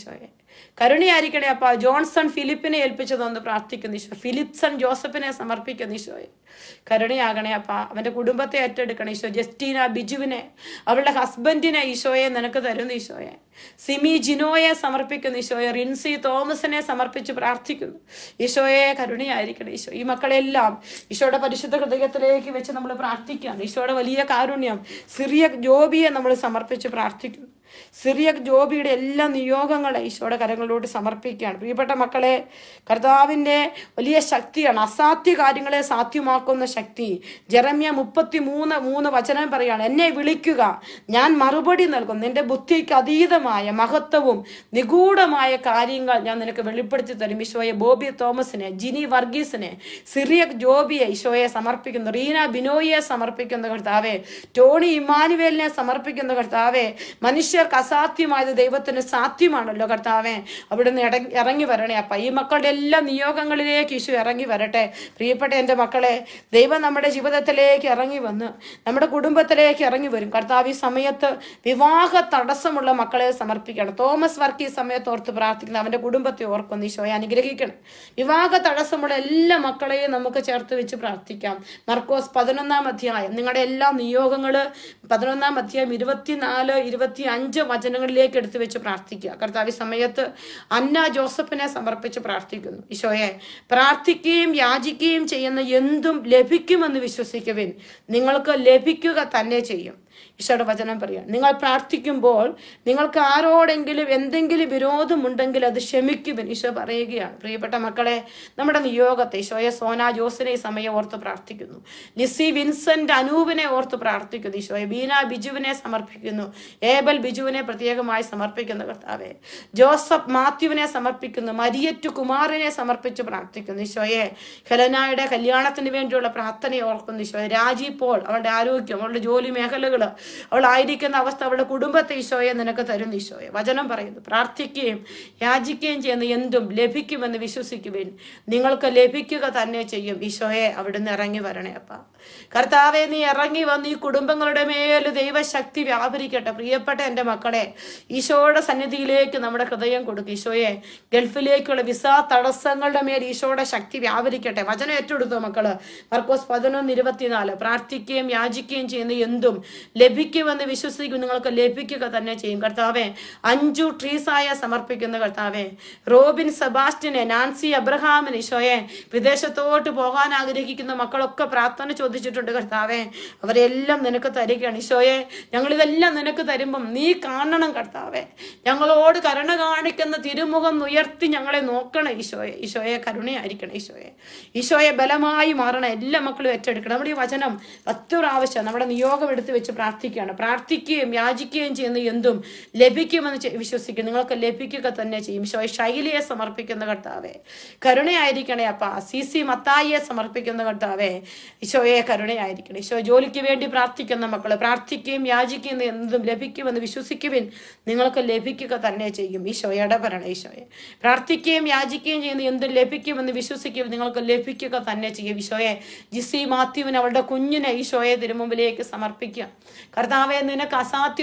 കരുണയായിരിക്കണേ അപ്പ ജോൺസൺ ഫിലിപ്പിനെ ഏൽപ്പിച്ചതൊന്ന് പ്രാർത്ഥിക്കുന്നു ഈശോ ഫിലിപ്സൺ ജോസഫിനെ സമർപ്പിക്കുന്നു ഈശോയെ കരുണയാകണേ അപ്പ അവന്റെ കുടുംബത്തെ ഏറ്റെടുക്കണേ ഈശോ ജസ്റ്റീന ബിജുവിനെ അവളുടെ ഹസ്ബൻഡിനെ ഈശോയെ നിനക്ക് തരുന്നു ഈശോയെ സിമി ജിനോയെ സമർപ്പിക്കുന്നു ഈശോയെ റിൻസി തോമസിനെ സമർപ്പിച്ച് പ്രാർത്ഥിക്കുന്നു ഈശോയെ കരുണയായിരിക്കണം ഈശോ ഈ മക്കളെല്ലാം ഈശോയുടെ പരിശുദ്ധ ഹൃദയത്തിലേക്ക് വെച്ച് നമ്മൾ പ്രാർത്ഥിക്കുകയാണ് ഈശോയുടെ വലിയ കാരുണ്യം സിറിയ ജോബിയെ നമ്മൾ സമർപ്പിച്ച് പ്രാർത്ഥിക്കുന്നു സിറിയ ജോബിയുടെ എല്ലാ നിയോഗങ്ങളെ ഈശോയുടെ കരങ്ങളിലോട്ട് സമർപ്പിക്കുകയാണ് പ്രിയപ്പെട്ട മക്കളെ കർത്താവിൻ്റെ വലിയ ശക്തിയാണ് അസാധ്യ കാര്യങ്ങളെ സാധ്യമാക്കുന്ന ശക്തി ജെറമ്യ മുപ്പത്തി മൂന്ന് മൂന്ന് വചനം പറയാണ് എന്നെ വിളിക്കുക ഞാൻ മറുപടി നൽകും നിന്റെ ബുദ്ധിക്ക് അതീതമായ മഹത്വവും നിഗൂഢമായ കാര്യങ്ങൾ ഞാൻ നിനക്ക് വെളിപ്പെടുത്തി തരും ഈശോയെ ബോബി തോമസിനെ ജിനി വർഗീസിനെ സിറിയക് ജോബിയെ ഈശോയെ സമർപ്പിക്കുന്നു റീന ബിനോയിയെ സമർപ്പിക്കുന്ന കർത്താവെ ടോണി ഇമാനുവേലിനെ സമർപ്പിക്കുന്ന കർത്താവെ മനുഷ്യർക്ക് അസാധ്യമായത് ദൈവത്തിന് സാധ്യമാണല്ലോ കർത്താവെ അവിടുന്ന് ഇട- ഇറങ്ങി വരണേ അപ്പ ഈ മക്കളുടെ എല്ലാ നിയോഗങ്ങളിലേക്ക് ഈശോ ഇറങ്ങി വരട്ടെ പ്രിയപ്പെട്ട എൻ്റെ മക്കളെ ദൈവം നമ്മുടെ ജീവിതത്തിലേക്ക് ഇറങ്ങി വന്ന് നമ്മുടെ കുടുംബത്തിലേക്ക് ഇറങ്ങി വരും കർത്താവ് ഈ സമയത്ത് വിവാഹ തടസ്സമുള്ള മക്കളെ സമർപ്പിക്കണം തോമസ് വർക്ക് ഈ സമയത്ത് ഓർത്ത് പ്രാർത്ഥിക്കണം അവന്റെ കുടുംബത്തെ ഓർക്കുന്നു ഈശോയെ അനുഗ്രഹിക്കണം വിവാഹ തടസ്സമുള്ള എല്ലാ മക്കളെയും നമുക്ക് ചേർത്ത് വെച്ച് പ്രാർത്ഥിക്കാം മർക്കോസ് പതിനൊന്നാം അധ്യായം നിങ്ങളുടെ എല്ലാ നിയോഗങ്ങള് പതിനൊന്നാം അധ്യായം ഇരുപത്തിനാല് ഇരുപത്തി അഞ്ച് വചനങ്ങളിലേക്ക് എടുത്തു വെച്ച് പ്രാർത്ഥിക്കുക കർത്താവ് ഈ സമയത്ത് അന്ന ജോസഫിനെ സമർപ്പിച്ച് പ്രാർത്ഥിക്കുന്നു ഈശോയെ പ്രാർത്ഥിക്കുകയും യാചിക്കുകയും ചെയ്യുന്ന എന്തും ലഭിക്കുമെന്ന് വിശ്വസിക്കുവിൻ നിങ്ങൾക്ക് ലഭിക്കുക തന്നെ ചെയ്യും ഈശോയുടെ വചനം പറയാം നിങ്ങൾ പ്രാർത്ഥിക്കുമ്പോൾ നിങ്ങൾക്ക് ആരോടെങ്കിലും എന്തെങ്കിലും വിരോധമുണ്ടെങ്കിൽ അത് ക്ഷമിക്കുവിൻ ഈശോ പറയുകയാണ് പ്രിയപ്പെട്ട മക്കളെ നമ്മുടെ നിയോഗത്തെ ഈശോയെ സോന ജോസിനെ ഈ സമയം ഓർത്ത് പ്രാർത്ഥിക്കുന്നു ലിസി വിൻസെന്റ് അനൂപിനെ ഓർത്ത് പ്രാർത്ഥിക്കുന്നു ഈശോയെ ബീന ബിജുവിനെ സമർപ്പിക്കുന്നു ഏബൽ ബിജുവിനെ പ്രത്യേകമായി സമർപ്പിക്കുന്ന കർത്താവെ ജോസഫ് മാത്യുവിനെ സമർപ്പിക്കുന്നു മരിയറ്റു കുമാറിനെ സമർപ്പിച്ച് പ്രാർത്ഥിക്കുന്നു ഈശോയെ ഹെലനായുടെ കല്യാണത്തിന് വേണ്ടിയുള്ള പ്രാർത്ഥനയെ ഓർക്കുന്നു ഈശോയെ രാജി പോൾ അവളുടെ ആരോഗ്യം അവളുടെ ജോലി മേഖലകൾ അവളായിരിക്കുന്ന അവസ്ഥ അവളുടെ കുടുംബത്തെ ഈശോയെ നിനക്ക് തരുന്നു ഈശോയെ വചനം പറയുന്നു പ്രാർത്ഥിക്കുകയും യാചിക്കുകയും ചെയ്യുന്ന എന്തും ലഭിക്കുമെന്ന് വിശ്വസിക്കുവിൻ നിങ്ങൾക്ക് ലഭിക്കുക തന്നെ ചെയ്യും ഈശോയെ അവിടുന്ന് ഇറങ്ങി വരണേ അപ്പ കർത്താവെ നീ ഇറങ്ങി വന്ന് ഈ കുടുംബങ്ങളുടെ മേൽ ദൈവശക്തി വ്യാപരിക്കട്ടെ പ്രിയപ്പെട്ട എൻ്റെ മക്കളെ ഈശോയുടെ സന്നിധിയിലേക്ക് നമ്മുടെ ഹൃദയം കൊടുക്കും ഈശോയെ ഗൾഫിലേക്കുള്ള വിസ തടസ്സങ്ങളുടെ മേൽ ഈശോയുടെ ശക്തി വ്യാപരിക്കട്ടെ വചനം ഏറ്റെടുത്തു മക്കള് മർക്കോസ് പതിനൊന്ന് ഇരുപത്തിനാല് പ്രാർത്ഥിക്കുകയും യാചിക്കുകയും ചെയ്യുന്ന എന്തും ലഭിക്കുമെന്ന് വിശ്വസിക്കും നിങ്ങൾക്ക് ലഭിക്കുക തന്നെ ചെയ്യും കർത്താവെ അഞ്ചു ട്രീസായ സമർപ്പിക്കുന്ന കർത്താവെ റോബിൻ സെബാസ്റ്റിനെ നാൻസി അബ്രഹാമിന് ഈശോയെ വിദേശത്തോട്ട് പോകാൻ ആഗ്രഹിക്കുന്ന മക്കളൊക്കെ പ്രാർത്ഥന ചോദിച്ചിട്ടുണ്ട് കർത്താവെ അവരെല്ലാം നിനക്ക് തരികയാണ് ഈശോയെ ഞങ്ങൾ ഇതെല്ലാം നിനക്ക് തരുമ്പം നീ കാണണം കർത്താവെ ഞങ്ങളോട് കരുണ കാണിക്കുന്ന തിരുമുഖം ഉയർത്തി ഞങ്ങളെ നോക്കണം ഈശോയെ ഈശോയെ കരുണയായിരിക്കണം ഈശോയെ ഈശോയെ ബലമായി മാറണം എല്ലാ മക്കളും ഏറ്റെടുക്കണം നമ്മുടെ ഈ വചനം പത്ത് പ്രാവശ്യം നമ്മുടെ നിയോഗം എടുത്ത് വെച്ച് പ്രാർത്ഥിക്കുകയാണ് പ്രാർത്ഥിക്കുകയും യാചിക്കുകയും ചെയ്യുന്ന എന്തും ലഭിക്കുമെന്ന് ചെ- വിശ്വസിക്കും നിങ്ങൾക്ക് ലഭിക്കുക തന്നെ ചെയ്യും ഈശോയെ ശൈലിയെ സമർപ്പിക്കുന്ന കർത്താവെ കരുണയായിരിക്കണേ അപ്പ സി സി മത്തായിയെ സമർപ്പിക്കുന്ന കർത്താവെ ഈശോയെ കരുണയായിരിക്കണം ഈശോ ജോലിക്ക് വേണ്ടി പ്രാർത്ഥിക്കുന്ന മക്കള് പ്രാർത്ഥിക്കുകയും യാചിക്കുകയും എന്തും ലഭിക്കുമെന്ന് വിശ്വസിക്കുവിൻ നിങ്ങൾക്ക് ലഭിക്കുക തന്നെ ചെയ്യും ഈശോ ഇടപെടണം ഈശോയെ പ്രാർത്ഥിക്കുകയും യാചിക്കുകയും ചെയ്യുന്ന എന്തും ലഭിക്കുമെന്ന് വിശ്വസിക്കും നിങ്ങൾക്ക് ലഭിക്കുക തന്നെ ചെയ്യും ഈശോയെ ജിസി മാത്യുവിന് അവളുടെ കുഞ്ഞിനെ ഈശോയെ തിരുമുമ്പിലേക്ക് സമർപ്പിക്കുക കർത്താവെ നിനക്ക്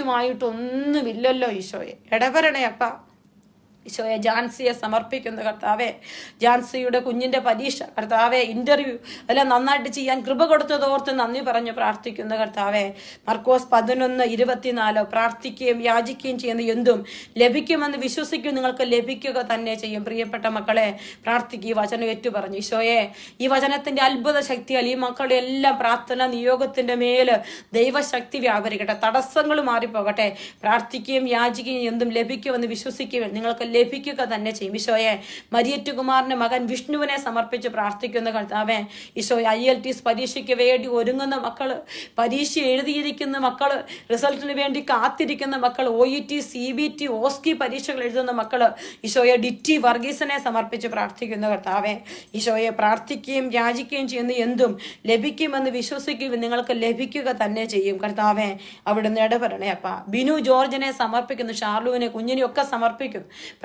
അസാധ്യമായിട്ടൊന്നുമില്ലല്ലോ ഈശോയെ ഇടപെടണേ അപ്പ ഈശോയെ ജാൻസിയെ സമർപ്പിക്കുന്ന കർത്താവെ ജാൻസിയുടെ കുഞ്ഞിന്റെ പരീക്ഷ കർത്താവെ ഇന്റർവ്യൂ എല്ലാം നന്നായിട്ട് ചെയ്യാൻ കൃപ കൊടുത്തതോർത്ത് നന്ദി പറഞ്ഞു പ്രാർത്ഥിക്കുന്ന കർത്താവെ മർക്കോസ് പതിനൊന്ന് ഇരുപത്തിനാല് പ്രാർത്ഥിക്കുകയും യാചിക്കുകയും ചെയ്യുന്ന എന്തും ലഭിക്കുമെന്ന് വിശ്വസിക്കും നിങ്ങൾക്ക് ലഭിക്കുക തന്നെ ചെയ്യും പ്രിയപ്പെട്ട മക്കളെ പ്രാർത്ഥിക്കുക ഈ വചനം ഏറ്റു പറഞ്ഞു ഈശോയെ ഈ വചനത്തിന്റെ അത്ഭുത ശക്തിയാൽ ഈ മക്കളുടെ എല്ലാം പ്രാർത്ഥന നിയോഗത്തിന്റെ മേല് ദൈവശക്തി വ്യാപരിക്കട്ടെ തടസ്സങ്ങൾ മാറിപ്പോകട്ടെ പ്രാർത്ഥിക്കുകയും യാചിക്കുകയും എന്തും ലഭിക്കുമെന്ന് വിശ്വസിക്കുകയും നിങ്ങൾക്ക് ലഭിക്കുക തന്നെ ചെയ്യും ഈശോയെ മരിയറ്റ് കുമാറിന്റെ മകൻ വിഷ്ണുവിനെ സമർപ്പിച്ച് പ്രാർത്ഥിക്കുന്ന കർത്താവെ ഈശോയെ ഐ എൽ ടി പരീക്ഷയ്ക്ക് വേണ്ടി ഒരുങ്ങുന്ന മക്കള് പരീക്ഷ എഴുതിയിരിക്കുന്ന മക്കള് റിസൾട്ടിന് വേണ്ടി കാത്തിരിക്കുന്ന മക്കൾ O E T C B T OSCE പരീക്ഷകൾ എഴുതുന്ന മക്കള് ഈശോയെ ഡിറ്റി വർഗീസിനെ സമർപ്പിച്ച് പ്രാർത്ഥിക്കുന്ന കർത്താവെ ഈശോയെ പ്രാർത്ഥിക്കുകയും യാചിക്കുകയും ചെയ്യുന്ന എന്തും ലഭിക്കുമെന്ന് വിശ്വസിക്കുകയും നിങ്ങൾക്ക് ലഭിക്കുക തന്നെ ചെയ്യും കർത്താവെ അവിടുന്ന് ഇടപെടണേ അപ്പ ബിനു ജോർജിനെ സമർപ്പിക്കുന്നു ഷാർലുവിനെ കുഞ്ഞിനെ ഒക്കെ സമർപ്പിക്കും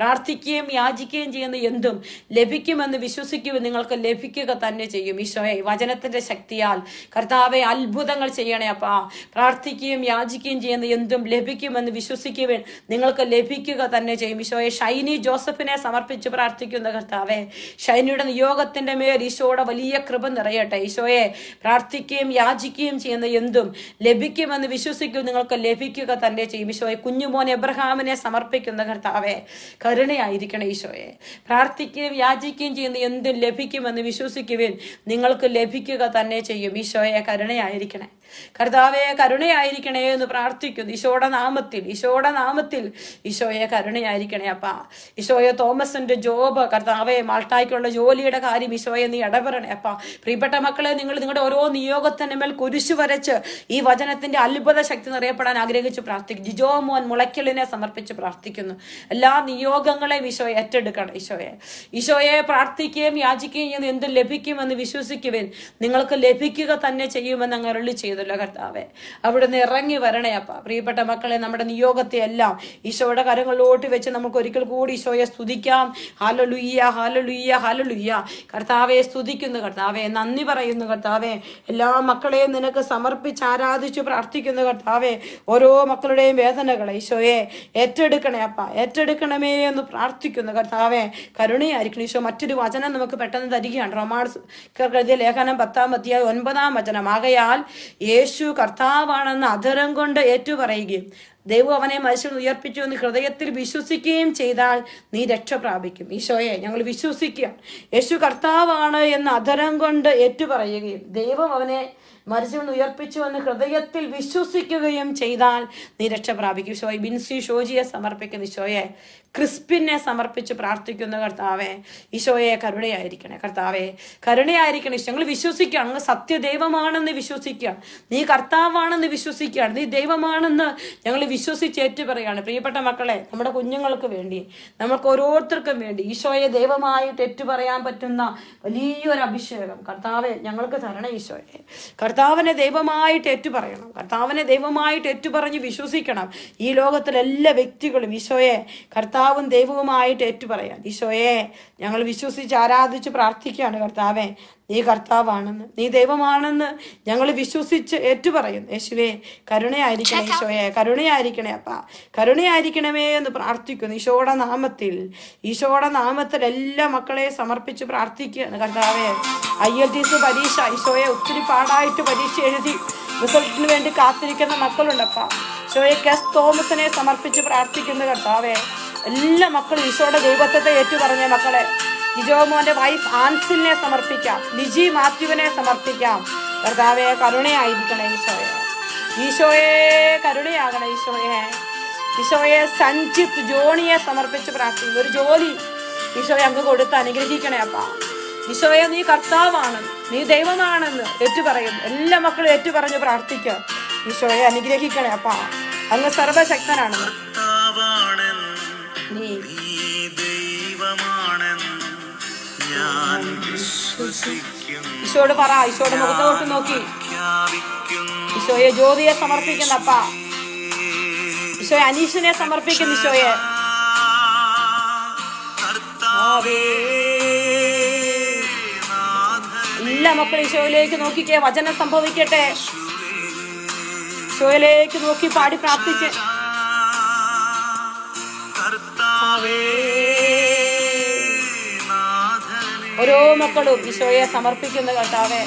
പ്രാർത്ഥിക്കുകയും യാചിക്കുകയും ചെയ്യുന്ന എന്തും ലഭിക്കുമെന്ന് വിശ്വസിക്കുമെന്ന് നിങ്ങൾക്ക് ലഭിക്കുക തന്നെ ചെയ്യും ഈശോയെ വചനത്തിന്റെ ശക്തിയാൽ കർത്താവെ അത്ഭുതങ്ങൾ ചെയ്യണേ അപ്പാ പ്രാർത്ഥിക്കുകയും യാചിക്കുകയും ചെയ്യുന്ന എന്തും ലഭിക്കുമെന്ന് വിശ്വസിക്കുവാൻ നിങ്ങൾക്ക് ലഭിക്കുക തന്നെ ചെയ്യും ഈശോയെ ഷൈനി ജോസഫിനെ സമർപ്പിച്ച് പ്രാർത്ഥിക്കുന്ന കർത്താവെ ഷൈനിയുടെ നിയോഗത്തിന്റെ മേൽ ഈശോയുടെ വലിയ കൃപ നിറയട്ടെ ഈശോയെ പ്രാർത്ഥിക്കുകയും യാചിക്കുകയും ചെയ്യുന്ന എന്തും ലഭിക്കുമെന്ന് വിശ്വസിക്കും നിങ്ങൾക്ക് ലഭിക്കുക തന്നെ ചെയ്യും ഈശോയെ കുഞ്ഞുമോൻ എബ്രഹാമിനെ സമർപ്പിക്കുന്ന കർത്താവെ കരുണയായിരിക്കണം ഈശോയെ പ്രാർത്ഥിക്കുകയും യാചിക്കുകയും ചെയ്യുന്ന എന്തും ലഭിക്കുമെന്ന് വിശ്വസിക്കുവിൻ നിങ്ങൾക്ക് ലഭിക്കുക തന്നെ ചെയ്യും ഈശോയെ കരുണയായിരിക്കണേ കർത്താവെ കരുണയായിരിക്കണേ എന്ന് പ്രാർത്ഥിക്കുന്നു ഈശോയുടെ നാമത്തിൽ ഈശോയുടെ നാമത്തിൽ ഈശോയെ കരുണയായിരിക്കണേ അപ്പ ഈശോയെ തോമസിന്റെ ജോബ് കർത്താവെ മാൾട്ടായ്ക്കുള്ള ജോലിയുടെ കാര്യം ഈശോയെ നീ ഇടപെടണേ അപ്പ പ്രിയപ്പെട്ട മക്കളെ നിങ്ങൾ നിങ്ങളുടെ ഓരോ നിയോഗത്തിന് മേൽ കുരിശു വരച്ച് ഈ വചനത്തിന്റെ അത്ഭുത ശക്തി നിറയപ്പെടാൻ ആഗ്രഹിച്ച് പ്രാർത്ഥിക്കും ജിജോ മോൻ മുളയ്ക്കലിനെ സമർപ്പിച്ച് പ്രാർത്ഥിക്കുന്നു എല്ലാ നിയോഗങ്ങളെയും ഈശോയെ ഏറ്റെടുക്കണം ഈശോയെ ഈശോയെ പ്രാർത്ഥിക്കുകയും യാചിക്കുകയും ചെയ്യുന്ന എന്ത് ലഭിക്കുമെന്ന് വിശ്വസിക്കുവിൻ നിങ്ങൾക്ക് ലഭിക്കുക തന്നെ ചെയ്യുമെന്ന് അങ്ങ് അരുളി ചെയ്തല്ലോ കർത്താവെ അവിടുന്ന് ഇറങ്ങി വരണേ അപ്പ പ്രിയപ്പെട്ട മക്കളെ നമ്മുടെ നിയോഗത്തെ എല്ലാം ഈശോയുടെ കരങ്ങളിലോട്ട് വെച്ച് നമുക്ക് ഒരിക്കൽ കൂടി ഈശോയെ സ്തുതിക്കാം ഹാലലുയ്യ ഹാലലുയ്യ ഹാലലുയ്യ കർത്താവെ സ്തുതിക്കുന്നു കർത്താവെ നന്ദി പറയുന്നു കർത്താവെ എല്ലാ മക്കളെയും നിനക്ക് സമർപ്പിച്ച് ആരാധിച്ചു പ്രാർത്ഥിക്കുന്നു കർത്താവെ ഓരോ മക്കളുടെയും വേദനകളെ ഈശോയെ ഏറ്റെടുക്കണേ അപ്പ ഏറ്റെടുക്കണമേ എന്ന് പ്രാർത്ഥിക്കുന്നു കർത്താവെ കരുണയായിരിക്കണം ഈശോ മറ്റൊരു വചനം നമുക്ക് പെട്ടെന്ന് തരികയാണ് റൊമാൻസ് എഴുതിയ ലേഖനം പത്താം അധ്യായം ഒൻപതാം വചനം ആകയാൽ യേശു കർത്താവാണെന്ന് അധരം കൊണ്ട് ഏറ്റുപറയുകയും ദൈവം അവനെ മനുഷ്യൻ ഉയർപ്പിച്ചു എന്ന് ഹൃദയത്തിൽ വിശ്വസിക്കുകയും ചെയ്താൽ നീ രക്ഷ പ്രാപിക്കും ഈശോയെ ഞങ്ങൾ വിശ്വസിക്കുക യേശു കർത്താവാണ് എന്ന് അധരം കൊണ്ട് ഏറ്റുപറയുകയും ദൈവം അവനെ മരിച്ചവൻ ഉയർപ്പിച്ചു എന്ന് ഹൃദയത്തിൽ വിശ്വസിക്കുകയും ചെയ്താൽ നീ രക്ഷ പ്രാപിക്കും ഈശോയെ ബിൻസി ഷോജിയെ സമർപ്പിക്കുന്ന ഈശോയെ ക്രിസ്പിനെ സമർപ്പിച്ച് പ്രാർത്ഥിക്കുന്ന കർത്താവെ ഈശോയെ കരുണയായിരിക്കണേ കർത്താവെ കരുണയായിരിക്കണേ ഈശോ ഞങ്ങൾ വിശ്വസിക്കുക അങ്ങ് സത്യദൈവമാണെന്ന് വിശ്വസിക്കുക നീ കർത്താവാണെന്ന് വിശ്വസിക്കുകയാണ് നീ ദൈവമാണെന്ന് ഞങ്ങൾ വിശ്വസിച്ച് ഏറ്റു പറയാണ് പ്രിയപ്പെട്ട മക്കളെ നമ്മുടെ കുഞ്ഞുങ്ങൾക്ക് വേണ്ടി നമുക്ക് ഓരോരുത്തർക്കും വേണ്ടി ഈശോയെ ദൈവമായിട്ട് ഏറ്റു പറയാൻ പറ്റുന്ന വലിയൊരു അഭിഷേകം കർത്താവെ ഞങ്ങൾക്ക് തരണേ ഈശോയെ കർത്താവിനെ ദൈവമായിട്ട് ഏറ്റു പറയണം കർത്താവിനെ ദൈവമായിട്ട് ഏറ്റു പറഞ്ഞ് വിശ്വസിക്കണം ഈ ലോകത്തിലെ എല്ലാ വ്യക്തികളും ഈശോയെ കർത്താവും ദൈവവുമായിട്ട് ഏറ്റു പറയാൻ ഈശോയെ ഞങ്ങൾ വിശ്വസിച്ച് ആരാധിച്ച് പ്രാർത്ഥിക്കുകയാണ് കർത്താവെ നീ കർത്താവാണെന്ന് നീ ദൈവമാണെന്ന് ഞങ്ങൾ വിശ്വസിച്ച് ഏറ്റുപറയുന്നു യേശുവേ കരുണയായിരിക്കണേ ഈശോയെ കരുണയായിരിക്കണേ അപ്പ കരുണയായിരിക്കണമേ എന്ന് പ്രാർത്ഥിക്കുന്നു ഈശോയുടെ നാമത്തിൽ ഈശോയുടെ നാമത്തിൽ എല്ലാ മക്കളെ സമർപ്പിച്ച് പ്രാർത്ഥിക്കുകയാണ് കർത്താവെ ഐ എൽ ടി എസ് പരീക്ഷ ഈശോയെ ഒത്തിരി പാടായിട്ട് പരീക്ഷ എഴുതി റിസൾട്ടിന് വേണ്ടി കാത്തിരിക്കുന്ന മക്കളുണ്ടപ്പ ഈശോയെ കെസ് തോമസിനെ സമർപ്പിച്ച് പ്രാർത്ഥിക്കുന്ന കർത്താവെ എല്ലാ മക്കളും ഈശോയുടെ ദൈവത്വത്തെ ഏറ്റുപറഞ്ഞ മക്കളെ ജിജോ മോന്റെ വൈഫ് ആൻസിലിനെ സമർപ്പിക്കാം ലിജി മാത്യുവിനെ സമർപ്പിക്കാം കർത്താവെ കരുണയായിരിക്കണേ ഈശോയെ ഈശോയെ കരുണയാകണേ ഈശോയെ ഈശോയെ സഞ്ജിത്ത് ജോണിയെ സമർപ്പിച്ച് പ്രാർത്ഥിക്കും ഒരു ജോലി ഈശോയെ അങ്ങ് കൊടുത്ത് അനുഗ്രഹിക്കണേ അപ്പ ഈശോയെ നീ കർത്താവാണ് നീ ദൈവമാണെന്ന് ഏറ്റുപറയും എല്ലാ മക്കളും ഏറ്റുപറഞ്ഞ് പ്രാർത്ഥിക്കുക ഈശോയെ അനുഗ്രഹിക്കണേ അപ്പ അങ്ങ് സർവശക്തനാണെന്ന് നീ ഈശോയോട് പറ ഈശോയുടെ മുഖത്തോട്ട് നോക്കി ഈശോയെ ജ്യോതിയെ സമർപ്പിക്കുന്ന അപ്പ ഈശോയെ അനീഷിനെ സമർപ്പിക്കുന്ന ഈശോയെ എല്ലാ മക്കളും ഈശോയിലേക്ക് നോക്കിക്കേ വചനം സംഭവിക്കട്ടെ ഈശോയിലേക്ക് നോക്കി പാടി പ്രാർത്ഥിച്ച് ഓരോ മക്കളും ഈശോയെ സമർപ്പിക്കുന്ന കർത്താവെ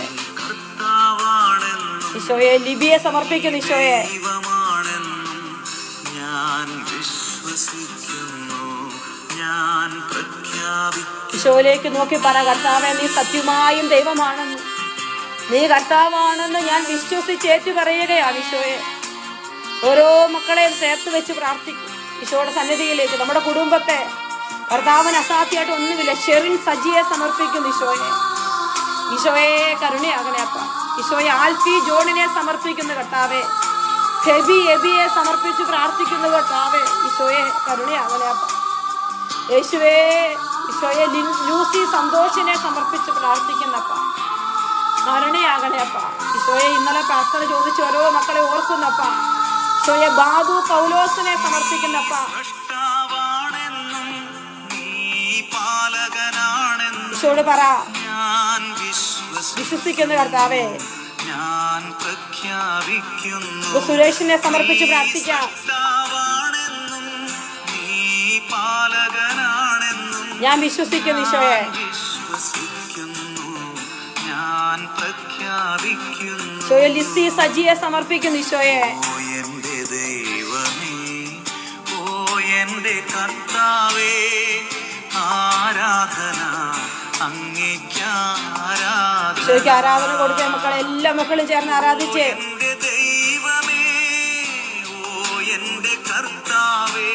ഈശോയെ ലിബിയെ സമർപ്പിക്കുന്നു ഈശോയെ ഈശോയിലേക്ക് നോക്കി പറ കർത്താവെ നീ സത്യമായും ദൈവമാണെന്ന് നീ കർത്താവാണെന്ന് ഞാൻ വിശ്വസിച്ച് ഏറ്റു പറയുകയാണ് ഈശോയെ ഓരോ മക്കളെയും ചേർത്ത് വെച്ച് പ്രാർത്ഥിക്കും ഈശോയുടെ സന്നിധിയിലേക്ക് നമ്മുടെ കുടുംബത്തെ കർത്താവിന് അസാധ്യമായിട്ട് ഒന്നുമില്ല ഷെറിൻ സജിയെ സമർപ്പിക്കുന്നു ഈശോയെ ഈശോയെ കരുണയാകണേ അപ്പ ഈശോയെ ആൽഫി ജോണിനെ സമർപ്പിക്കുന്നു കർത്താവെ ഹെബി എബിയെ സമർപ്പിച്ച് പ്രാർത്ഥിക്കുന്നു കർത്താവെ ഈശോയെ കരുണയാകണേ അപ്പ യേശുവേ ഈശോയെ ലിൻ- ലൂസി സന്തോഷിനെ സമർപ്പിച്ച് പ്രാർത്ഥിക്കുന്നപ്പ കരുണയാകണേ അപ്പ ഈശോയെ ഇന്നലെ പ്രാർത്ഥന ചോദിച്ച് ഓരോ മക്കളെ ഓർക്കുന്നപ്പ ഈശോയെ ബാബു പൗലോസിനെ സമർപ്പിക്കുന്നപ്പ ഈശോട് പറ ഞാൻ വിശ്വസിക്കുന്നു വിശ്വസിക്കുന്ന കർത്താവേ ഞാൻ പ്രഖ്യാപിക്കുന്നു ഇപ്പൊ സുരേഷിനെ സമർപ്പിച്ച് പ്രാർത്ഥിക്കാം കർത്താവാണെന്നും നീ പാലകനാണെന്നും ഞാൻ വിശ്വസിക്കുന്നു ഈശോയെ വിശ്വസിക്കുന്നു ഞാൻ പ്രഖ്യാപിക്കുന്നു ഈശോയെ ലിസി സജിയെ സമർപ്പിക്കുന്നു ഈശോയെ ഓ എന്റെ ദൈവമേ ഓ എന്റെ കർത്താവേ ആരാധന അങ്ങേക്ക് ആരാധന ഈശോയ്ക്ക് ആരാധന കൊടുക്കുക മക്കളെ എല്ലാ മക്കളും ചേർന്ന് ആരാധിച്ചേ എന്റെ ദൈവമേ ഓ എന്റെ കർത്താവേ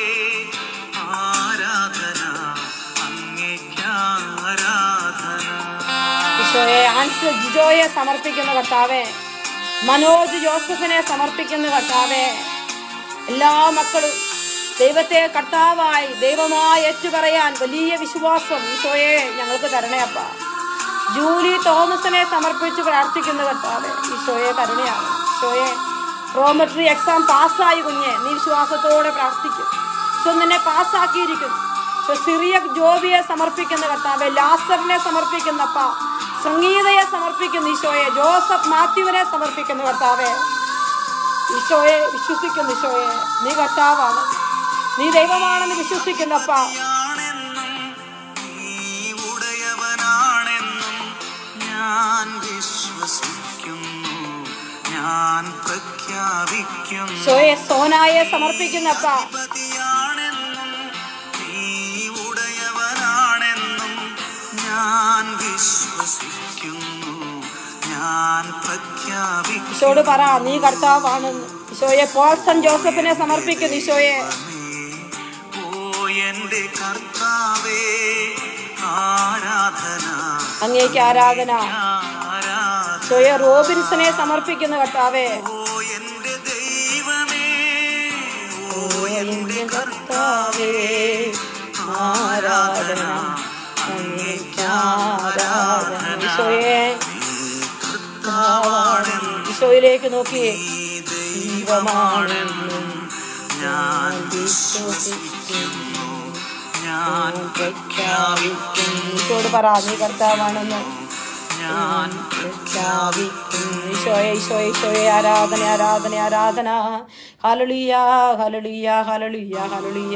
ആരാധന അങ്ങേക്ക് ആരാധന ഈശോയെ ആൻസ് ജിജോയെ സമർപ്പിക്കുന്ന കർത്താവേ മനോജ് ജോസഫിനെ സമർപ്പിക്കുന്ന കർത്താവേ എല്ലാ മക്കളും ദൈവത്തെ കർത്താവായി ദൈവമായി ഏറ്റുപറയാൻ വലിയ വിശ്വാസം ഈശോയെ ഞങ്ങൾക്ക് തരണേ അപ്പ ജൂലി തോമസിനെ സമർപ്പിച്ച് പ്രാർത്ഥിക്കുന്ന കർത്താവേ ഈശോയെ കരുണയാണ് ഈശോയെ പ്രോമെട്രി എക്സാം പാസ്സായി കുഞ്ഞെ നീ വിശ്വാസത്തോടെ പ്രാർത്ഥിക്കും ഈശോ നിന്നെ പാസ്സാക്കിയിരിക്കുന്നു ഈശോ സിറിയ ജോബിയെ സമർപ്പിക്കുന്ന കർത്താവെ ലാസറിനെ സമർപ്പിക്കുന്നപ്പ സംഗീതയെ സമർപ്പിക്കുന്ന ഈശോയെ ജോസഫ് മാത്യുവിനെ സമർപ്പിക്കുന്ന കർത്താവെ ഈശോയെ വിശ്വസിക്കുന്ന ഈശോയെ നീ കർത്താവാണ് നീ ദൈവമാണെന്ന് വിശ്വസിക്കുന്നപ്പ ആണെന്നും നീ ഉടയവനാണെന്നും ഞാൻ വിശ്വസിക്കുന്നു ഞാൻ പ്രഖ്യാപിക്കുന്നു ഈശോയെ സോനായെ സമർപ്പിക്കുന്നപ്പ പതിയാണെന്നും നീ ഉടയവനാണെന്നും ഞാൻ വിശ്വസിക്കുന്നു ഞാൻ പ്രഖ്യാപിക്കുന്നു ഈശോട് പറ നീ കർത്താവാണെന്ന് ഈശോയെ പോൾസൺ ജോസഫിനെ സമർപ്പിക്കുന്നു ഈശോയെ ഓ എന്റെ കർത്താവേ ആരാധന അങ്ങേക്ക് ആരാധന ആരാധന ഈശോയെ റോബിൻസനെ സമർപ്പിക്കുന്ന കർത്താവേ ഓ എന്റെ ദൈവമേ ഓ എന്റെ കർത്താവേ ആരാധന അങ്ങേക്ക് ആരാധന ഈശോയെ കർത്താവാണെന്നും ഈശോയിലേക്ക് നോക്കിയേ ദൈവമാണെന്നും ഞാൻ വിശ്വസിക്കുന്നു ഞാൻ പ്രഖ്യാപിക്കുന്നു ഈശോട് പറ നീ കർത്താവാണെന്ന് ഞാൻ പ്രഖ്യാപിക്കുന്നു ഈശോയെ ഈശോയെ ഈശോയെ ആരാധന ആരാധന ആരാധന ഹലളിയ ഹലളിയ ഹലളിയ ഹലളിയ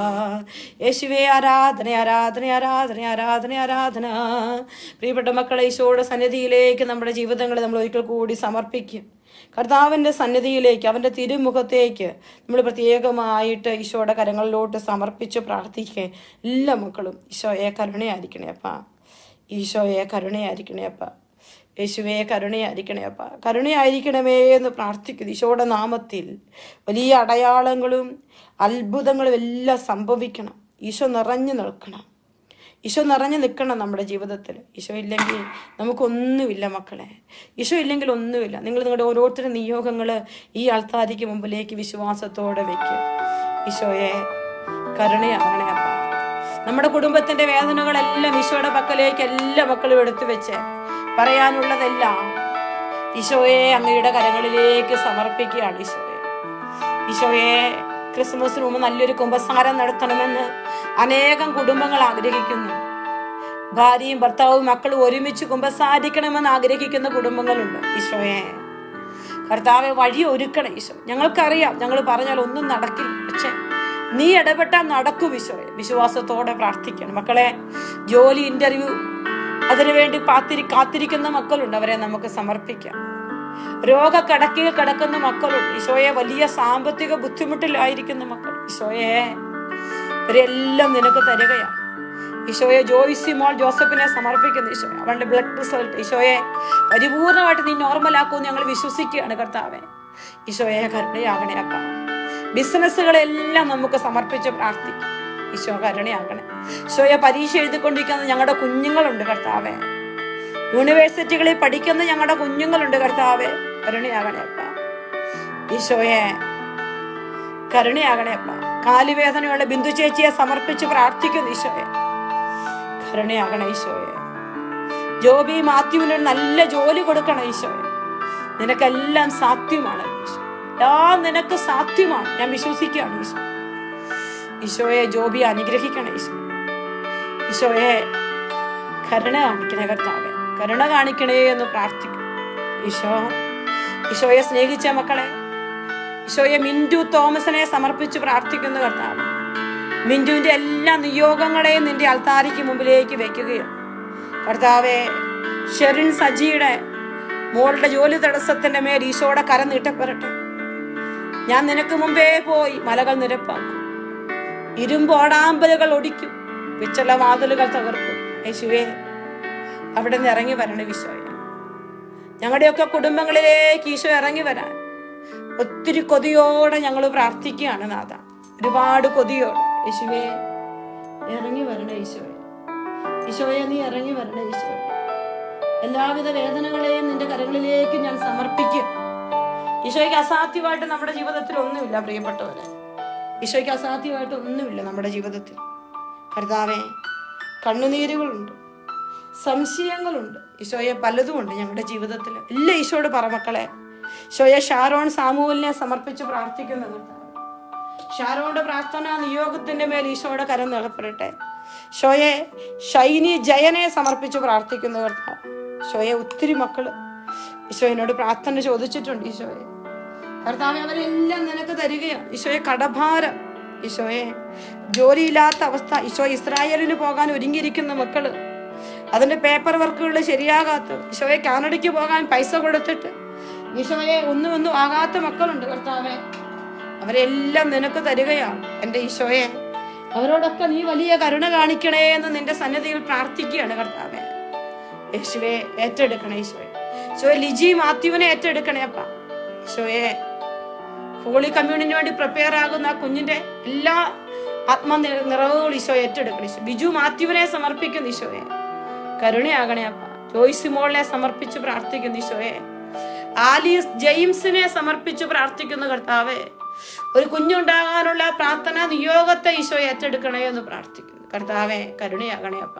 യേശുവേ ആരാധന ആരാധന ആരാധന ആരാധന ആരാധന പ്രിയപ്പെട്ട മക്കളെ ഈശോയുടെ സന്നിധിയിലേക്ക് നമ്മുടെ ജീവിതങ്ങളെ നമ്മൾ ഒരിക്കൽ കൂടി സമർപ്പിക്കും കർത്താവിൻ്റെ സന്നിധിയിലേക്ക് അവൻ്റെ തിരുമുഖത്തേക്ക് നമ്മൾ പ്രത്യേകമായിട്ട് ഈശോയുടെ കരങ്ങളിലോട്ട് സമർപ്പിച്ച് പ്രാർത്ഥിക്കുക എല്ലാ മക്കളും ഈശോയെ കരുണയായിരിക്കണേ അപ്പാ ഈശോയെ കരുണയായിരിക്കണേ അപ്പ യേശുവേ കരുണയായിരിക്കണേ അപ്പ കരുണയായിരിക്കണമേ എന്ന് പ്രാർത്ഥിക്കുന്നു ഈശോയുടെ നാമത്തിൽ വലിയ അടയാളങ്ങളും അത്ഭുതങ്ങളും എല്ലാം സംഭവിക്കണം ഈശോ നിറഞ്ഞു നിൽക്കണം ഈശോ നിറഞ്ഞു നിൽക്കണം നമ്മുടെ ജീവിതത്തിൽ ഈശോ ഇല്ലെങ്കിൽ നമുക്കൊന്നുമില്ല മക്കളെ ഈശോ ഇല്ലെങ്കിൽ ഒന്നുമില്ല നിങ്ങൾ നിങ്ങളുടെ ഓരോരുത്തരുടെ നിയോഗങ്ങൾ ഈ ആൾത്താരിക്ക് മുമ്പിലേക്ക് വിശ്വാസത്തോടെ വെക്കുക ഈശോയെ കരുണയാകണേ അപ്പ നമ്മുടെ കുടുംബത്തിന്റെ വേദനകളെല്ലാം ഈശോയുടെ പക്കലേക്ക് എല്ലാ മക്കളും എടുത്തു വെച്ച് പറയാനുള്ളതെല്ലാം ഈശോയെ അങ്ങയുടെ കരങ്ങളിലേക്ക് സമർപ്പിക്കുകയാണ് ഈശോയെ ഈശോയെ ക്രിസ്മസിന് മുമ്പ് നല്ലൊരു കുമ്പസാരം നടത്തണമെന്ന് അനേകം കുടുംബങ്ങൾ ആഗ്രഹിക്കുന്നു ഭാര്യയും ഭർത്താവും മക്കളും ഒരുമിച്ച് കുമ്പസാരിക്കണമെന്ന് ആഗ്രഹിക്കുന്ന കുടുംബങ്ങളുണ്ട് ഈശോയെ കർത്താവെ വഴി ഒരുക്കണം ഈശോ ഞങ്ങൾക്കറിയാം ഞങ്ങൾ പറഞ്ഞാൽ ഒന്നും നടക്കില്ല പക്ഷെ നീ ഇടപെട്ടാൽ നടക്കും ഈശോയെ വിശ്വാസത്തോടെ പ്രാർത്ഥിക്കണം മക്കളെ ജോലി ഇന്റർവ്യൂ അതിനുവേണ്ടി കാത്തിരി കാത്തിരിക്കുന്ന മക്കളുണ്ട് അവരെ നമുക്ക് സമർപ്പിക്കാം രോഗക്കടക്കിൽ കിടക്കുന്ന മക്കളുണ്ട് ഈശോയെ വലിയ സാമ്പത്തിക ബുദ്ധിമുട്ടിലായിരിക്കുന്ന മക്കൾ ഈശോയെ ഇവരെല്ലാം നിനക്ക് തരികയാണ് ഈശോയെ ജോയിസി മോൾ ജോസഫിനെ സമർപ്പിക്കുന്നു ഈശോയെ അവളുടെ ബ്ലഡ് റിസൾട്ട് ഈശോയെ പരിപൂർണമായിട്ട് നീ നോർമലാക്കുമെന്ന് ഞങ്ങൾ വിശ്വസിക്കുകയാണ് കർത്താവെ ഈശോയെ കരുണയാകണേ അപ്പ ബിസിനസ്സുകളെല്ലാം നമുക്ക് സമർപ്പിച്ച് പ്രാർത്ഥിക്കും ഈശോ കരുണയാകണേ ഈശോയെ പരീക്ഷ എഴുതിക്കൊണ്ടിരിക്കുന്ന ഞങ്ങളുടെ കുഞ്ഞുങ്ങളുണ്ട് കർത്താവെ യൂണിവേഴ്സിറ്റികളിൽ പഠിക്കുന്ന ഞങ്ങളുടെ കുഞ്ഞുങ്ങളുണ്ട് കർത്താവെ കരുണയാകണേ അപ്പ ഈശോയെ കരുണയാകണേ അപ്പ കാലുവേദനയുള്ള ബിന്ദു ചേച്ചിയെ സമർപ്പിച്ച് പ്രാർത്ഥിക്കുന്നു ഈശോയെ കരുണയാകണേ ഈശോയെ ജോബി മാത്യുവിന് ഒരു നല്ല ജോലി കൊടുക്കണം ഈശോയെ നിനക്കെല്ലാം സാധ്യമാണ് ഈശോ എല്ലാം നിനക്ക് സാധ്യമാണ് ഞാൻ വിശ്വസിക്കുകയാണ് ഈശോ ഈശോയെ ജോബി അനുഗ്രഹിക്കണം ഈശോ ഈശോയെ കരുണ കാണിക്കണേ കർത്താവെ കരുണ കാണിക്കണേ എന്ന് പ്രാർത്ഥിക്കും ഈശോ ഈശോയെ സ്നേഹിച്ച മക്കളെ ഈശോയെ മിന്റു തോമസിനെ സമർപ്പിച്ച് പ്രാർത്ഥിക്കുന്ന കർത്താവ് മിന്റുവിന്റെ എല്ലാ നിയോഗങ്ങളെയും നിന്റെ അൾത്താരിക്ക് മുമ്പിലേക്ക് വെക്കുകയാണ് കർത്താവെ ഷെറിൻ സജിയുടെ മോളുടെ ജോലി തടസ്സത്തിന്റെ മേൽ ഈശോയുടെ കരം നീട്ടപ്പെടട്ടെ ഞാൻ നിനക്ക് മുമ്പേ പോയി മലകൾ നിരപ്പാക്കും ഇരുമ്പോടാമ്പലുകൾ ഒടിക്കും പിച്ചള വാതിലുകൾ തകർക്കും യേശുവേ അവിടെ നിന്ന് ഇറങ്ങി വരണേ ഈശോയെ ഞങ്ങളുടെയൊക്കെ കുടുംബങ്ങളിലേക്ക് ഈശോ ഇറങ്ങി വരാൻ ഒത്തിരി കൊതിയോടെ ഞങ്ങൾ പ്രാർത്ഥിക്കുകയാണ് നാഥ ഒരുപാട് കൊതിയോടെ യേശുവേ ഇറങ്ങി വരണേ ഈശോയെ ഈശോയെ നീ ഇറങ്ങി വരണേ ഈശോയെ എല്ലാവിധ വേദനകളെയും നിന്റെ കരങ്ങളിലേക്ക് ഞാൻ സമർപ്പിക്കും ഈശോയ്ക്ക് അസാധ്യമായിട്ട് നമ്മുടെ ജീവിതത്തിൽ ഒന്നുമില്ല പ്രിയപ്പെട്ടവരെ ഈശോയ്ക്ക് അസാധ്യമായിട്ട് ഒന്നുമില്ല നമ്മുടെ ജീവിതത്തിൽ കർത്താവെ കണ്ണുനീരുകളുണ്ട് സംശയങ്ങളുണ്ട് ഈശോയെ പലതുമുണ്ട് ഞങ്ങളുടെ ജീവിതത്തിൽ ഇല്ല ഈശോയോട് പറ മക്കളെ ഈശോയെ ഷാരോൺ സാമൂലിനെ സമർപ്പിച്ച് പ്രാർത്ഥിക്കുന്ന കർത്താവ് ഷാരോന്റെ പ്രാർത്ഥന നിയോഗത്തിന്റെ മേൽ ഈശോയുടെ കരം നിലപ്പെടട്ടെ ഷോയെ ഷൈനി ജയനെ സമർപ്പിച്ച് പ്രാർത്ഥിക്കുന്ന കർത്താവ് ഷോയെ ഒത്തിരി മക്കള് ഈശോയിനോട് പ്രാർത്ഥന ചോദിച്ചിട്ടുണ്ട് ഈശോയെ കർത്താവ് അവരെല്ലാം നിനക്ക് തരികയാണ് ഈശോയെ കടഭാരം ഈശോയെ ജോലിയില്ലാത്ത അവസ്ഥ ഈശോ ഇസ്രായേലിന് പോകാൻ ഒരുങ്ങിയിരിക്കുന്ന മക്കള് അതിന്റെ പേപ്പർ വർക്കുകൾ ശരിയാകാത്ത ഈശോയെ കാനഡയ്ക്ക് പോകാൻ പൈസ കൊടുത്തിട്ട് ഈശോയെ ഒന്നും ഒന്നും ആകാത്ത മക്കളുണ്ട് കർത്താവെ അവരെല്ലാം നിനക്ക് തരികയാണ് എൻ്റെ ഈശോയെ അവരോടൊക്കെ നീ വലിയ കരുണ കാണിക്കണേ എന്ന് നിന്റെ സന്നിധിയിൽ പ്രാർത്ഥിക്കുകയാണ് കർത്താവെ യേശുവെ ഏറ്റെടുക്കണേ ഈശോയെ ഈശോയെ ലിജി മാത്യുവിനെ ഏറ്റെടുക്കണേ അപ്പ ഈശോയെ ഹോളി കമ്മ്യൂണിന് വേണ്ടി പ്രിപ്പയർ ആകുന്ന ആ കുഞ്ഞിന്റെ എല്ലാ ആത്മ നിറവുകൾ ഈശോ ഏറ്റെടുക്കണം ഈശോ ബിജു മാത്യുവിനെ സമർപ്പിക്കുന്നു ഈശോയെ കരുണയാകണേ അപ്പ ജോയ്സി മോളിനെ സമർപ്പിച്ച് പ്രാർത്ഥിക്കുന്നു ഈശോയെ ആലീസ് ജെയിംസിനെ സമർപ്പിച്ച് പ്രാർത്ഥിക്കുന്നു കർത്താവെ ഒരു കുഞ്ഞുണ്ടാകാനുള്ള പ്രാർത്ഥന നിയോഗത്തെ ഈശോ ഏറ്റെടുക്കണേ എന്ന് പ്രാർത്ഥിക്കുന്നു കർത്താവെ കരുണയാകണേ അപ്പ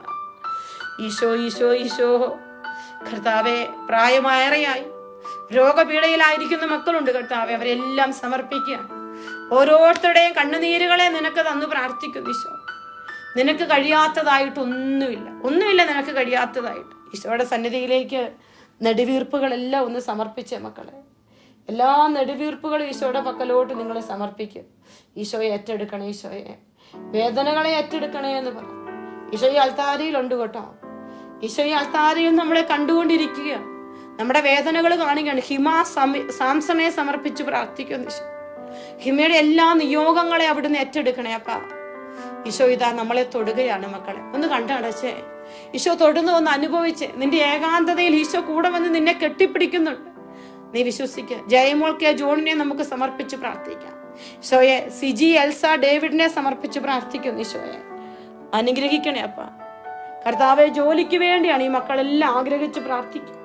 ഈശോ ഈശോ ഈശോ കർത്താവെ പ്രായമായറയായി രോഗപീഠയിലായിരിക്കുന്ന മക്കളുണ്ട് കർത്താവെ അവരെല്ലാം സമർപ്പിക്കുക ഓരോരുത്തരുടെയും കണ്ണുനീരുകളെ നിനക്ക് തന്നു പ്രാർത്ഥിക്കുന്നു ഈശോ നിനക്ക് കഴിയാത്തതായിട്ട് ഒന്നുമില്ല ഒന്നുമില്ല നിനക്ക് കഴിയാത്തതായിട്ട് ഈശോയുടെ സന്നിധിയിലേക്ക് നെടുവീർപ്പുകളെല്ലാം ഒന്ന് സമർപ്പിച്ചേ മക്കളെ എല്ലാ നെടുവീർപ്പുകളും ഈശോയുടെ പക്കലോട്ട് നിങ്ങൾ സമർപ്പിക്കും ഈശോയെ ഏറ്റെടുക്കണേ ഈശോയെ വേദനകളെ ഏറ്റെടുക്കണേ എന്ന് പറ ഈശോ ഈ അൾത്താരയിലുണ്ട് കേട്ടോ ഈശോ ഈ അൾത്താരയിൽ നമ്മളെ കണ്ടുകൊണ്ടിരിക്കുക നമ്മുടെ വേദനകൾ കാണുകയാണ് ഹിമ സമി- സാംസണെ സമർപ്പിച്ച് പ്രാർത്ഥിക്കുന്നു ഈശോ ഹിമയുടെ എല്ലാ നിയോഗങ്ങളെ അവിടുന്ന് ഏറ്റെടുക്കണേ അപ്പ ഈശോ ഇതാ നമ്മളെ തൊടുകയാണ് മക്കളെ ഒന്ന് കണ്ടടച്ചേ ഈശോ തൊടുന്ന ഒന്ന് അനുഭവിച്ച് നിന്റെ ഏകാന്തതയിൽ ഈശോ കൂടെ വന്ന് നിന്നെ കെട്ടിപ്പിടിക്കുന്നുണ്ട് നീ വിശ്വസിക്കുക ജയമോൾ കെ ജോണിനെ നമുക്ക് സമർപ്പിച്ച് പ്രാർത്ഥിക്കാം ഈശോയെ സിജി എൽസ ഡേവിഡിനെ സമർപ്പിച്ച് പ്രാർത്ഥിക്കുന്നു ഈശോയെ അനുഗ്രഹിക്കണേ അപ്പ കർത്താവെ ജോലിക്ക് വേണ്ടിയാണ് ഈ മക്കളെല്ലാം ആഗ്രഹിച്ച് പ്രാർത്ഥിക്കുക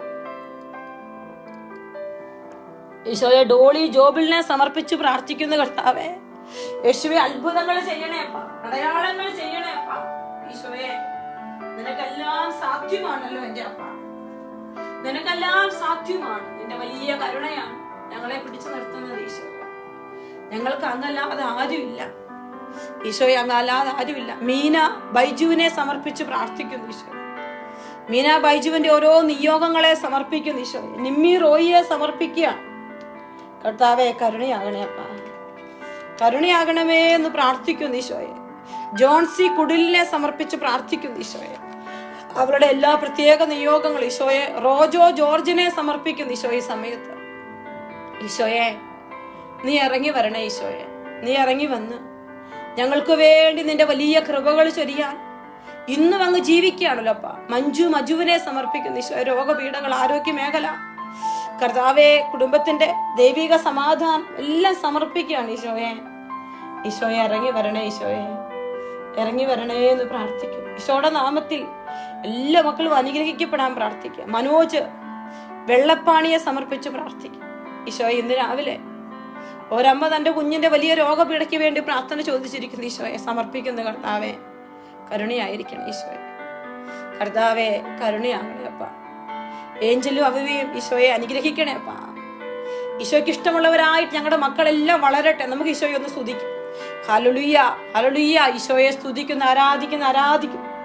ഈശോയെ ഡോളി ജോബിളിനെ സമർപ്പിച്ച് പ്രാർത്ഥിക്കുന്ന കർത്താവെ യേശുവെ അത്ഭുതങ്ങൾ ചെയ്യണേ അപ്പ അടയാളങ്ങൾ ചെയ്യണേ അപ്പ ഈശോയെ നിനക്കെല്ലാം സാധ്യമാണല്ലോ എന്റെ അപ്പ നിനക്കെല്ലാം സാധ്യമാണ് നിന്റെ വലിയ കരുണയാണ് ഞങ്ങളെ പിടിച്ചു നിർത്തുന്നത് ഈശോ ഞങ്ങൾക്ക് അങ്ങല്ലാതെ ആരുമില്ല ഈശോയെ അങ്ങല്ലാതെ ആരുമില്ല മീന ബൈജുവിനെ സമർപ്പിച്ച് പ്രാർത്ഥിക്കുന്നു ഈശോ മീന ബൈജുവിന്റെ ഓരോ നിയോഗങ്ങളെ സമർപ്പിക്കുന്നു ഈശോ നിമ്മി റോയിയെ സമർപ്പിക്കുക കർത്താവെ കരുണയാകണേ അപ്പ കരുണയാകണമേ എന്ന് പ്രാർത്ഥിക്കുന്നു ഈശോയെ ജോൺസി കുടിലിനെ സമർപ്പിച്ച് പ്രാർത്ഥിക്കുന്നു ഈശോയെ അവരുടെ എല്ലാ പ്രത്യേക നിയോഗങ്ങളും ഈശോയെ റോജോ ജോർജിനെ സമർപ്പിക്കുന്നു ഈശോ ഈ സമയത്ത് ഈശോയെ നീ ഇറങ്ങി വരണേ ഈശോയെ നീ ഇറങ്ങി വന്ന് ഞങ്ങൾക്ക് വേണ്ടി നിന്റെ വലിയ കൃപകൾ ചൊരിയാൻ ഇന്നും അങ്ങ് ജീവിക്കുകയാണല്ലോ അപ്പ മഞ്ജു മജുവിനെ സമർപ്പിക്കുന്നു ഈശോ രോഗപീഠകൾ ആരോഗ്യ മേഖല കർത്താവെ കുടുംബത്തിന്റെ ദൈവിക സമാധാനം എല്ലാം സമർപ്പിക്കുകയാണ് ഈശോയെ ഈശോയെ ഇറങ്ങി വരണേ ഈശോയെ ഇറങ്ങി വരണേ എന്ന് പ്രാർത്ഥിക്കും ഈശോയുടെ നാമത്തിൽ എല്ലാ മക്കളും അനുഗ്രഹിക്കപ്പെടാൻ പ്രാർത്ഥിക്കുക മനോജ് വെള്ളപ്പാണിയെ സമർപ്പിച്ച് പ്രാർത്ഥിക്കും ഈശോ ഇന്ന് രാവിലെ ഒരമ്മ തന്റെ കുഞ്ഞിന്റെ വലിയ രോഗപീഠയ്ക്ക് വേണ്ടി പ്രാർത്ഥന ചോദിച്ചിരിക്കുന്നു ഈശോയെ സമർപ്പിക്കുന്ന കർത്താവെ കരുണയായിരിക്കണം ഈശോയെ കർത്താവെ കരുണയാകണേ അപ്പ ഏഞ്ചലും അവയും ഈശോയെ അനുഗ്രഹിക്കണേ അപ്പ ഈശോയ്ക്ക് ഇഷ്ടമുള്ളവരായിട്ട് ഞങ്ങളുടെ മക്കളെല്ലാം വളരട്ടെ നമുക്ക് ഈശോയെ ഒന്ന് സ്തുതിക്കും ഹലുളിയ ഹലുളിയ ഈശോയെ സ്തുതിക്കുന്ന ആരാധിക്കുന്ന ആരാധിക്കും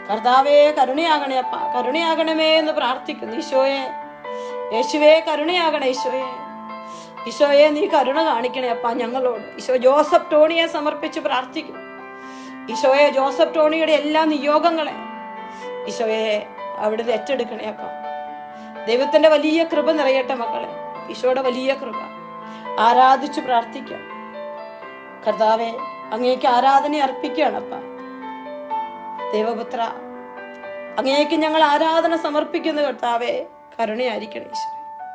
കർത്താവേ കരുണയാകണേ അപ്പ കരുണയാകണമേ എന്ന് പ്രാർത്ഥിക്കുന്നു ഈശോയെ യേശുവേ കരുണയാകണേ ഈശോയെ ഈശോയെ നീ കരുണ കാണിക്കണേ അപ്പ ഞങ്ങളോട് ഈശോ ജോസഫ് ടോണിയെ സമർപ്പിച്ച് പ്രാർത്ഥിക്കും ഈശോയെ ജോസഫ് ടോണിയുടെ എല്ലാ നിയോഗങ്ങളെ ഈശോയെ അവിടുന്ന് ഏറ്റെടുക്കണേ അപ്പ ദൈവത്തിന്റെ വലിയ കൃപ നിറയട്ടെ മക്കളെ ഈശോയുടെ വലിയ കൃപ ആരാധിച്ചു പ്രാർത്ഥിക്കാം കർത്താവെ അങ്ങേക്ക് ആരാധന അർപ്പിക്കുകയാണ് അപ്പ ദൈവപുത്ര അങ്ങേക്ക് ഞങ്ങൾ ആരാധന സമർപ്പിക്കുന്ന കർത്താവെ കരുണയായിരിക്കണം ഈശോ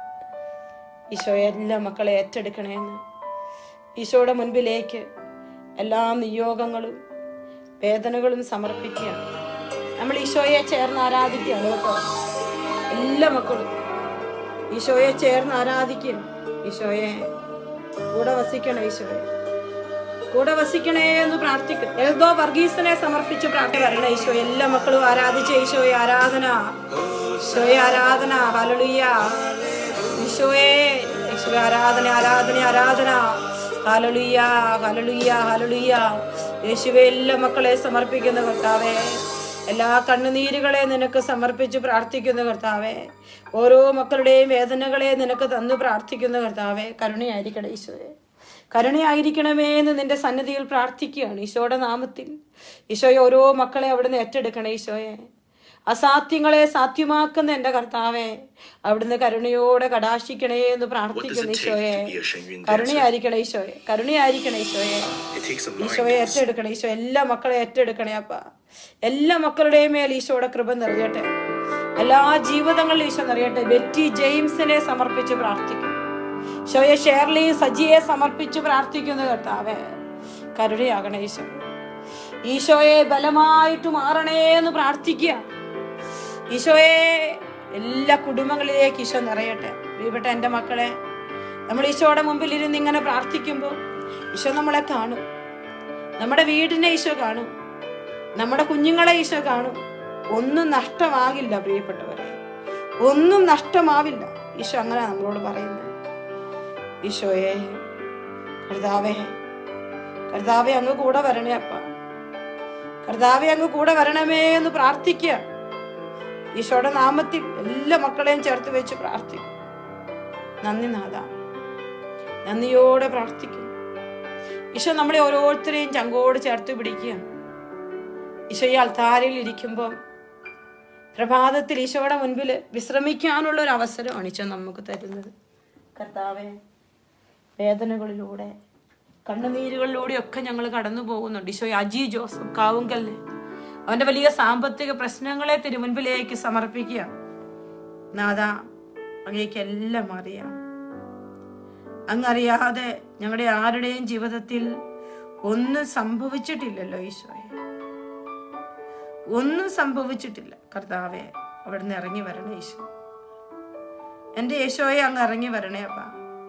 ഈശോയെ എല്ലാ മക്കളെ ഏറ്റെടുക്കണേ എന്ന് ഈശോയുടെ മുൻപിലേക്ക് എല്ലാ നിയോഗങ്ങളും വേദനകളും സമർപ്പിക്കുകയാണ് നമ്മൾ ഈശോയെ ചേർന്ന് ആരാധിക്കുകയാണ് കേട്ടോ എല്ലാ മക്കളും ഈശോയെ ചേർന്ന് ആരാധിക്കുക ഈശോയെ കൂടെ വസിക്കണം ഈശോയെ കൂടെ വസിക്കണേ എന്ന് പ്രാർത്ഥിക്കും എൽദോ വർഗീസിനെ സമർപ്പിച്ച് പ്രാർത്ഥന വരണേ ഈശോ എല്ലാ മക്കളും ആരാധിച്ച ഈശോയെ ആരാധന ഈശോയെ ആരാധന ഹലളിയ ഈശോയെ ഈശോയെ ആരാധന ആരാധന ആരാധന ഹലളിയ ഹലളിയ ഹലളിയ യേശുവെ എല്ലാ മക്കളെ സമർപ്പിക്കുന്ന കർത്താവേ എല്ലാ കണ്ണുനീരുകളെ നിനക്ക് സമർപ്പിച്ച് പ്രാർത്ഥിക്കുന്ന കർത്താവേ ഓരോ മക്കളുടെയും വേദനകളെ നിനക്ക് തന്നു പ്രാർത്ഥിക്കുന്ന കർത്താവേ കരുണയായിരിക്കണേ ഈശോയെ കരുണയായിരിക്കണമേ എന്ന് നിന്റെ സന്നിധിയിൽ പ്രാർത്ഥിക്കുകയാണ് ഈശോയുടെ നാമത്തിൽ ഈശോയെ ഓരോ മക്കളെ അവിടുന്ന് ഏറ്റെടുക്കണേ ഈശോയെ അസാധ്യങ്ങളെ സാധ്യമാക്കുന്ന എന്റെ കർത്താവെ അവിടുന്ന് കരുണയോടെ കടാശിക്കണേ എന്ന് പ്രാർത്ഥിക്കുന്നു ഈശോയെ കരുണയായിരിക്കണേ ഈശോയെ കരുണയായിരിക്കണേ ഈശോയെ ഈശോയെ ഏറ്റെടുക്കണേ ഈശോ എല്ലാ മക്കളെ ഏറ്റെടുക്കണേ അപ്പ എല്ലാ മക്കളുടെയും മേൽ ഈശോയുടെ കൃപ നിറയട്ടെ എല്ലാ ജീവിതങ്ങളിലും ഈശോ നിറയട്ടെ ബെറ്റി ജെയിംസിനെ സമർപ്പിച്ച് പ്രാർത്ഥിക്കും ഈശോയെ ഷേർലി സജിയെ സമർപ്പിച്ച് പ്രാർത്ഥിക്കുന്നു കർത്താവേ കരുണയാകണേ ഈശോ ഈശോയെ ബലമായിട്ട് മാറണേ എന്ന് പ്രാർത്ഥിക്കുക ഈശോയെ എല്ലാ കുടുംബങ്ങളിലേക്ക് ഈശോ നിറയട്ടെ പ്രിയപ്പെട്ട എൻ്റെ മക്കളെ നമ്മൾ ഈശോയുടെ മുമ്പിൽ ഇരുന്ന് ഇങ്ങനെ പ്രാർത്ഥിക്കുമ്പോൾ ഈശോ നമ്മളെ കാണും നമ്മുടെ വീടിനെ ഈശോ കാണും നമ്മുടെ കുഞ്ഞുങ്ങളെ ഈശോ കാണും ഒന്നും നഷ്ടമാകില്ല പ്രിയപ്പെട്ടവരെ ഒന്നും നഷ്ടമാവില്ല ഈശോ അങ്ങനെ നമ്മളോട് പറയുന്നത് ഈശോയെ കർത്താവേ കർത്താവെ അങ്ങ് കൂടെ വരണേ അപ്പ കർത്താവെ അങ്ങ് കൂടെ വരണമേ എന്ന് പ്രാർത്ഥിക്കുക ഈശോയുടെ നാമത്തിൽ എല്ലാ മക്കളെയും ചേർത്ത് വെച്ച് പ്രാർത്ഥിക്കും നന്ദി നാഥ നന്ദിയോടെ പ്രാർത്ഥിക്കുന്നു ഈശോ നമ്മളെ ഓരോരുത്തരെയും ചങ്കോട് ചേർത്ത് പിടിക്കുക ഈശോ ഈ അൾത്താരയിൽ ഇരിക്കുമ്പം പ്രഭാതത്തിൽ ഈശോയുടെ മുൻപിൽ വിശ്രമിക്കാനുള്ള ഒരു അവസരമാണ് ഈശോ നമുക്ക് തരുന്നത് കർത്താവെ വേദനകളിലൂടെ കണ്ണുനീരുകളിലൂടെയൊക്കെ ഞങ്ങൾ കടന്നു പോകുന്നുണ്ട് ഈശോ അജി ജോസഫ് കാവുങ്കല്ലേ അവന്റെ വലിയ സാമ്പത്തിക പ്രശ്നങ്ങളെ തിരുമുൻപിലേക്ക് സമർപ്പിക്കുക നാഥ അങ്ങേക്ക് എല്ലാം അറിയാം അങ്ങറിയാതെ ഞങ്ങളുടെ ആരുടെയും ജീവിതത്തിൽ ഒന്നും സംഭവിച്ചിട്ടില്ലല്ലോ ഈശോയെ ഒന്നും സംഭവിച്ചിട്ടില്ല കർത്താവെ അവിടുന്ന് ഇറങ്ങി വരണേ ഈശോ എന്റെ യേശോയെ അങ്ങ് ഇറങ്ങി വരണേ അപ്പ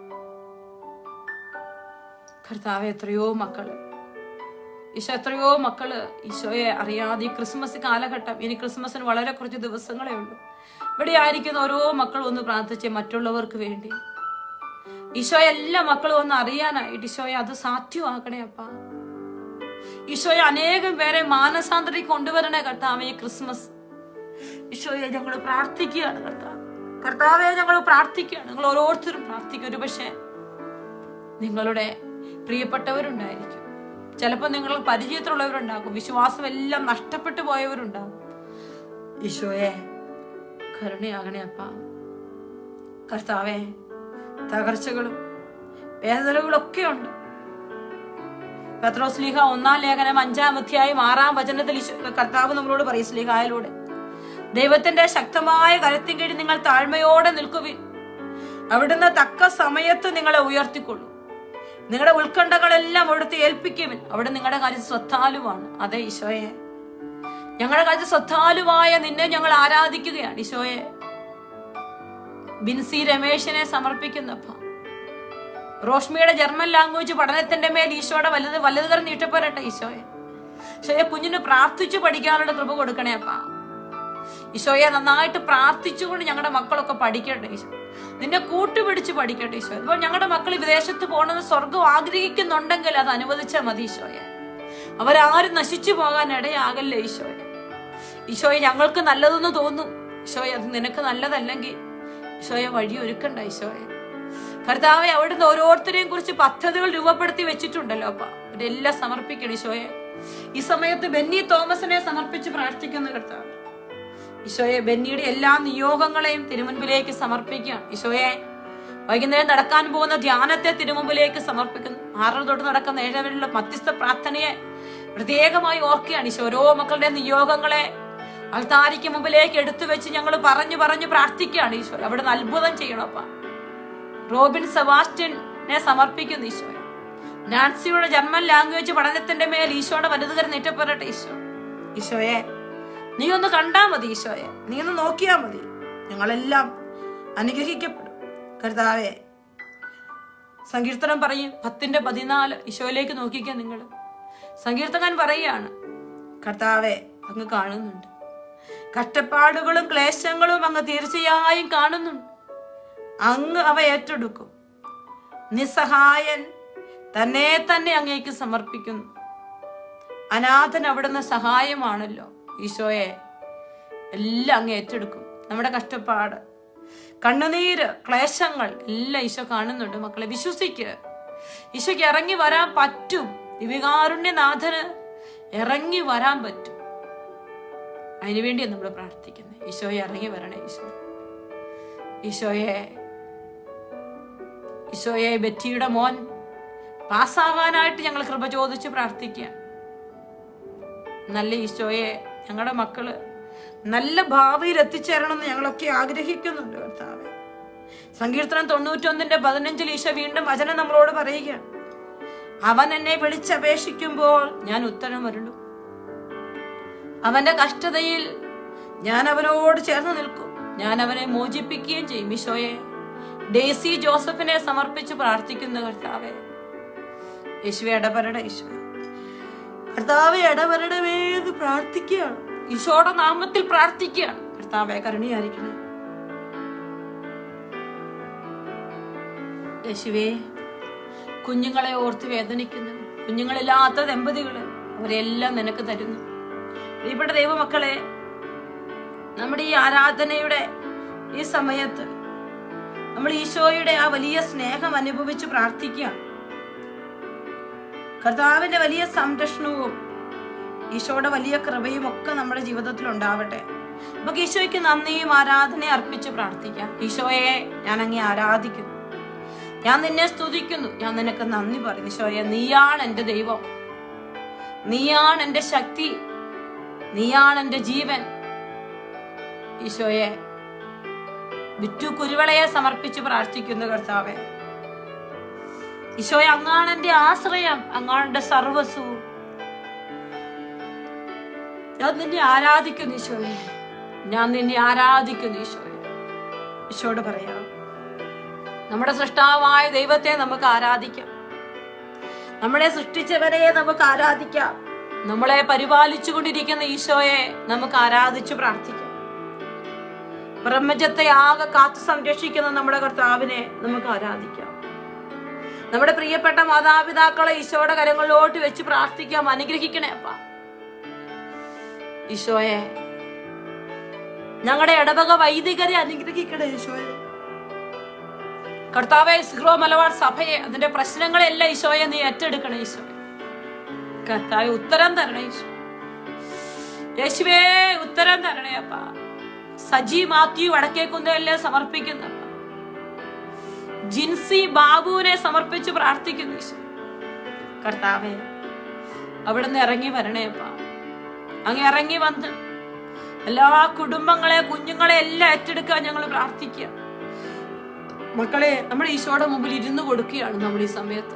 കർത്താവെ എത്രയോ മക്കള് ഈശോ എത്രയോ മക്കള് ഈശോയെ അറിയാതെ ഈ ക്രിസ്മസ് കാലഘട്ടം ഇനി ക്രിസ്മസിന് വളരെ കുറച്ച് ദിവസങ്ങളേ ഉള്ളൂ ഇവിടെ ആയിരിക്കുന്ന ഓരോ മക്കളും ഒന്ന് പ്രാർത്ഥിച്ച് മറ്റുള്ളവർക്ക് വേണ്ടി ഈശോയെ എല്ലാ മക്കളും ഒന്ന് അറിയാനായിട്ട് ഈശോയെ അത് സാധ്യമാക്കണേ അപ്പ ഈശോയെ അനേകം പേരെ മാനസാന്തരയ്ക്ക് കൊണ്ടുവരണേ കർത്താവ് ഈ ക്രിസ്മസ് ഈശോയെ ഞങ്ങൾ പ്രാർത്ഥിക്കുകയാണ് കർത്താവ് കർത്താവെ ഞങ്ങൾ പ്രാർത്ഥിക്കുകയാണ് നിങ്ങൾ ഓരോരുത്തരും പ്രാർത്ഥിക്കും ഒരു പക്ഷേ നിങ്ങളുടെ പ്രിയപ്പെട്ടവരുണ്ടായിരിക്കും ചിലപ്പോൾ നിങ്ങൾ പരിചയത്തിലുള്ളവരുണ്ടാകും വിശ്വാസം എല്ലാം നഷ്ടപ്പെട്ടു പോയവരുണ്ടാകും ഈശോയെ കരുണയാകണേ അപ്പ കർത്താവെ തകർച്ചകളും വേദനകളൊക്കെ ഉണ്ട് പത്രോസ് ലീഹ ഒന്നാം ലേഖനം അഞ്ചാം അധ്യായം ആറാം വചനത്തിൽ ഈശോ- കർത്താവ് നമ്മളോട് പറയും സ്ലീഹായിലൂടെ ദൈവത്തിന്റെ ശക്തമായ കരത്തിൻ കീഴിൽ നിങ്ങൾ താഴ്മയോടെ നിൽക്കുവിൻ അവിടുന്ന് തക്ക സമയത്ത് നിങ്ങളെ ഉയർത്തിക്കൊള്ളു നിങ്ങളുടെ ഉത്കണ്ഠകളെല്ലാം അവിടുത്തെ ഏൽപ്പിക്കുവിൻ അവിടെ നിങ്ങളുടെ കാര്യം ശ്രദ്ധാലുവാണ് അതെ ഈശോയെ ഞങ്ങളുടെ കാര്യം ശ്രദ്ധാലുവായ നിന്നെ ഞങ്ങൾ ആരാധിക്കുകയാണ് ഈശോയെ ബിൻസി രമേശിനെ സമർപ്പിക്കുന്നപ്പ റോഷ്മിയുടെ ജർമ്മൻ ലാംഗ്വേജ് പഠനത്തിന്റെ മേൽ ഈശോയുടെ വലുത് വലുതുകർ നീട്ടപ്പോരട്ടെ ഈശോയെ ഈശോയെ കുഞ്ഞിന് പ്രാർത്ഥിച്ചു പഠിക്കാനുള്ള കൃപ കൊടുക്കണേ അപ്പ ഈശോയെ നന്നായിട്ട് പ്രാർത്ഥിച്ചുകൊണ്ട് ഞങ്ങളുടെ മക്കളൊക്കെ പഠിക്കട്ടെ ഈശോ നിന്നെ കൂട്ടുപിടിച്ച് പഠിക്കട്ടെ ഈശോ ഇപ്പോൾ ഞങ്ങളുടെ മക്കൾ വിദേശത്ത് പോകണമെന്ന് സ്വർഗം ആഗ്രഹിക്കുന്നുണ്ടെങ്കിൽ അത് അനുവദിച്ചാൽ മതി ഈശോയെ അവരാരും നശിച്ചു പോകാൻ ഇടയാകല്ലേ ഈശോയെ ഈശോയെ ഞങ്ങൾക്ക് നല്ലതെന്ന് തോന്നും ഈശോയെ അത് നിനക്ക് നല്ലതല്ലെങ്കിൽ ഈശോയെ വഴി ഒരുക്കണ്ട ഈശോയെ കർത്താവെ അവിടുന്ന് ഓരോരുത്തരെയും കുറിച്ച് പദ്ധതികൾ രൂപപ്പെടുത്തി വെച്ചിട്ടുണ്ടല്ലോ അപ്പ അവരെല്ലാം സമർപ്പിക്കണം ഈശോയെ ഈ സമയത്ത് ബെന്നി തോമസിനെ സമർപ്പിച്ച് പ്രാർത്ഥിക്കുന്ന കർത്താവ് ഈശോയെ ബെന്നിയുടെ എല്ലാ നിയോഗങ്ങളെയും തിരുമുൻപിലേക്ക് സമർപ്പിക്കുകയാണ് ഈശോയെ വൈകുന്നേരം നടക്കാൻ പോകുന്ന ധ്യാനത്തെ തിരുമുമ്പിലേക്ക് സമർപ്പിക്കുന്നു ആറര തൊട്ട് നടക്കുന്ന ഏഴവരിലുള്ള മധ്യസ്ഥ പ്രാർത്ഥനയെ പ്രത്യേകമായി ഓർക്കുകയാണ് ഈശോ ഓരോ മക്കളുടെ നിയോഗങ്ങളെ അൾത്താരിക്ക് മുമ്പിലേക്ക് എടുത്തു വെച്ച് ഞങ്ങൾ പറഞ്ഞു പറഞ്ഞു പ്രാർത്ഥിക്കുകയാണ് ഈശോ അവിടുന്ന് അത്ഭുതം ചെയ്യണപ്പ റോബിൻ സെബാസ്റ്റ്യനെ സമർപ്പിക്കുന്നു ഈശോ നാൻസിയുടെ ജർമ്മൻ ലാംഗ്വേജ് പഠനത്തിന്റെ മേൽ ഈശോയുടെ വലുതുകരം നീറ്റപ്പെടട്ടെ ഈശോ ഈശോയെ നീ ഒന്ന് കണ്ടാ മതി ഈശോയെ നീ ഒന്ന് നോക്കിയാ മതി ഞങ്ങളെല്ലാം അനുഗ്രഹിക്കപ്പെടും കർത്താവെ സങ്കീർത്തനം പറയും പത്തിന്റെ പതിനാല് ഈശോയിലേക്ക് നോക്കിക്കാൻ നിങ്ങൾ സങ്കീർത്തകൻ പറയുകയാണ് കർത്താവെ അങ്ങ് കാണുന്നുണ്ട് കഷ്ടപ്പാടുകളും ക്ലേശങ്ങളും അങ്ങ് തീർച്ചയായും കാണുന്നുണ്ട് അങ്ങ് അവ ഏറ്റെടുക്കും നിസ്സഹായൻ തന്നെ തന്നെ അങ്ങേക്ക് സമർപ്പിക്കുന്നു അനാഥൻ അവിടുന്ന് സഹായമാണല്ലോ ഈശോയെ എല്ലാം അങ്ങ് ഏറ്റെടുക്കും നമ്മുടെ കഷ്ടപ്പാട് കണ്ണുനീര് ക്ലേശങ്ങൾ എല്ലാം ഈശോ കാണുന്നുണ്ട് മക്കളെ വിശ്വസിക്ക് ഈശോയ്ക്ക് ഇറങ്ങി വരാൻ പറ്റും ദിവികാരുണ്യനാഥന് ഇറങ്ങി വരാൻ പറ്റും അതിനുവേണ്ടി നമ്മൾ പ്രാർത്ഥിക്കുന്നത് ഈശോയെ ഇറങ്ങി വരണേ ഈശോ ഈശോയെ ഈശോയെ ബെറ്റിയുടെ മോൻ പാസ്സാകാനായിട്ട് ഞങ്ങൾ കൃപ ചോദിച്ച് പ്രാർത്ഥിക്കുക നല്ല ഈശോയെ ഞങ്ങളുടെ മക്കള് നല്ല ഭാവിയിൽ എത്തിച്ചേരണമെന്ന് ഞങ്ങളൊക്കെ ആഗ്രഹിക്കുന്നുണ്ട് കർത്താവെ സങ്കീർത്തനം തൊണ്ണൂറ്റൊന്നിന്റെ പതിനഞ്ചിൽ ഈശോ വീണ്ടും വചനം നമ്മളോട് പറയുകയാണ് അവൻ എന്നെ വിളിച്ചപേക്ഷിക്കുമ്പോൾ ഞാൻ ഉത്തരം വരുള്ളൂ അവന്റെ കഷ്ടതയിൽ ഞാൻ അവനോട് ചേർന്ന് നിൽക്കും ഞാൻ അവനെ മോചിപ്പിക്കുകയും ചെയ്യും ഈശോയെ ഡേസി ജോസഫിനെ സമർപ്പിച്ച് പ്രാർത്ഥിക്കുന്ന കർത്താവെ യേശുവെ ഇടപെടണ ഈശോ കർത്താവെ ഇടപെടണമേ എന്ന് പ്രാർത്ഥിക്കുകയാണ് ഈശോയുടെ നാമത്തിൽ പ്രാർത്ഥിക്കുകയാണ് കർത്താവെ കരുണയായിരിക്കണേ യേശുവേ കുഞ്ഞുങ്ങളെ ഓർത്ത് വേദനിക്കുന്നു കുഞ്ഞുങ്ങളില്ലാത്ത ദമ്പതികള് അവരെല്ലാം നിനക്ക് തരുന്നു പ്രിയപ്പെട്ട ദൈവമക്കളെ നമ്മുടെ ഈ ആരാധനയുടെ ഈ സമയത്ത് നമ്മൾ ഈശോയുടെ ആ വലിയ സ്നേഹം അനുഭവിച്ച് പ്രാർത്ഥിക്കുക കർത്താവിന്റെ വലിയ സംരക്ഷണവും ഈശോയുടെ വലിയ കൃപയും ഒക്കെ നമ്മുടെ ജീവിതത്തിൽ ഉണ്ടാവട്ടെ നമുക്ക് ഈശോയ്ക്ക് നന്ദിയും ആരാധനയും അർപ്പിച്ച് പ്രാർത്ഥിക്കാം ഈശോയെ ഞാൻ അങ്ങേ ആരാധിക്കുന്നു ഞാൻ നിന്നെ സ്തുതിക്കുന്നു ഞാൻ നിനക്ക് നന്ദി പറയുന്നു ഈശോയെ നീയാണ് എൻ്റെ ദൈവം നീയാണ് എൻ്റെ ശക്തി നീയാണ് എൻ്റെ ജീവൻ ഈശോയെ വിറ്റു കുരുവളയെ സമർപ്പിച്ച് പ്രാർത്ഥിക്കുന്നു കർത്താവെ ഈശോയെ അങ്ങാണ് എൻ്റെ ആശ്രയം അങ്ങാണ് എൻ്റെ സർവസ്വവും ഞാൻ നിന്നെ ആരാധിക്കുന്നു ഈശോയെ ഞാൻ നിന്നെ ആരാധിക്കുന്നു ഈശോയെ ഈശോയോട് പറയാം നമ്മുടെ സൃഷ്ടാവായ ദൈവത്തെ നമുക്ക് ആരാധിക്കാം നമ്മളെ സൃഷ്ടിച്ചവരെ നമുക്ക് ആരാധിക്കാം നമ്മളെ പരിപാലിച്ചു കൊണ്ടിരിക്കുന്ന ഈശോയെ നമുക്ക് ആരാധിച്ചു പ്രാർത്ഥിക്കാം പ്രപഞ്ചത്തെ ആകെ കാത്തു സംരക്ഷിക്കുന്ന നമ്മുടെ കർത്താവിനെ നമുക്ക് ആരാധിക്കാം നമ്മുടെ പ്രിയപ്പെട്ട മാതാപിതാക്കളെ ഈശോയുടെ കരങ്ങളിലോട്ട് വെച്ച് പ്രാർത്ഥിക്കാം അനുഗ്രഹിക്കണേ അപ്പ ഈശോയെ ഞങ്ങളുടെ ഇടവക വൈദികരെ അനുഗ്രഹിക്കണേ ഈശോയെ കർത്താവെ സിഹ്റോ മലബാർ സഭയെ അതിന്റെ പ്രശ്നങ്ങളെല്ലാം ഈശോയെ നീ ഏറ്റെടുക്കണേ ഈശോയെ കർത്താവെ ഉത്തരം തരണേ ഈശോ യേശുവേ ഉത്തരം തരണേ അപ്പ സജി മാത്യു വടക്കേക്കുന്നതല്ലേ സമർപ്പിക്കുന്നു അപ്പ. ജിൻസി ബാബുവിനെ സമർപ്പിച്ച് പ്രാർത്ഥിക്കുന്നു ഈശോ കർത്താവെ അവിടുന്ന് ഇറങ്ങി വരണേ അപ്പ അങ്ങ് ഇറങ്ങി വന്ന് എല്ലാ കുടുംബങ്ങളെ കുഞ്ഞുങ്ങളെ എല്ലാം ഏറ്റെടുക്കാൻ ഞങ്ങൾ പ്രാർത്ഥിക്കുക മക്കളെ നമ്മൾ ഈശോയുടെ മുമ്പിൽ ഇരുന്ന് കൊടുക്കുകയാണ് നമ്മൾ ഈ സമയത്ത്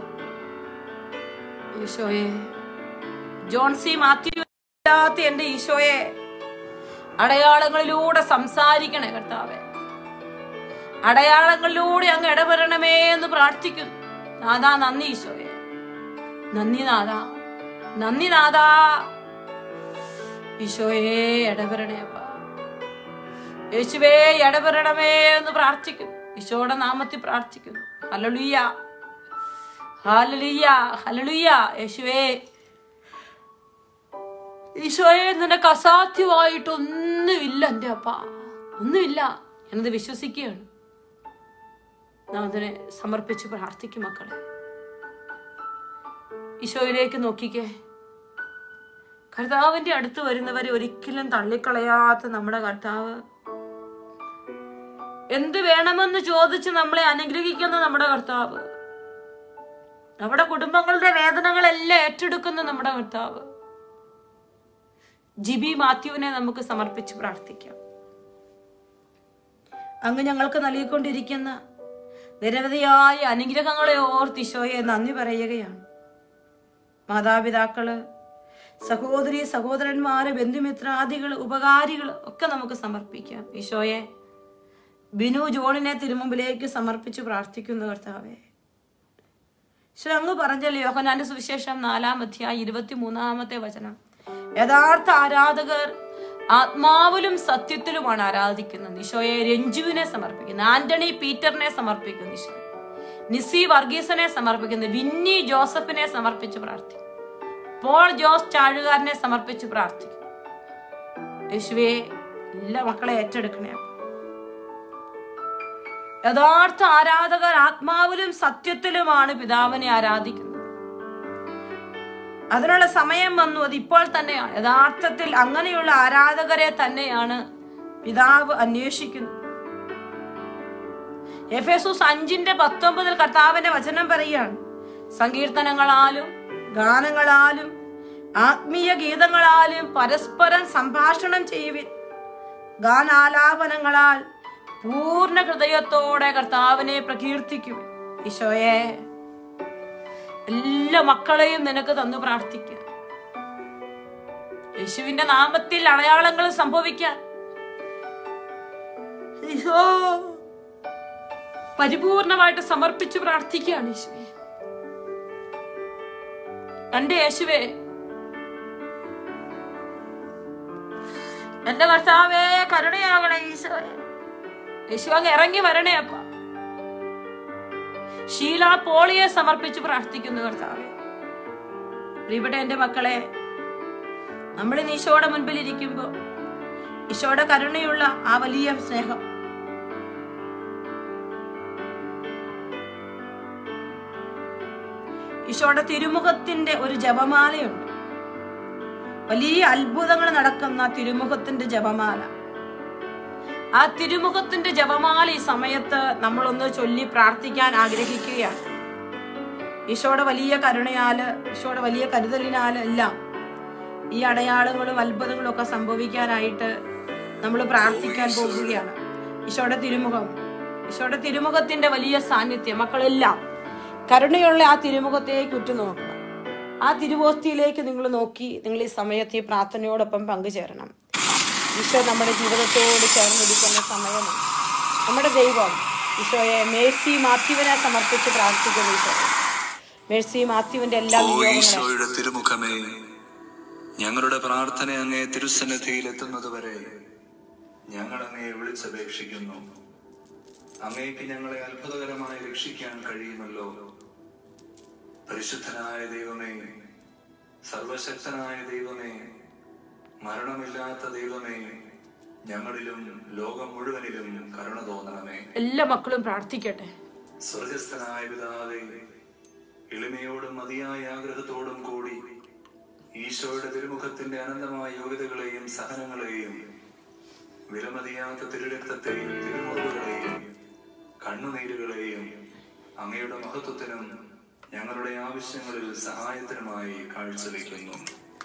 ഈശോയെ ജോൺസി മാത്യു ഇല്ലാത്ത എന്റെ ഈശോയെ അടയാളങ്ങളിലൂടെ സംസാരിക്കണേ കർത്താവെ അടയാളങ്ങളിലൂടെ അങ്ങ് ഇടപെടണമേ എന്ന് പ്രാർത്ഥിക്കുന്നു നാദാ നന്ദി ഈശോയെ നന്ദി നാദാ നന്ദി നാദാ ഈശോയെ ഇടപെടണേ അപ്പ യേശുവേ ഇടപെടണമേ എന്ന് പ്രാർത്ഥിക്കുന്നു ഈശോയുടെ നാമത്തിൽ പ്രാർത്ഥിക്കുന്നു ഹലലുയ്യ ഹലലുയ്യ ഹലലുയ്യ യേശുവേ ഈശോയെ നിനക്ക് അസാധ്യമായിട്ടൊന്നുമില്ല എൻ്റെ അപ്പ ഒന്നുമില്ല ഞാനത് വിശ്വസിക്കുകയാണ് നാം അതിനെ സമർപ്പിച്ച് പ്രാർത്ഥിക്കും മക്കളെ ഈശോയിലേക്ക് നോക്കിക്കേ കർത്താവിന്റെ അടുത്ത് വരുന്നവരെ ഒരിക്കലും തള്ളിക്കളയാത്ത നമ്മുടെ കർത്താവ് എന്ത് വേണമെന്ന് ചോദിച്ച് നമ്മളെ അനുഗ്രഹിക്കുന്ന നമ്മുടെ കർത്താവ് നമ്മുടെ കുടുംബങ്ങളുടെ വേദനകളെല്ലാം ഏറ്റെടുക്കുന്ന നമ്മുടെ കർത്താവ് ജിബി മാത്യുവിനെ നമുക്ക് സമർപ്പിച്ച് പ്രാർത്ഥിക്കാം അങ്ങ് ഞങ്ങൾക്ക് നൽകിക്കൊണ്ടിരിക്കുന്ന നിരവധിയായ അനുഗ്രഹങ്ങളെ ഓർത്ത് ഈശോയെ നന്ദി പറയുകയാണ് മാതാപിതാക്കള് സഹോദരി സഹോദരന്മാര് ബന്ധുമിത്രാദികള് ഉപകാരികൾ ഒക്കെ നമുക്ക് സമർപ്പിക്കാം ഈശോയെ ബിനു ജോണിനെ തിരുമുമ്പിലേക്ക് സമർപ്പിച്ച് പ്രാർത്ഥിക്കുന്ന കർത്താവേ ഈശോ അങ്ങ് പറഞ്ഞല്ലോ യോഹനാന്റെ സുവിശേഷം നാലാം അധ്യായം ഇരുപത്തി മൂന്നാമത്തെ വചനം യഥാർത്ഥ ആരാധകർ ആത്മാവിലും സത്യത്തിലുമാണ് ആരാധിക്കുന്നത് ഈശോയെ രഞ്ജുവിനെ സമർപ്പിക്കുന്നു ആന്റണി പീറ്ററിനെ സമർപ്പിക്കുന്നു ഈശോ നിസി വർഗീസിനെ സമർപ്പിക്കുന്നു വിന്നി ജോസഫിനെ സമർപ്പിച്ച് പ്രാർത്ഥിക്കുന്നു പോൾ ജോസ് ചാഴുകാരനെ സമർപ്പിച്ച് പ്രാർത്ഥിക്കുന്നു യേശുവെ എല്ലാ മക്കളെ ഏറ്റെടുക്കണേ യഥാർത്ഥ ആരാധകർ ആത്മാവിലും സത്യത്തിലുമാണ് പിതാവിനെ ആരാധിക്കുന്നത് അതിനുള്ള സമയം വന്നു അത് ഇപ്പോൾ തന്നെയാണ് യഥാർത്ഥത്തിൽ അങ്ങനെയുള്ള ആരാധകരെ തന്നെയാണ് പിതാവ് അന്വേഷിക്കുന്നത് എഫേസൂസ് അഞ്ചിന്റെ പത്തൊമ്പതിൽ കർത്താവിന്റെ വചനം പറയുകയാണ് സങ്കീർത്തനങ്ങളാലും ഗാനങ്ങളാലും ആത്മീയ ഗീതങ്ങളാലും പരസ്പരം സംഭാഷണം ചെയ്യുവിൻ ഗാനാലാപനങ്ങളാൽ പൂർണ്ണ ഹൃദയത്തോടെ കർത്താവിനെ പ്രകീർത്തിക്കും ഈശോയെ എല്ലാ മക്കളെയും നിനക്ക് തന്നു പ്രാർത്ഥിക്കുക യേശുവിന്റെ നാമത്തിൽ അടയാളങ്ങൾ സംഭവിക്കാൻ ഈശോ പരിപൂർണമായിട്ട് സമർപ്പിച്ച് പ്രാർത്ഥിക്കുകയാണ് യേശുവെ എന്റെ യേശുവേ എന്റെ കർത്താവേ കരുണയാകണേ ഈശോയെ യേശു അങ്ങ് ഇറങ്ങി വരണേ അപ്പ ഷീല പോളിയെ സമർപ്പിച്ച് പ്രാർത്ഥിക്കുന്നു കർത്താവെ പ്രിയപ്പെട്ട എന്റെ മക്കളെ നമ്മൾ ഇന്ന് ഈശോയുടെ മുൻപിൽ ഇരിക്കുമ്പോ ഈശോയുടെ കരുണയുള്ള ആ വലിയ സ്നേഹം ഈശോയുടെ തിരുമുഖത്തിന്റെ ഒരു ജപമാലയുണ്ട് വലിയ അത്ഭുതങ്ങൾ നടക്കുന്ന തിരുമുഖത്തിന്റെ ജപമാല ആ തിരുമുഖത്തിന്റെ ജപമാല ഈ സമയത്ത് നമ്മളൊന്ന് ചൊല്ലി പ്രാർത്ഥിക്കാൻ ആഗ്രഹിക്കുകയാണ് ഈശോയുടെ വലിയ കരുണയാല് ഈശോയുടെ വലിയ കരുതലിനാല് എല്ലാം ഈ അടയാളങ്ങളും അത്ഭുതങ്ങളും ഒക്കെ സംഭവിക്കാനായിട്ട് നമ്മൾ പ്രാർത്ഥിക്കാൻ പോകുകയാണ് ഈശോയുടെ തിരുമുഖം ഈശോയുടെ തിരുമുഖത്തിന്റെ വലിയ സാന്നിധ്യം മക്കളെല്ലാം കരുണയുള്ള ആ തിരുമുഖത്തേക്ക് ഉറ്റുനോക്കുക ആ തിരുവോസ്തിയിലേക്ക് നിങ്ങൾ നോക്കി നിങ്ങൾ ഈ സമയത്ത് ഈ പ്രാർത്ഥനയോടൊപ്പം പങ്കുചേരണം ഈശോ നമ്മുടെ ജീവിതത്തോട് ചേർന്നിരിക്കുന്ന സമയമാണ് നമ്മുടെ ദൈവം ഈശോയെ മേഴ്സി മാത്യുവിനെ സമർപ്പിച്ച് പ്രാർത്ഥിക്കുന്നു ഈശോ മേഴ്സി മാത്യുവിന്റെ എല്ലാ ഓ നിയോഗങ്ങളും ഈശോയുടെ തിരുമുഖമേ ഞങ്ങളുടെ പ്രാർത്ഥന അങ്ങേ തിരുസന്നിധിയിൽ എത്തുന്നതുവരെ ഞങ്ങൾ അങ്ങയെ വിളിച്ചപേക്ഷിക്കുന്നു അങ്ങേക്ക് ഞങ്ങളെ അത്ഭുതകരമായി രക്ഷിക്കാൻ കഴിയുമല്ലോ പരിശുദ്ധനായ ദൈവമേ സർവശക്തനായ ദൈവമേ മരണമില്ലാത്ത ദൈവമേ ഞങ്ങളിലും ലോകം മുഴുവനിലും കരുണ തോന്നണമേ എല്ലാ മക്കളും പ്രാർത്ഥിക്കട്ടെ സ്വർഗസ്ഥനായ പിതാവേ എളിമയോടും മതിയായ ആഗ്രഹത്തോടും കൂടി ഈശോയുടെ തിരുമുഖത്തിന്റെ അനന്തമായ യോഗ്യതകളെയും സഹനങ്ങളെയും വിലമതിയാത്ത തിരുരക്തത്തെയും തിരുമുറിവുകളെയും കണ്ണുനീരുകളെയും അങ്ങയുടെ മഹത്വത്തിനും ഞങ്ങളുടെ ആവശ്യങ്ങളിൽ സഹായത്തിനുമായി കാഴ്ചവെക്കുന്നു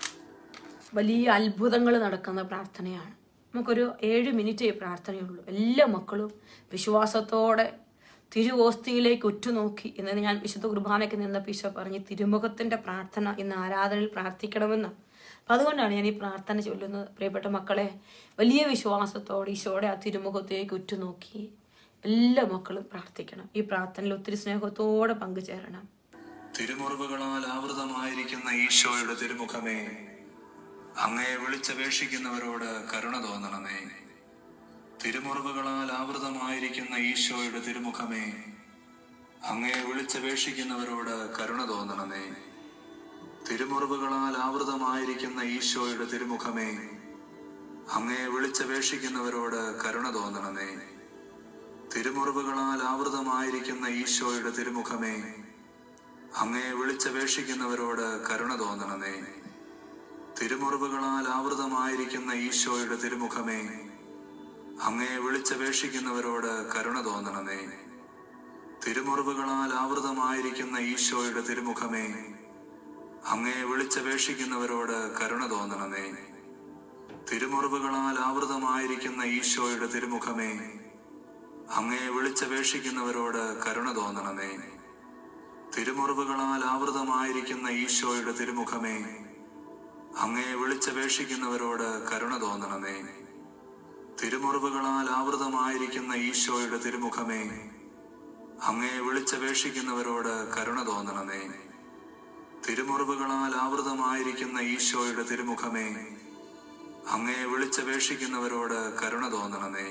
വലിയ അത്ഭുതങ്ങൾ നടക്കുന്ന പ്രാർത്ഥനയാണ് നമുക്കൊരു ഏഴ് മിനിറ്റ് ഈ പ്രാർത്ഥനയുള്ളൂ എല്ലാ മക്കളും വിശ്വാസത്തോടെ തിരുവോസ്തിയിലേക്ക് ഉറ്റുനോക്കി ഇന്ന് ഞാൻ വിശുദ്ധ കുർബാനയ്ക്ക് നിന്നപ്പോൾ ഈശോ പറഞ്ഞ് തിരുമുഖത്തിന്റെ പ്രാർത്ഥന ഇന്ന് ആരാധനയിൽ പ്രാർത്ഥിക്കണമെന്ന് അപ്പം അതുകൊണ്ടാണ് ഞാൻ ഈ പ്രാർത്ഥന ചൊല്ലുന്നത് പ്രിയപ്പെട്ട മക്കളെ വലിയ വിശ്വാസത്തോടെ ഈശോയുടെ ആ തിരുമുഖത്തേക്ക് ഉറ്റുനോക്കി എല്ലാ മക്കളും പ്രാർത്ഥിക്കണം ഈ പ്രാർത്ഥനയിൽ ഒത്തിരി സ്നേഹത്തോടെ പങ്കുചേരണം തിരുമുറിവുകളാൽ ആവൃതമായിരിക്കുന്ന ഈശോയുടെ തിരുമുഖമേ അങ്ങയെ വിളിച്ചപേക്ഷിക്കുന്നവരോട് കരുണ തോന്നണമേ തിരുമുറിവുകളാൽ ആവൃതമായിരിക്കുന്ന ഈശോയുടെ തിരുമുഖമേ അങ്ങയെ വിളിച്ചപേക്ഷിക്കുന്നവരോട് കരുണ തോന്നണമേ തിരുമുറിവുകളാൽ ആവൃതമായിരിക്കുന്ന ഈശോയുടെ തിരുമുഖമേ അങ്ങയെ വിളിച്ചപേക്ഷിക്കുന്നവരോട് കരുണ തോന്നണമേ തിരുമുറിവുകളാൽ ആവൃതമായിരിക്കുന്ന ഈശോയുടെ തിരുമുഖമേ അങ്ങയെ വിളിച്ചപേക്ഷിക്കുന്നവരോട് കരുണ തോന്നണമേ തിരുമുറിവുകളാൽ ആവൃതമായിരിക്കുന്ന ഈശോയുടെ തിരുമുഖമേ അങ്ങയെ വിളിച്ചപേക്ഷിക്കുന്നവരോട് കരുണ തോന്നണമേ തിരുമുറിവുകളാൽ ആവൃതമായിരിക്കുന്ന ഈശോയുടെ തിരുമുഖമേ അങ്ങയെ വിളിച്ചപേക്ഷിക്കുന്നവരോട് കരുണ തോന്നണമേ തിരുമുറിവുകളാൽ ആവൃതമായിരിക്കുന്ന ഈശോയുടെ തിരുമുഖമേ അങ്ങയെ വിളിച്ചപേക്ഷിക്കുന്നവരോട് കരുണ തോന്നണമേ തിരുമുറിവുകളാൽ ആവൃതമായിരിക്കുന്ന ഈശോയുടെ തിരുമുഖമേ അങ്ങയെ വിളിച്ചപേക്ഷിക്കുന്നവരോട് കരുണ തോന്നണമേ തിരുമുറിവുകളാൽ ആവൃതമായിരിക്കുന്ന ഈശോയുടെ തിരുമുഖമേ അങ്ങയെ വിളിച്ചപേക്ഷിക്കുന്നവരോട് കരുണ തോന്നണമേ തിരുമുറിവുകളാൽ ആവൃതമായിരിക്കുന്ന ഈശോയുടെ തിരുമുഖമേ അങ്ങയെ വിളിച്ചപേക്ഷിക്കുന്നവരോട് കരുണ തോന്നണമേ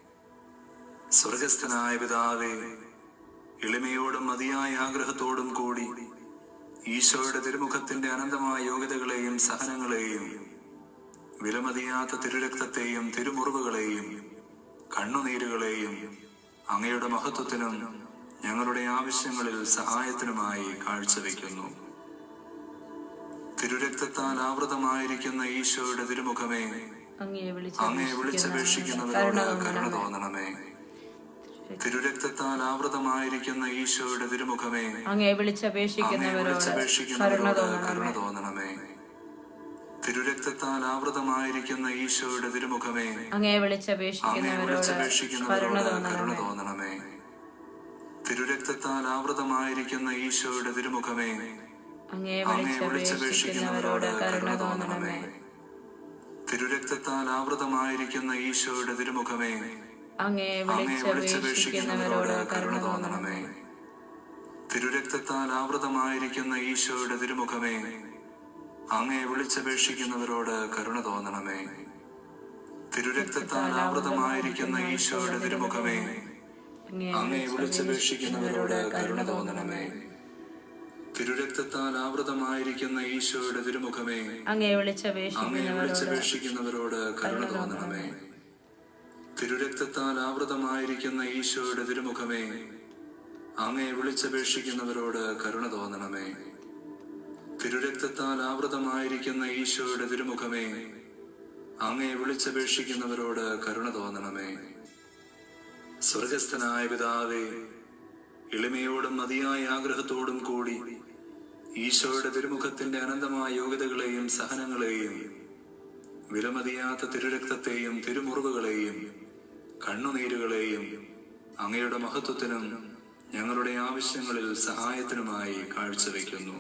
സ്വർഗസ്ഥനായ പിതാവേ എളിമയോടും മതിയായ ആഗ്രഹത്തോടും കൂടി ഈശോയുടെ തിരുമുഖത്തിന്റെ അനന്തമായ യോഗ്യതകളെയും സഹനങ്ങളെയും വിലമതിയാത്ത തിരുരക്തത്തെയും തിരുമുറിവുകളെയും കണ്ണുനീരുകളെയും അങ്ങയുടെ മഹത്വത്തിനും ഞങ്ങളുടെ ആവശ്യങ്ങളിൽ സഹായത്തിനുമായി കാഴ്ചവെക്കുന്നു തിരുരക്തത്താൽ ആവൃതമായിരിക്കുന്ന ഈശോയുടെ തിരുമുഖമേ അങ്ങയെ അങ്ങയെ വിളിച്ചപേക്ഷിക്കുന്നവരോട് കരുണ തോന്നണമേ തിരുരക്തത്താൽ ആവൃതമായിരിക്കുന്ന ഈശോയുടെ തിരുമുഖമേ അങ്ങയെ അങ്ങയെ വിളിച്ചപേക്ഷിക്കുന്നവരോട് കരുണ വിളിച്ചപേക്ഷിക്കുന്നവരോട് കരുണ തോന്നണമേ തോന്നണമേ തിരുരക്തത്താൽ ആവൃതമായിരിക്കുന്ന ഈശോയുടെ തിരുമുഖമേ അങ്ങയെ അങ്ങയെ വിളിച്ചപേക്ഷിക്കുന്നവരോട് കരുണ വിളിച്ചപേക്ഷിക്കുന്നവരോട് കരുണ തോന്നണമേ തോന്നണമേ തിരുരക്തത്താൽ ആവൃതമായിരിക്കുന്ന ഈശോയുടെ തിരുമുഖമേ അങ്ങയെ അങ്ങയെ വിളിച്ചപേക്ഷിക്കുന്നവരോട് വിളിച്ചപേക്ഷിക്കുന്നവരോട് കരുണ കരുണ തോന്നണമേ തോന്നണമേ തിരുരക്തത്താൽ ആവൃതമായിരിക്കുന്ന ഈശോയുടെ തിരുമുഖമേ അങ്ങയെ അങ്ങയെ വിളിച്ചപേക്ഷിക്കുന്നവരോട് വിളിച്ചപേക്ഷിക്കുന്നവരോട് കരുണ തോന്നണമേ തിരുരക്തത്താൽ ആവൃതമായിരിക്കുന്ന ഈശോയുടെ തിരുമുഖമേ അങ്ങയെ വിളിച്ചപേക്ഷിക്കുന്നവരോട് കരുണ തോന്നണമേ തിരുരക്തത്താൽ ആവൃതമായിരിക്കുന്ന ഈശോയുടെ തിരുമുഖമേ അങ്ങയെ വിളിച്ചപേക്ഷിക്കുന്നവരോട് കരുണ തോന്നണമേ തിരുരക്തത്താൽ ആവൃതമായിരിക്കുന്ന ഈശോയുടെ തിരുമുഖമേ അങ്ങയെ അങ്ങയെ വിളിച്ചപേക്ഷിക്കുന്നവരോട് വിളിച്ചപേക്ഷിക്കുന്നവരോട് കരുണ തോന്നണമേ തിരുരക്തത്താൽ ആവൃതമായിരിക്കുന്ന ഈശോയുടെ തിരുമുഖമേ അങ്ങയെ വിളിച്ചപേക്ഷിക്കുന്നവരോട് കരുണ തോന്നണമേ തിരുരക്തത്താൽ ആവൃതമായിരിക്കുന്ന ഈശോയുടെ തിരുമുഖമേ അങ്ങയെ വിളിച്ചപേക്ഷിക്കുന്നവരോട് കരുണ തോന്നണമേ സ്വർഗസ്ഥനായ പിതാവേ എളിമയോടും മതിയായ ആഗ്രഹത്തോടും കൂടി ഈശോയുടെ തിരുമുഖത്തിന്റെ അനന്തമായ യോഗ്യതകളെയും സഹനങ്ങളെയും വിലമതിയാത്ത തിരുരക്തത്തെയും തിരുമുറിവുകളെയും കണ്ണുനീരുകളെയും അങ്ങയുടെ മഹത്വത്തിനും ഞങ്ങളുടെ ആവശ്യങ്ങളിൽ സഹായത്തിനുമായി കാഴ്ചവെക്കുന്നു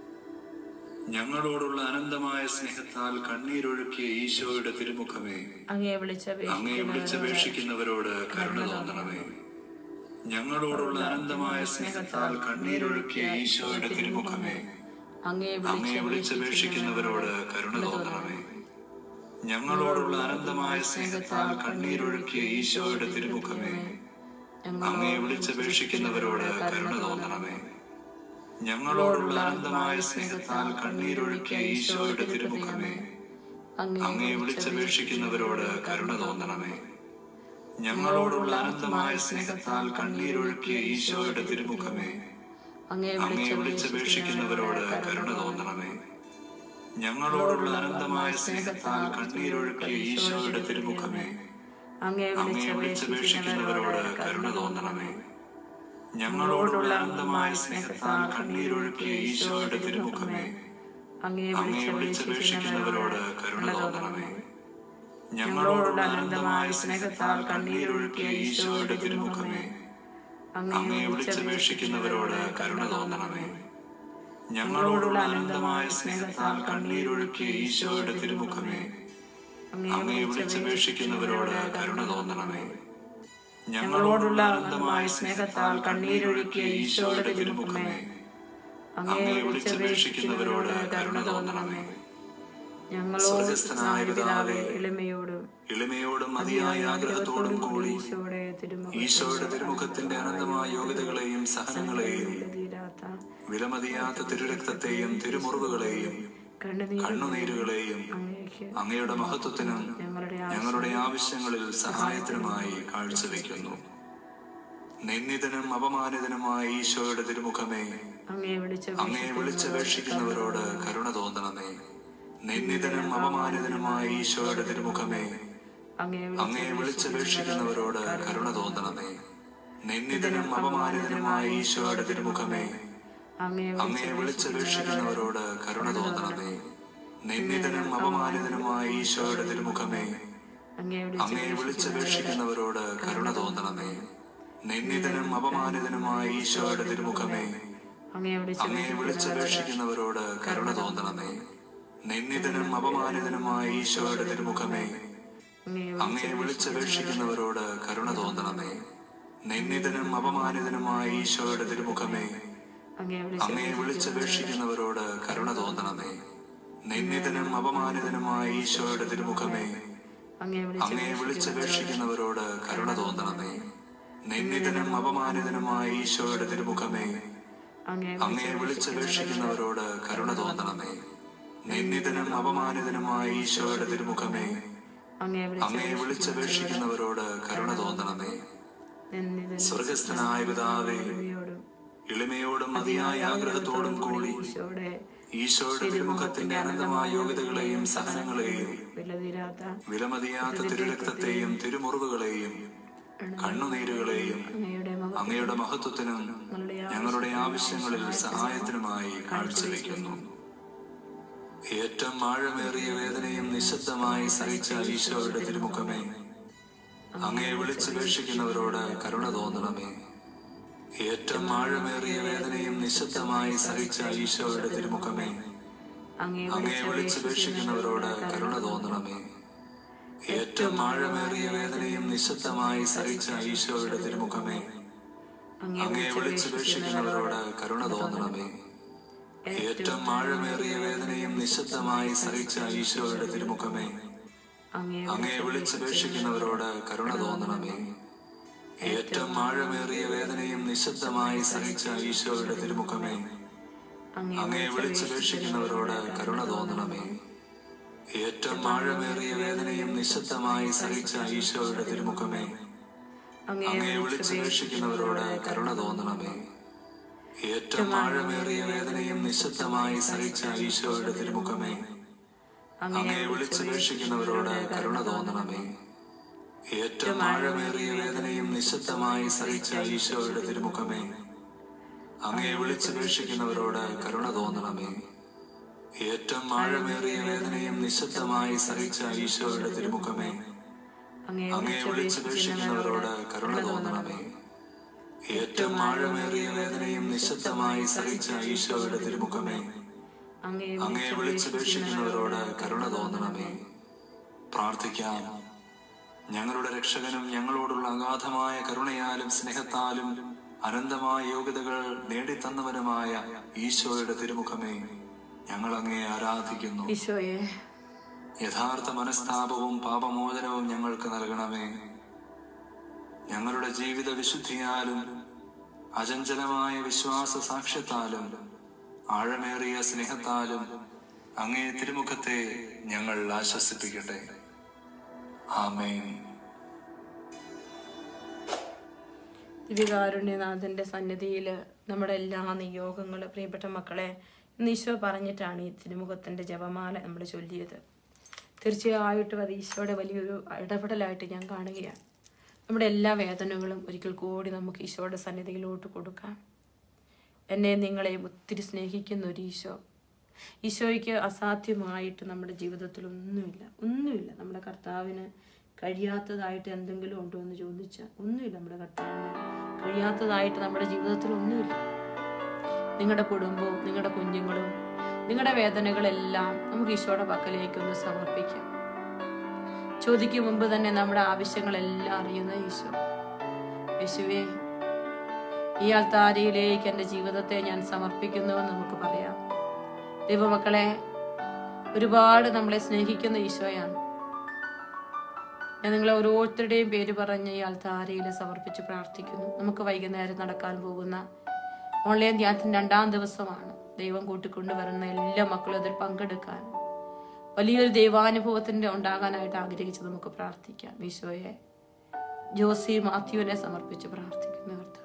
ഞങ്ങളോടുള്ള അനന്തമായ സ്നേഹത്താൽ കണ്ണീരൊഴുക്കിയ ഈശോയുടെ തിരുമുഖമേ അങ്ങയെ അങ്ങയെ വിളിച്ചപേക്ഷിക്കുന്നവരോട് വിളിച്ചപേക്ഷിക്കുന്നവരോട് കരുണ തോന്നണമേ ഞങ്ങളോടുള്ള അനന്തമായ സ്നേഹത്താൽ കണ്ണീരൊഴുക്കിയ ഈശോയുടെ തിരുമുഖമേ അങ്ങയെ അങ്ങയെ വിളിച്ചപേക്ഷിക്കുന്നവരോട് കരുണ തോന്നണമേ ഞങ്ങളോടുള്ള അനന്തമായ സ്നേഹത്താൽ കണ്ണീരൊഴുക്കിയ ഈശോയുടെ തിരുമുഖമേ അങ്ങയെ വിളിച്ചപേക്ഷിക്കുന്നവരോട് കരുണ തോന്നണമേ ഞങ്ങളോടുള്ള അനന്തമായ സ്നേഹത്താൽ കണ്ണീരൊഴുക്കിയ ഈശോയുടെ തിരുമുഖമേ അങ്ങയെ വിളിച്ചപേക്ഷിക്കുന്നവരോട് കരുണ തോന്നണമേ ഞങ്ങളോടുള്ള അനന്തമായ സ്നേഹത്താൽ കണ്ണീരൊഴുക്കിയ ഈശോയുടെ തിരുമുഖമേ അങ്ങയെ വിളിച്ചപേക്ഷിക്കുന്നവരോട് കരുണ തോന്നണമേ ഞങ്ങളോടുള്ള അനന്തമായ സ്നേഹത്താൽ കണ്ണീരൊഴുക്കിയ ഈശോയുടെ തിരുമുഖമേ അങ്ങയെ അങ്ങയെ വിളിച്ചപേക്ഷിക്കുന്നവരോട് കരുണ തോന്നണമേ ഞങ്ങളോടുള്ള അനന്തമായ സ്നേഹത്താൽ കണ്ണീരൊഴുക്കിയ ഈശോയുടെ തിരുമുഖമേ അങ്ങയെ വിളിച്ചപേക്ഷിക്കുന്നവരോട് കരുണ തോന്നണമേ ഞങ്ങളോടുള്ള അനന്തമായ സ്നേഹത്താൽ കണ്ണീരൊഴുക്കിയ ഈശോയുടെ തിരുമുഖമേ അങ്ങയെ വിളിച്ചപേക്ഷിക്കുന്നവരോട് കരുണ തോന്നണമേ ഞങ്ങളോടുള്ള അനന്തമായ സ്നേഹത്താൽ കണ്ണീരൊഴുക്കിയ ഈശോയുടെ തിരുമുഖമേ അങ്ങയെ വിളിച്ചപേക്ഷിക്കുന്നവരോട് കരുണ തോന്നണമേ ഞങ്ങളോടുള്ള അനന്തമായ സ്നേഹത്താൽ കണ്ണീരൊഴുക്കിയ ഈശോയുടെ തിരുമുഖമേ അങ്ങയെ വിളിച്ചപേക്ഷിക്കുന്നവരോട് കരുണ തോന്നണമേ ഞങ്ങളോട് സ്വർഗസ്ഥനായ പിതാവേ, എളിമയോടും എളിമയോടും മതിയായ ആഗ്രഹത്തോടും കൂടി ഈശോയുടെ തിരുമുഖ ഈശോയുടെ തിരുമുഖത്തിന്റെ അനന്തമായ യോഗ്യതകളെയും സഹനങ്ങളെയും വിലമതിയാത്ത തിരുരക്തത്തെയും തിരുമുറിവുകളെയും കണ്ണുനീരുകളെയും അങ്ങയുടെ മഹത്വത്തിനും ഞങ്ങളുടെ ആവശ്യങ്ങളിൽ സഹായത്തിനുമായി കാഴ്ചവെക്കുന്നു നിന്ദിതനും അപമാനിതനുമായ ഈശോയുടെ തിരുമുഖമേ അങ്ങയെ വിളിച്ച് അങ്ങയെ വിളിച്ചപേക്ഷിക്കുന്നവരോട് കരുണ തോന്നണമേ നിന്ദിതനും അപമാനിതനുമായ ഈശോയുടെ തിരുമുഖമേ അങ്ങയെ അങ്ങയെ വിളിച്ചപേക്ഷിക്കുന്നവരോട് കരുണ തോന്നണമേ നിന്ദിതനും അപമാനിതനുമായ ഈശോയുടെ തിരുമുഖമേ അങ്ങയെ അങ്ങയെ വിളിച്ചപേക്ഷിക്കുന്നവരോട് കരുണ തോന്നണമേ നിന്ദിതനും അപമാനിതനുമായ ഈശോയുടെ തിരുമുഖമേ അങ്ങയെ അങ്ങയെ വിളിച്ചപേക്ഷിക്കുന്നവരോട് കരുണ തോന്നണമേ നിന്ദിതനും അപമാനിതനുമായ ഈശോയുടെ തിരുമുഖമേ അങ്ങയെ അങ്ങയെ വിളിച്ചപേക്ഷിക്കുന്നവരോട് കരുണ തോന്നണമേ നിന്ദിതനും അപമാനിതനുമായ ഈശോയുടെ തിരുമുഖമേ അങ്ങയെ വിളിച്ചപേക്ഷിക്കുന്നവരോട് കരുണ തോന്നണമേ നിന്ദിതനും അപമാനിതനുമായ ഈശോയുടെ തിരുമുഖമേ അങ്ങയെ വിളിച്ചപേക്ഷിക്കുന്നവരോട് കരുണ തോന്നണമേ നിന്ദിതനും അപമാനിതനുമായ ഈശോയുടെ തിരുമുഖമേ അങ്ങയെ വിളിച്ചപേക്ഷിക്കുന്നവരോട് കരുണ തോന്നണമേ നിന്ദിതനും അപമാനിതനുമായ ഈശോയുടെ തിരുമുഖമേ അങ്ങയെ വിളിച്ചപേക്ഷിക്കുന്നവരോട് കരുണ തോന്നണമേ നിന്ദിതനും അപമാനിതനുമായ ഈശോയുടെ തിരുമുഖമേ അങ്ങയെ വിളിച്ചപേക്ഷിക്കുന്നവരോട് കരുണ തോന്നണമേ സ്വർഗസ്ഥനായ പിതാവേ എളിമയോടും മതിയായ ആഗ്രഹത്തോടും കൂടി ഈശോയുടെ തിരുമുഖത്തിന്റെ അനന്തമായ യോഗ്യതകളെയും സഹനങ്ങളെയും വിലമതിയാത്ത തിരുരക്തത്തെയും തിരുമുറിവുകളെയും കണ്ണുനീരുകളെയും അങ്ങയുടെ മഹത്വത്തിനും ഞങ്ങളുടെ ആവശ്യങ്ങളിൽ സഹായത്തിനുമായി കാഴ്ചവെക്കുന്നു ഏറ്റവും ആഴമേറിയ വേദനയും നിശബ്ദമായി സഹിച്ച ഈശോയുടെ തിരുമുഖമേ അങ്ങയെ വിളിച്ചപേക്ഷിക്കുന്നവരോട് കരുണ തോന്നണമേ ഏറ്റവും ആഴമേറിയ വേദനയും നിശബ്ദമായി സഹിച്ച ഈശോയുടെ തിരുമുഖമേ അങ്ങയെ വിളിച്ചപേക്ഷിക്കുന്നവരോട് കരുണ തോന്നണമേ ഏറ്റവും ആഴമേറിയ വേദനയും നിശബ്ദമായി സഹിച്ച ഈശോയുടെ തിരുമുഖമേ അങ്ങയെ വിളിച്ചപേക്ഷിക്കുന്നവരോട് കരുണ തോന്നണമേ ഏറ്റവും ആഴമേറിയ വേദനയും നിശബ്ദമായി സഹിച്ച ഈശോയുടെ തിരുമുഖമേ അങ്ങയെ വിളിച്ചപേക്ഷിക്കുന്നവരോട് കരുണ തോന്നണമേ ഏറ്റവും ആഴമേറിയ വേദനയും നിശബ്ദമായി സഹിച്ച ഈശോയുടെ തിരുമുഖമേ അങ്ങയെ വിളിച്ചപേക്ഷിക്കുന്നവരോട് കരുണ തോന്നണമേ ഏറ്റവും ആഴമേറിയ വേദനയും നിശബ്ദമായി സഹിച്ച ഈശോയുടെ തിരുമുഖമേ അങ്ങയെ വിളിച്ചപേക്ഷിക്കുന്നവരോട് കരുണ തോന്നണമേ ഏറ്റവും ആഴമേറിയ വേദനയും നിശബ്ദമായി സഹിച്ച ഈശോയുടെ തിരുമുഖമേ അങ്ങയെ വിളിച്ചപേക്ഷിക്കുന്നവരോട് കരുണ തോന്നണമേ ഏറ്റവും ആഴമേറിയ വേദനയും നിശബ്ദമായി സഹിച്ച ഈശോയുടെ തിരുമുഖമേ അങ്ങയെ വിളിച്ചപേക്ഷിക്കുന്നവരോട് കരുണ തോന്നണമേ ഏറ്റവും ആഴമേറിയ വേദനയും നിശബ്ദമായി സഹിച്ച ഈശോയുടെ തിരുമുഖമേ അങ്ങയെ വിളിച്ചപേക്ഷിക്കുന്നവരോട് കരുണ തോന്നണമേ ഏറ്റവും ആഴമേറിയ വേദനയും നിശബ്ദമായി സഹിച്ച ഈശോയുടെ തിരുമുഖമേ അങ്ങയെ വിളിച്ചപേക്ഷിക്കുന്നവരോട് കരുണ തോന്നണമേ പ്രാർത്ഥിക്കാം ഞങ്ങളുടെ രക്ഷകനും ഞങ്ങളോടുള്ള അഗാധമായ കരുണയാലും സ്നേഹത്താലും അനന്തമായ യോഗ്യതകൾ നേടിത്തന്നവനുമായ ഈശോയുടെ തിരുമുഖമേ ഞങ്ങൾ അങ്ങേ ആരാധിക്കുന്നു ഈശോയെ യഥാർത്ഥ മനസ്താപവും പാപമോചനവും ഞങ്ങൾക്ക് നൽകണമേ ഞങ്ങളുടെ ജീവിത വിശുദ്ധിയാലും അചഞ്ചലമായ വിശ്വാസ സാക്ഷ്യത്താലും ആഴമേറിയ സ്നേഹത്താലും അങ്ങേ തിരുമുഖത്തെ ഞങ്ങൾ ആശ്വസിപ്പിക്കട്ടെ ആമേൻ ദിവ്യകാരുണ്യനാഥന്റെ സന്നിധിയിൽ നമ്മുടെ എല്ലാ നിയോഗങ്ങളും പ്രിയപ്പെട്ട മക്കളെ ഇന്ന് ഈശോ പറഞ്ഞിട്ടാണ് ഈ തിരുമുഖത്തിന്റെ ജപമാല നമ്മൾ ചൊല്ലിയത് തീർച്ചയായിട്ടും അത് ഈശോയുടെ വലിയൊരു ഇടപെടലായിട്ട് ഞാൻ കാണുകയാണ് നമ്മുടെ എല്ലാ വേദനകളും ഒരിക്കൽ കൂടി നമുക്ക് ഈശോയുടെ സന്നിധിയിലോട്ട് കൊടുക്കാം എന്നെ നിങ്ങളെയും ഒത്തിരി സ്നേഹിക്കുന്ന ഒരു ഈശോ ഈശോയ്ക്ക് അസാധ്യമായിട്ട് നമ്മുടെ ജീവിതത്തിൽ ഒന്നുമില്ല ഒന്നുമില്ല നമ്മുടെ കർത്താവിന് കഴിയാത്തതായിട്ട് എന്തെങ്കിലും ഉണ്ടോ എന്ന് ചോദിച്ചാൽ ഒന്നുമില്ല നമ്മുടെ കർത്താവിന് കഴിയാത്തതായിട്ട് നമ്മുടെ ജീവിതത്തിൽ ഒന്നുമില്ല നിങ്ങളുടെ കുടുംബവും നിങ്ങളുടെ കുഞ്ഞുങ്ങളും നിങ്ങളുടെ വേദനകളെല്ലാം നമുക്ക് ഈശോയുടെ പക്കലേക്ക് ഒന്ന് സമർപ്പിക്കാം ചോദിക്കും മുമ്പ് തന്നെ നമ്മുടെ ആവശ്യങ്ങളെല്ലാം അറിയുന്ന ഈശോ യേശുവേ ഈ ആൾത്താരയിലേക്ക് എൻ്റെ ജീവിതത്തെ ഞാൻ സമർപ്പിക്കുന്നുവെന്ന് നമുക്ക് പറയാം ദൈവമക്കളെ ഒരുപാട് നമ്മളെ സ്നേഹിക്കുന്ന ഈശോയാണ് ഞാൻ നിങ്ങളെ ഓരോരുത്തരുടെയും പേര് പറഞ്ഞ് ഈ ആൾത്താരയിൽ സമർപ്പിച്ച് പ്രാർത്ഥിക്കുന്നു നമുക്ക് വൈകുന്നേരം നടക്കാൻ പോകുന്ന ഓൺലൈൻ ധ്യാനത്തിന് രണ്ടാം ദിവസമാണ് ദൈവം കൂട്ടിക്കൊണ്ടുവരുന്ന എല്ലാ മക്കളും അതിൽ പങ്കെടുക്കാൻ വലിയൊരു ദൈവാനുഭവത്തിന്റെ ഉണ്ടാകാനായിട്ട് ആഗ്രഹിച്ച് നമുക്ക് പ്രാർത്ഥിക്കാം ഈശോയെ ജോസി മാത്യുവിനെ സമർപ്പിച്ച് പ്രാർത്ഥിക്കുന്ന കർത്താവേ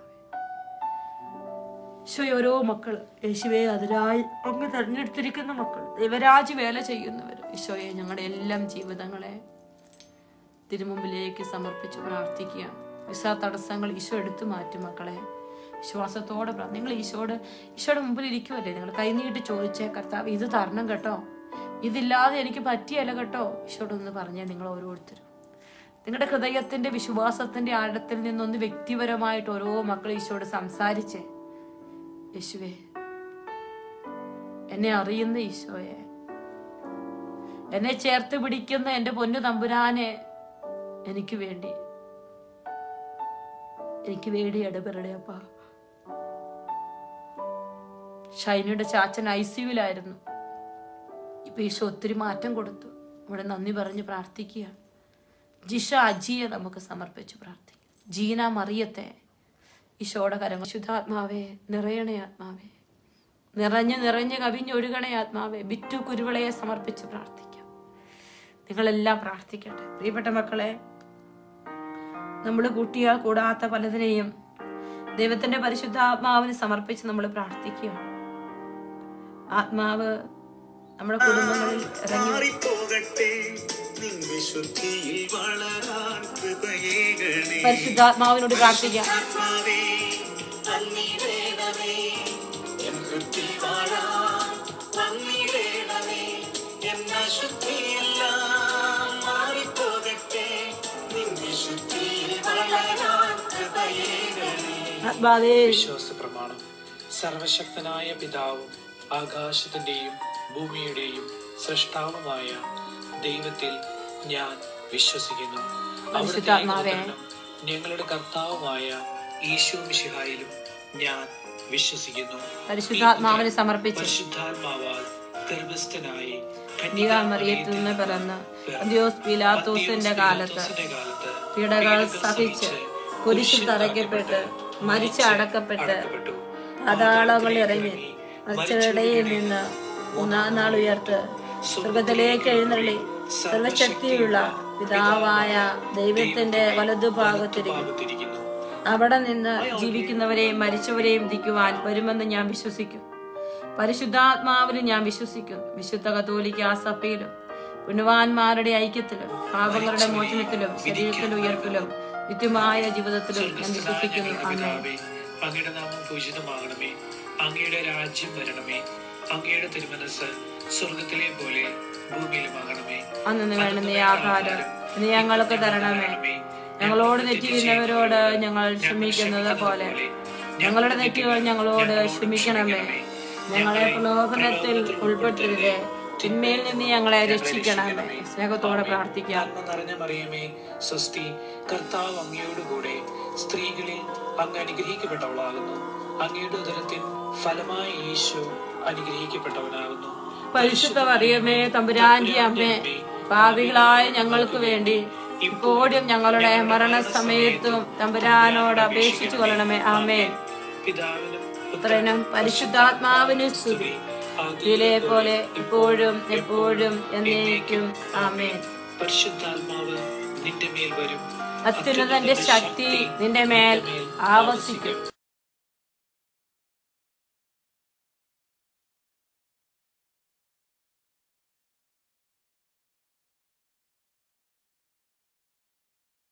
ഈശോയെ ഓരോ മക്കൾ യേശുവെ അതിനായി അങ്ങ് തെരഞ്ഞെടുത്തിരിക്കുന്ന മക്കൾ ദൈവരാജ് വേല ചെയ്യുന്നവർ ഈശോയെ ഞങ്ങളുടെ എല്ലാം ജീവിതങ്ങളെ തിരുമുമ്പിലേക്ക് സമർപ്പിച്ച് പ്രാർത്ഥിക്കുക വിസ തടസ്സങ്ങൾ ഈശോ എടുത്തു മാറ്റും മക്കളെ വിശ്വാസത്തോടെ പ്രാ- നിങ്ങൾ ഈശോട് ഈശോയുടെ മുമ്പിൽ ഇരിക്കുമല്ലേ നിങ്ങൾ കൈനീട്ടി ചോദിച്ചേ കർത്താവ് ഇത് തരണം കേട്ടോ ഇതില്ലാതെ എനിക്ക് പറ്റിയല്ല കേട്ടോ ഈശോട് ഒന്ന് പറഞ്ഞേ നിങ്ങൾ ഓരോരുത്തരും നിങ്ങളുടെ ഹൃദയത്തിന്റെ വിശ്വാസത്തിന്റെ ആഴത്തിൽ നിന്നൊന്ന് വ്യക്തിപരമായിട്ട് ഓരോ മക്കൾ ഈശോട് സംസാരിച്ചേ യേശുവേ എന്നെ അറിയുന്ന ഈശോയെ എന്നെ ചേർത്ത് പിടിക്കുന്ന എന്റെ പൊന്നു തമ്പുരാനെ എനിക്ക് വേണ്ടി എനിക്ക് വേണ്ടി ഇടപെടണേ അപ്പാ ഷൈനയുടെ ചാച്ചൻ ഐ സിയുലായിരുന്നു ഇപ്പൊ ഈശോ ഒത്തിരി മാറ്റം കൊടുത്തു ഇവിടെ നന്ദി പറഞ്ഞ് പ്രാർത്ഥിക്കുക ജിഷ അജിയെ നമുക്ക് സമർപ്പിച്ച് പ്രാർത്ഥിക്കാം ജീന മറിയത്തെ ഈശോയുടെ കരങ്ങൾ ശുദ്ധാത്മാവേ നിറയണേ ആത്മാവേ നിറഞ്ഞ് നിറഞ്ഞ് കവിഞ്ഞൊഴുകണേ ആത്മാവേ ബിറ്റു കുരുവിളയെ സമർപ്പിച്ച് പ്രാർത്ഥിക്കാം നിങ്ങളെല്ലാം പ്രാർത്ഥിക്കട്ടെ പ്രിയപ്പെട്ട മക്കളെ നമ്മൾ കൂട്ടിയാൽ കൂടാത്ത പലതിനെയും ദൈവത്തിന്റെ പരിശുദ്ധാത്മാവിന് സമർപ്പിച്ച് നമ്മൾ പ്രാർത്ഥിക്കുക ആത്മാവ് നമ്മുടെ കുടുംബങ്ങളിൽ ഇറങ്ങി മാറിപ്പോകട്ടെ നിൻ വിശുദ്ധിയിൽ വളരാൻ കൃപയേകണേ പരിശുദ്ധാത്മാവിനോട് പ്രാർത്ഥിക്കാം ആത്മാവേ, വന്നിടേണമേ, എൻ ഹൃത്തിൽ വാഴാൻ വന്നിടേണമേ, എൻ അശുദ്ധിയെല്ലാം മാറിപ്പോകട്ടെ നിൻ വിശുദ്ധിയിൽ വളരാൻ കൃപയേകണേ ആത്മാവേ വിശ്വാസ പ്രമാണം സർവശക്തനായ പിതാവും ആകാശത്തിന്റെയും ഭൂമിയുടെയും സൃഷ്ടാവുമായ ദൈവത്തിൽ ഞാൻ വിശ്വസിക്കുന്നു അവിടുത്തെ പരിശുദ്ധാത്മാവേ. ഏകപുത്രനും ഞങ്ങളുടെ കർത്താവുമായ ഈശോ മിശിഹായിലും ഞാൻ വിശ്വസിക്കുന്നു പരിശുദ്ധാത്മാവിനെ സമർപ്പിച്ച് പരിശുദ്ധാത്മാവാൽ ഗർഭസ്ഥനായി മറിയത്തിൽ നിന്ന് പിറന്ന് അന്ത്യോസ് പിലാത്തോസിന്റെ കാലത്ത് പീഡകൾ സഹിച്ച് കുരിശിൽ തറയ്ക്കപ്പെട്ട് മരിച്ച് അടക്കപ്പെട്ട് പാതാളങ്ങൾ ഇറങ്ങി മരിച്ചവരുടെയിൽ നിന്ന് മൂന്നാം നാൾ ഉയർത്ത് സ്വർഗത്തിലേക്ക് എഴുന്നള്ളി സർവശക്തിയുള്ള പിതാവായ ദൈവത്തിന്റെ വലതുഭാഗത്തിരിക്കുന്നു അവിടെ നിന്ന് ജീവിക്കുന്നവരെയും മരിച്ചവരെയും വിധിക്കുവാൻ വരുമെന്ന് ഞാൻ വിശ്വസിക്കും പരിശുദ്ധാത്മാവിലും ഞാൻ വിശ്വസിക്കുന്നു വിശുദ്ധ കത്തോലിക്ക സഭയിലും പുണ്യവാന്മാരുടെ ഐക്യത്തിലും പാപങ്ങളുടെ മോചനത്തിലും ശരീരത്തിന്റെ ഉയർപ്പിലും നിത്യമായ ജീവിതത്തിലും ഞാൻ വിശ്വസിക്കുന്നു ആമേൻ പിതാവേ, അങ്ങയുടെ നാമം പൂജിതമാകണമേ അങ്ങയുടെ രാജ്യം വരണമേ അങ്ങയുടെ തിരുമനസ് സ്വർഗത്തിലെ പോലെ ഭൂമിയിലുമാകണമേ അന്നു വേണ്ടുന്ന ഈ ആഹാരം ഇനി ഞങ്ങൾക്ക് തരണമേ ഞങ്ങളോട് തെറ്റിയുന്നവരോട് ഞങ്ങൾ ക്ഷമിക്കുന്നത് പോലെ ഞങ്ങളുടെ തെറ്റുകൾ ഞങ്ങളോട് ക്ഷമിക്കണമേ ഞങ്ങളെ പ്രലോഭനത്തിൽ ഉൾപ്പെടുത്തരുതേ തിന്മയിൽ നിന്ന് ഞങ്ങളെ രക്ഷിക്കണമേ സ്നേഹത്തോടെ പ്രാർത്ഥിക്കാം നന്മ നിറഞ്ഞ മറിയമേ സ്വസ്തി കർത്താവ് അങ്ങയോട് കൂടെ സ്ത്രീകളിൽ അങ്ങ് അനുഗ്രഹിക്കപ്പെട്ടവളാകുന്നു അങ്ങയുടെ ഉദരത്തിൻ ഫലമായ ഈശോ അനുഗ്രഹിക്കപ്പെട്ടവനാകുന്നു പരിശുദ്ധ മറിയമേ തമ്പുരാന്റെ അമ്മേ പാപികളായ ഞങ്ങൾക്ക് വേണ്ടി ഇപ്പോഴും ഞങ്ങളുടെ മരണസമയത്തും തമ്പുരാനോട് അപേക്ഷിച്ചു കൊള്ളണമേ ആമേൻ പിതാവിനും പുത്രനും പരിശുദ്ധാത്മാവിനും സ്തുതി ഇതിലെ പോലെ ഇപ്പോഴും എപ്പോഴും എന്നേക്കും ആമേൻ പരിശുദ്ധാത്മാവ് നിന്റെ മേൽ വരും അത്യുന്നതന്റെ ശക്തി നിന്റെ മേൽ ആവസിക്കും